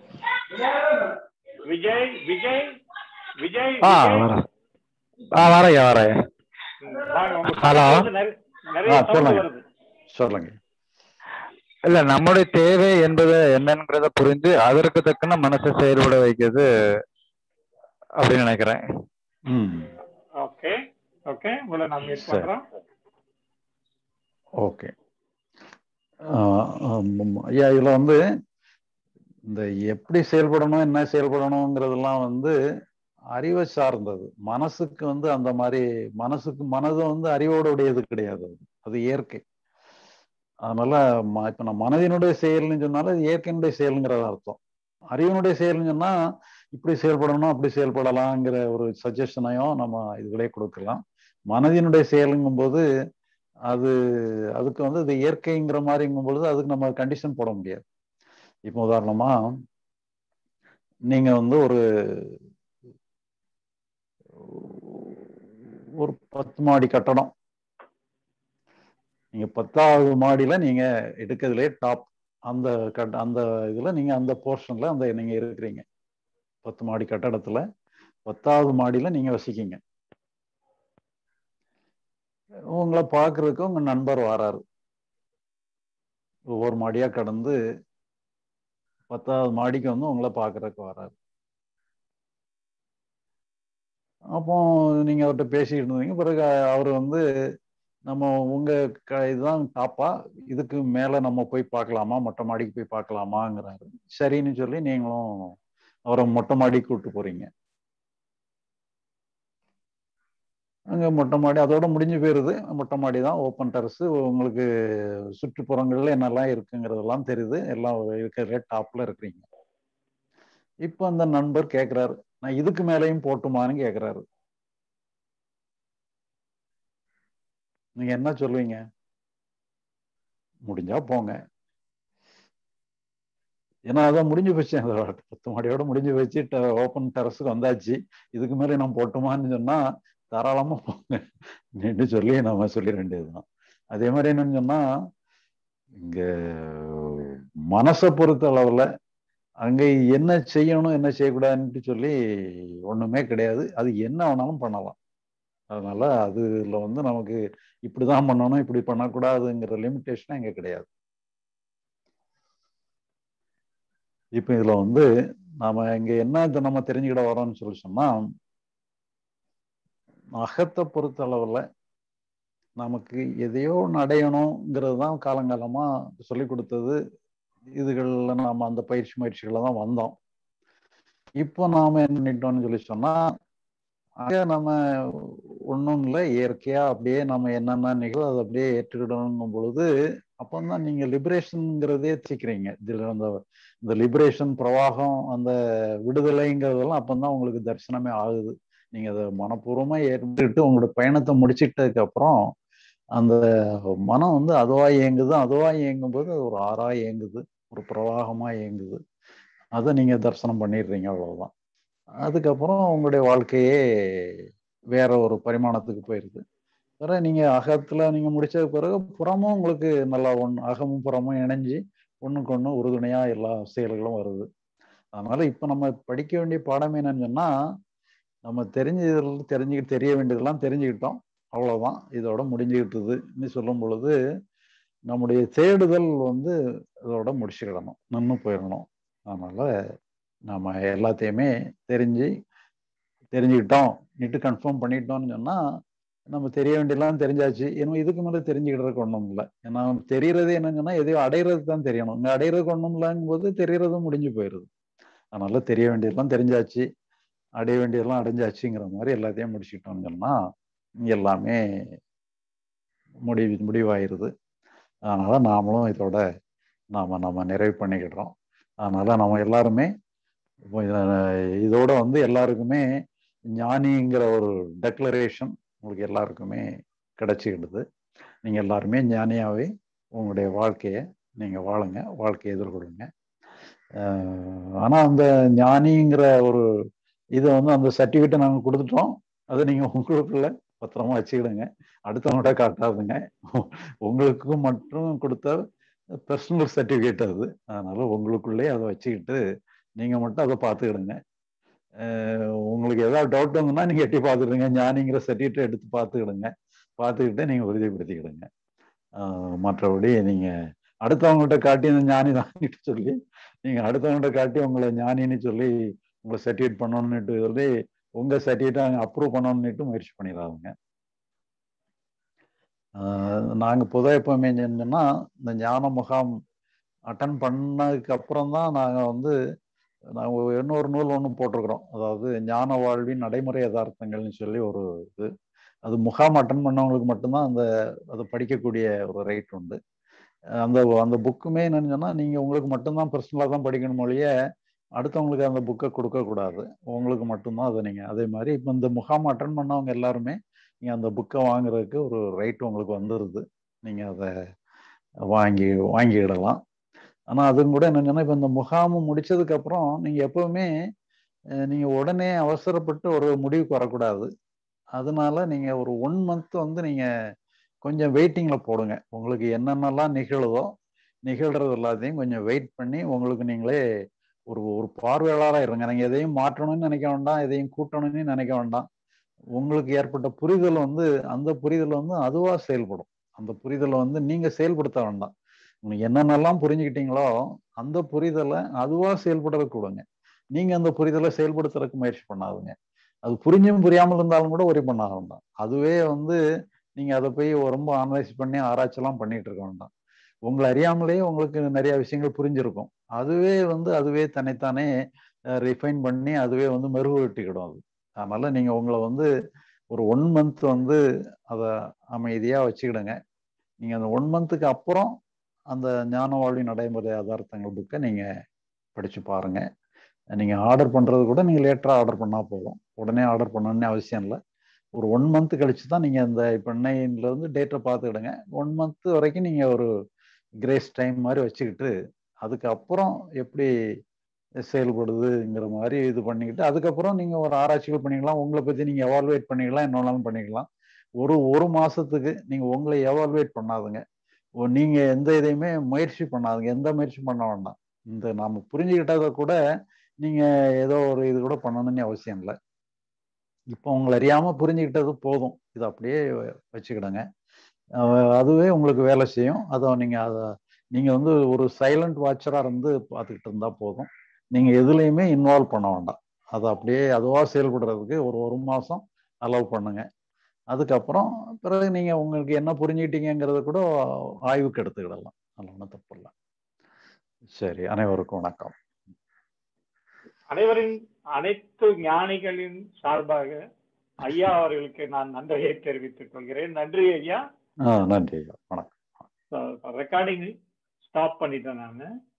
விஜய் விஜய் விஜய் ஆ விஜய் வரேன் ஆ வரேன் வரேன் வாங்க உங்க ஹலோ பக்கத்துல இருந்து நிறைய- நிறைய ஆ சவுண்ட் சொல்லுங்க வருது சொல்லுங்க இல்ல நம்முடைய தேவை என்பது என்னங்கிறத புரிஞ்சு அதற்கு தக்கன மனசை செயல்பட வைக்கிறது அப்படின்னு நினைக்கிறேன் ம் ஓகே ஓகே உங்களை நான் மீட் சரி பண்றோம் ஓகே ஐயா இதுல வந்து இந்த எப்படி செயல்படணும் என்ன செயல்படணுங்கிறதெல்லாம் வந்து அறிவை சார்ந்தது மனசுக்கு வந்து அந்த மாதிரி மனசுக்கு மனது வந்து அறிவோட உடையது கிடையாது அது. அது இயற்கை அதனால ம- இப்ப நான் மனதினுடைய செயல்னு சொன்னாலும் அது இயற்கையினுடைய செயலுங்கிறது அர்த்தம் அறிவினுடைய செயல்னு சொன்னா இப்படி செயல்படணும் அப்படி செயல்படலாங்கிற ஒரு சஜஷனையும் நம்ம இதுகளே கொடுக்கலாம் மனதினுடைய செயலுங்கும் போது அது அதுக்கு வந்து இது இயற்கைங்கிற மாதிரிங்கும் பொழுது அதுக்கு நம்ம கண்டிஷன் போட முடியாது இப்போ உதாரணமா நீங்க வந்து ஒரு ஒரு பத்து மாடி கட்டடம் நீங்க பத்தாவது மாடியில நீங்க எடுக்கிறதுலே டாப் அந்த கட்ட அந்த இதுல நீங்க அந்த போர்ஷன்ல அந்த நீங்க இருக்கிறீங்க பத்து மாடி கட்டடத்துல பத்தாவது மாடியில நீங்க வசிக்கீங்க உங்களை பார்க்கறதுக்கு உங்க நண்பர் வராரு ஒவ்வொரு மாடியா கடந்து பத்தாவது மாடிக்கு வந்து உங்களை பார்க்கறதுக்கு வராரு அப்போ நீங்க அவர்கிட்ட பேசிக்கிட்டு இருந்தீங்க பிறகு அவர் வந்து நம்ம உங்க க இதுதான் டாப்பா இதுக்கு மேல நம்ம போய் பார்க்கலாமா மொட்டை மாடிக்கு போய் பார்க்கலாமாங்கிறாரு சரின்னு சொல்லி நீங்களும் அவரை மொட்டை மாடிக்கு கூட்டு போறீங்க அங்க மொட்டை மாடி அதோட முடிஞ்சு போயிருது மொட்டை மாடி தான் ஓப்பன் டெரஸ் உங்களுக்கு சுற்றுப்புறங்கள்ல என்னெல்லாம் இருக்குங்கிறதெல்லாம் தெரியுது எல்லாம் இருக்கிற டாப்ல இருக்கிறீங்க இப்போ அந்த நண்பர் கேட்குறாரு நான் இதுக்கு மேலேயும் போட்டுமான்னு கேட்குறாரு நீங்க என்ன சொல்லுவீங்க முடிஞ்சா போங்க ஏன்னா அதான் முடிஞ்சு போச்சு அந்த பத்து மாடியோட முடிஞ்சு போச்சு ஓப்பன் டெரஸுக்கு வந்தாச்சு இதுக்கு மேலே நான் போட்டுமான்னு சொன்னா தாராளமா போங்க அப்படின்னு சொல்லி நம்ம சொல்லிட வேண்டியதுதான் அதே மாதிரி என்னன்னு சொன்னா இங்க மனசை பொறுத்த அளவுல அங்க என்ன செய்யணும் என்ன செய்யக்கூடாதுன்ட்டு சொல்லி ஒண்ணுமே கிடையாது அது என்ன வேணாலும் பண்ணலாம் அதனால அதுல வந்து நமக்கு இப்படிதான் பண்ணணும் இப்படி பண்ணக்கூடாதுங்கிற லிமிட்டேஷன் இங்க கிடையாது இப்ப இதுல வந்து நாம இங்க என்ன இதை நம்ம தெரிஞ்சுக்கிட வரோம்னு சொல்லி சொன்னா அகத்தை பொறுத்த அளவுல நமக்கு எதையோ ஒன்று அடையணுங்கிறது தான் காலங்காலமா சொல்லி கொடுத்தது இதுகள்ல நாம அந்த பயிற்சி முயற்சிகளை தான் வந்தோம் இப்போ நாம என்ன பண்ணிட்டோம்னு சொல்லி சொன்னா அங்க நம்ம ஒன்றும் இல்லை இயற்கையா அப்படியே நம்ம என்னென்ன நிகழ்வு அதை அப்படியே ஏற்றுக்கிடணுங்கும் பொழுது அப்போ தான் நீங்க லிபரேஷனுங்கிறதே வச்சுக்கிறீங்க இதுல அந்த இந்த லிபரேஷன் பிரவாகம் அந்த விடுதலைங்கிறதெல்லாம் அப்பந்தான் உங்களுக்கு தரிசனமே ஆகுது நீங்க அதை மனப்பூர்வமா ஏற்றுக்கிட்டு உங்களோட பயணத்தை முடிச்சிட்டதுக்கு அப்புறம் அந்த மனம் வந்து அதுவா இயங்குது அதுவா இயங்கும் போது அது ஒரு ஆறா இயங்குது ஒரு பிரவாகமா இயங்குது அதை நீங்க தரிசனம் பண்ணிடுறீங்க அவ்வளவுதான் அதுக்கப்புறம் உங்களுடைய வாழ்க்கையே வேற ஒரு பரிமாணத்துக்கு போயிருது வேற நீங்க அகத்துல நீங்க முடிச்ச பிறகு புறமும் உங்களுக்கு நல்லா ஒன்று அகமும் புறமும் இணைஞ்சு ஒண்ணுக்கு ஒண்ணு உறுதுணையா எல்லா செயல்களும் வருது அதனால இப்ப நம்ம படிக்க வேண்டிய பாடம் என்னன்னு சொன்னா நம்ம தெரிஞ்சதில் தெரிஞ்சுக்கிட்டு தெரிய வேண்டியதெல்லாம் தெரிஞ்சுக்கிட்டோம் அவ்வளவுதான் இதோட முடிஞ்சுக்கிட்டுதுன்னு சொல்லும் பொழுது நம்முடைய தேடுதல் வந்து இதோட முடிச்சுக்கிடணும் நின்று போயிடணும் அதனால நம்ம எல்லாத்தையுமே தெரிஞ்சு தெரிஞ்சுக்கிட்டோம் நிட்டு கன்ஃபார்ம் பண்ணிட்டோம்னு சொன்னா நம்ம தெரிய வேண்டியெல்லாம் தெரிஞ்சாச்சு ஏன்னா இதுக்கு மேலே தெரிஞ்சுக்கிட்டதுக்கு ஒன்றும் இல்லை ஏன்னா தெரியறது என்னன்னு சொன்னா எதையோ அடையிறது தான் தெரியணும் இங்கே அடையிறதுக்கு ஒன்றும் இல்லைங்கும் போது தெரியறதும் முடிஞ்சு போயிடுது அதனால தெரிய வேண்டியதெல்லாம் தெரிஞ்சாச்சு அடைய வேண்டியதெல்லாம் அடைஞ்சாச்சுங்கிற மாதிரி எல்லாத்தையும் முடிச்சுக்கிட்டோம்னு சொன்னா எல்லாமே முடிவு முடிவாயிருது அதனால நாமளும் இதோட நாம நம்ம நிறைவு பண்ணிக்கிடுறோம் அதனால நம்ம எல்லாருமே இப்போ இத- இதோட வந்து எல்லாருக்குமே ஞானிங்கிற ஒரு டெக்ளரேஷன் உங்களுக்கு எல்லாருக்குமே கிடைச்சிக்கிடுது நீங்க எல்லாருமே ஞானியாவே உங்களுடைய வாழ்க்கையை நீங்க வாழுங்க வாழ்க்கையை எதிர்கொள்ளுங்க ஆஹ் ஆனா அந்த ஞானிங்கிற ஒரு இதை வந்து அந்த சர்டிஃபிகேட்டை நாங்க கொடுத்துட்டோம் அதை நீங்க உங்களுக்குள்ள பத்திரமா வச்சுக்கிடுங்க அடுத்தவங்கள்ட்ட காட்டாதுங்க உங்களுக்கு மட்டும் கொடுத்த பர்சனல் சர்டிஃபிகேட் அது அதனால உங்களுக்குள்ளே அதை வச்சுக்கிட்டு நீங்க மட்டும் அதை பார்த்துக்கிடுங்க அஹ் உங்களுக்கு ஏதாவது டவுட் வந்துன்னா நீங்க எட்டி பார்த்துடுங்க ஞானிங்கிற சர்டிஃபிகேட் எடுத்து பார்த்துக்கிடுங்க பார்த்துக்கிட்டு நீங்க உறுதிப்படுத்திக்கிடுங்க ஆஹ் மற்றபடி நீங்க அடுத்தவங்கள்ட்ட காட்டி இந்த ஞானி தானிட்டு சொல்லி நீங்க அடுத்தவங்கள்ட்ட காட்டி உங்களை ஞானின்னு சொல்லி உங்களை சர்டிஃபிகேட் பண்ணணும்னுட்டு சொல்லி உங்க சர்டிஃபிகேட்டை அங்கே அப்ரூவ் பண்ணணும்னுட்டு முயற்சி பண்ணிடாதுங்க நாங்கள் பொதுவாக எப்பவுமே என்னன்னா இந்த ஞான முகாம் அட்டன் பண்ணதுக்கு அப்புறம் தான் நாங்கள் வந்து நாங்கள் இன்னொரு நூல் ஒன்று போட்டிருக்கிறோம் அதாவது ஞான வாழ்வின் நடைமுறை யதார்த்தங்கள்னு சொல்லி ஒரு இது அது முகாம் அட்டன் பண்ணவங்களுக்கு மட்டும்தான் அந்த அதை படிக்கக்கூடிய ஒரு ரைட் உண்டு அந்த அந்த புக்குமே என்னன்னு சொன்னால் நீங்கள் உங்களுக்கு மட்டும்தான் பர்சனலாக தான் படிக்கணும் மொழிய அடுத்தவங்களுக்கு அந்த புக்கை கொடுக்கக்கூடாது உங்களுக்கு மட்டும்தான் அதை நீங்கள் அதே மாதிரி இப்போ இந்த முகாம் அட்டன் பண்ணவங்க எல்லாருமே நீங்கள் அந்த புக்கை வாங்குறதுக்கு ஒரு ரைட் உங்களுக்கு வந்துடுது நீங்கள் அதை வாங்கி வாங்கிடலாம் ஆனால் அதுவும் கூட என்னங்கன்னா இப்போ இந்த முகாம் முடிச்சதுக்கப்புறம் நீங்கள் எப்பவுமே நீங்கள் உடனே அவசரப்பட்டு ஒரு முடிவுக்கு வரக்கூடாது அதனால நீங்கள் ஒரு ஒன் மந்த் வந்து நீங்கள் கொஞ்சம் வெயிட்டிங்கில் போடுங்க உங்களுக்கு என்னென்னலாம் நிகழுதோ நிகழ்றது எல்லாத்தையும் கொஞ்சம் வெயிட் பண்ணி உங்களுக்கு நீங்களே ஒரு ஒரு பார்வையாளராக இருங்க நீங்கள் எதையும் மாற்றணும்னு நினைக்க வேண்டாம் எதையும் கூட்டணும்னு நினைக்க வேண்டாம் உங்களுக்கு ஏற்பட்ட புரிதல் வந்து அந்த புரிதல் வந்து அதுவாக செயல்படும் அந்த புரிதலை வந்து நீங்கள் செயல்படுத்த வேண்டாம் உங்களுக்கு என்னென்னலாம் புரிஞ்சுக்கிட்டீங்களோ அந்த புரிதலை அதுவாக செயல்படுறதுக்கு கொடுங்க நீங்கள் அந்த புரிதலை செயல்படுத்துறதுக்கு முயற்சி பண்ணாதுங்க அது புரிஞ்சும் புரியாமல் இருந்தாலும் கூட ஒரி பண்ண வேண்டாம் அதுவே வந்து நீங்கள் அதை போய் ரொம்ப அனலைஸ் பண்ணி ஆராய்ச்சிலாம் பண்ணிட்டு இருக்க வேண்டாம் உங்களை அறியாமலேயே உங்களுக்கு நிறைய விஷயங்கள் புரிஞ்சிருக்கும் அதுவே வந்து அதுவே தன்னைத்தானே ரிஃபைன் பண்ணி அதுவே வந்து மெருகூட்டிக்கிடும் அது அதனால நீங்க உங்களை வந்து ஒரு ஒன் மந்த் வந்து அதை அமைதியா வச்சுக்கிடுங்க நீங்க அந்த ஒன் மந்த்துக்கு அப்புறம் அந்த ஞான வாழ்வின் நடைமுறை யதார்த்தங்கள் புக்கை நீங்க படிச்சு பாருங்க நீங்க ஆர்டர் பண்றது கூட நீங்க லேட்டரா ஆர்டர் பண்ணா போதும் உடனே ஆர்டர் பண்ணணும்னு அவசியம் இல்லை ஒரு ஒன் மந்த் கழிச்சு தான் நீங்க இந்த இப்போ இன்னைல இருந்து டேட்டை பார்த்துக்கிடுங்க ஒன் மந்த் வரைக்கும் நீங்க ஒரு கிரேஸ் டைம் மாதிரி வச்சுக்கிட்டு அதுக்கப்புறம் எப்படி செயல்படுதுங்கிற மாதிரி இது பண்ணிக்கிட்டு அதுக்கப்புறம் நீங்க ஒரு ஆராய்ச்சிகள் பண்ணிக்கலாம் உங்களை பத்தி நீங்க எவால்வேட் பண்ணிக்கலாம் என்ன வேணாலும் பண்ணிக்கலாம் ஒரு ஒரு மாசத்துக்கு நீங்க உங்களை எவால்வேட் பண்ணாதுங்க நீங்க எந்த இதையுமே முயற்சி பண்ணாதுங்க எந்த முயற்சி பண்ண வேண்டாம் இந்த நாம புரிஞ்சுக்கிட்டதை கூட நீங்க ஏதோ ஒரு இது கூட பண்ணணும்னு அவசியம் இல்லை இப்போ உங்களை அறியாம புரிஞ்சுக்கிட்டது போதும் இது அப்படியே வச்சுக்கிடுங்க அதுவே உங்களுக்கு வேலை செய்யும் அதை நீங்க அதை நீங்க வந்து ஒரு சைலண்ட் வாட்சரா இருந்து பார்த்துக்கிட்டு இருந்தா போதும் நீங்க எதுலையுமே இன்வால்வ் பண்ண வேண்டாம் அதை அப்படியே அதுவா செயல்படுறதுக்கு ஒரு ஒரு மாசம் அலோவ் பண்ணுங்க அதுக்கப்புறம் பிறகு நீங்க உங்களுக்கு என்ன புரிஞ்சுக்கிட்டீங்கிறத கூட ஆய்வுக்கு எடுத்துக்கிடலாம் அதில் ஒன்றும் தப்பு இல்லை சரி அனைவருக்கும் வணக்கம் அனைவரின் அனைத்து ஞானிகளின் சார்பாக ஐயா அவர்களுக்கு நான் நன்றியை தெரிவித்துக் கொள்கிறேன் நன்றி ஐயா நன்றி ஐயா வணக்கம் ரெக்கார்டிங் ஸ்டாப் பண்ணிட்டேன் நான்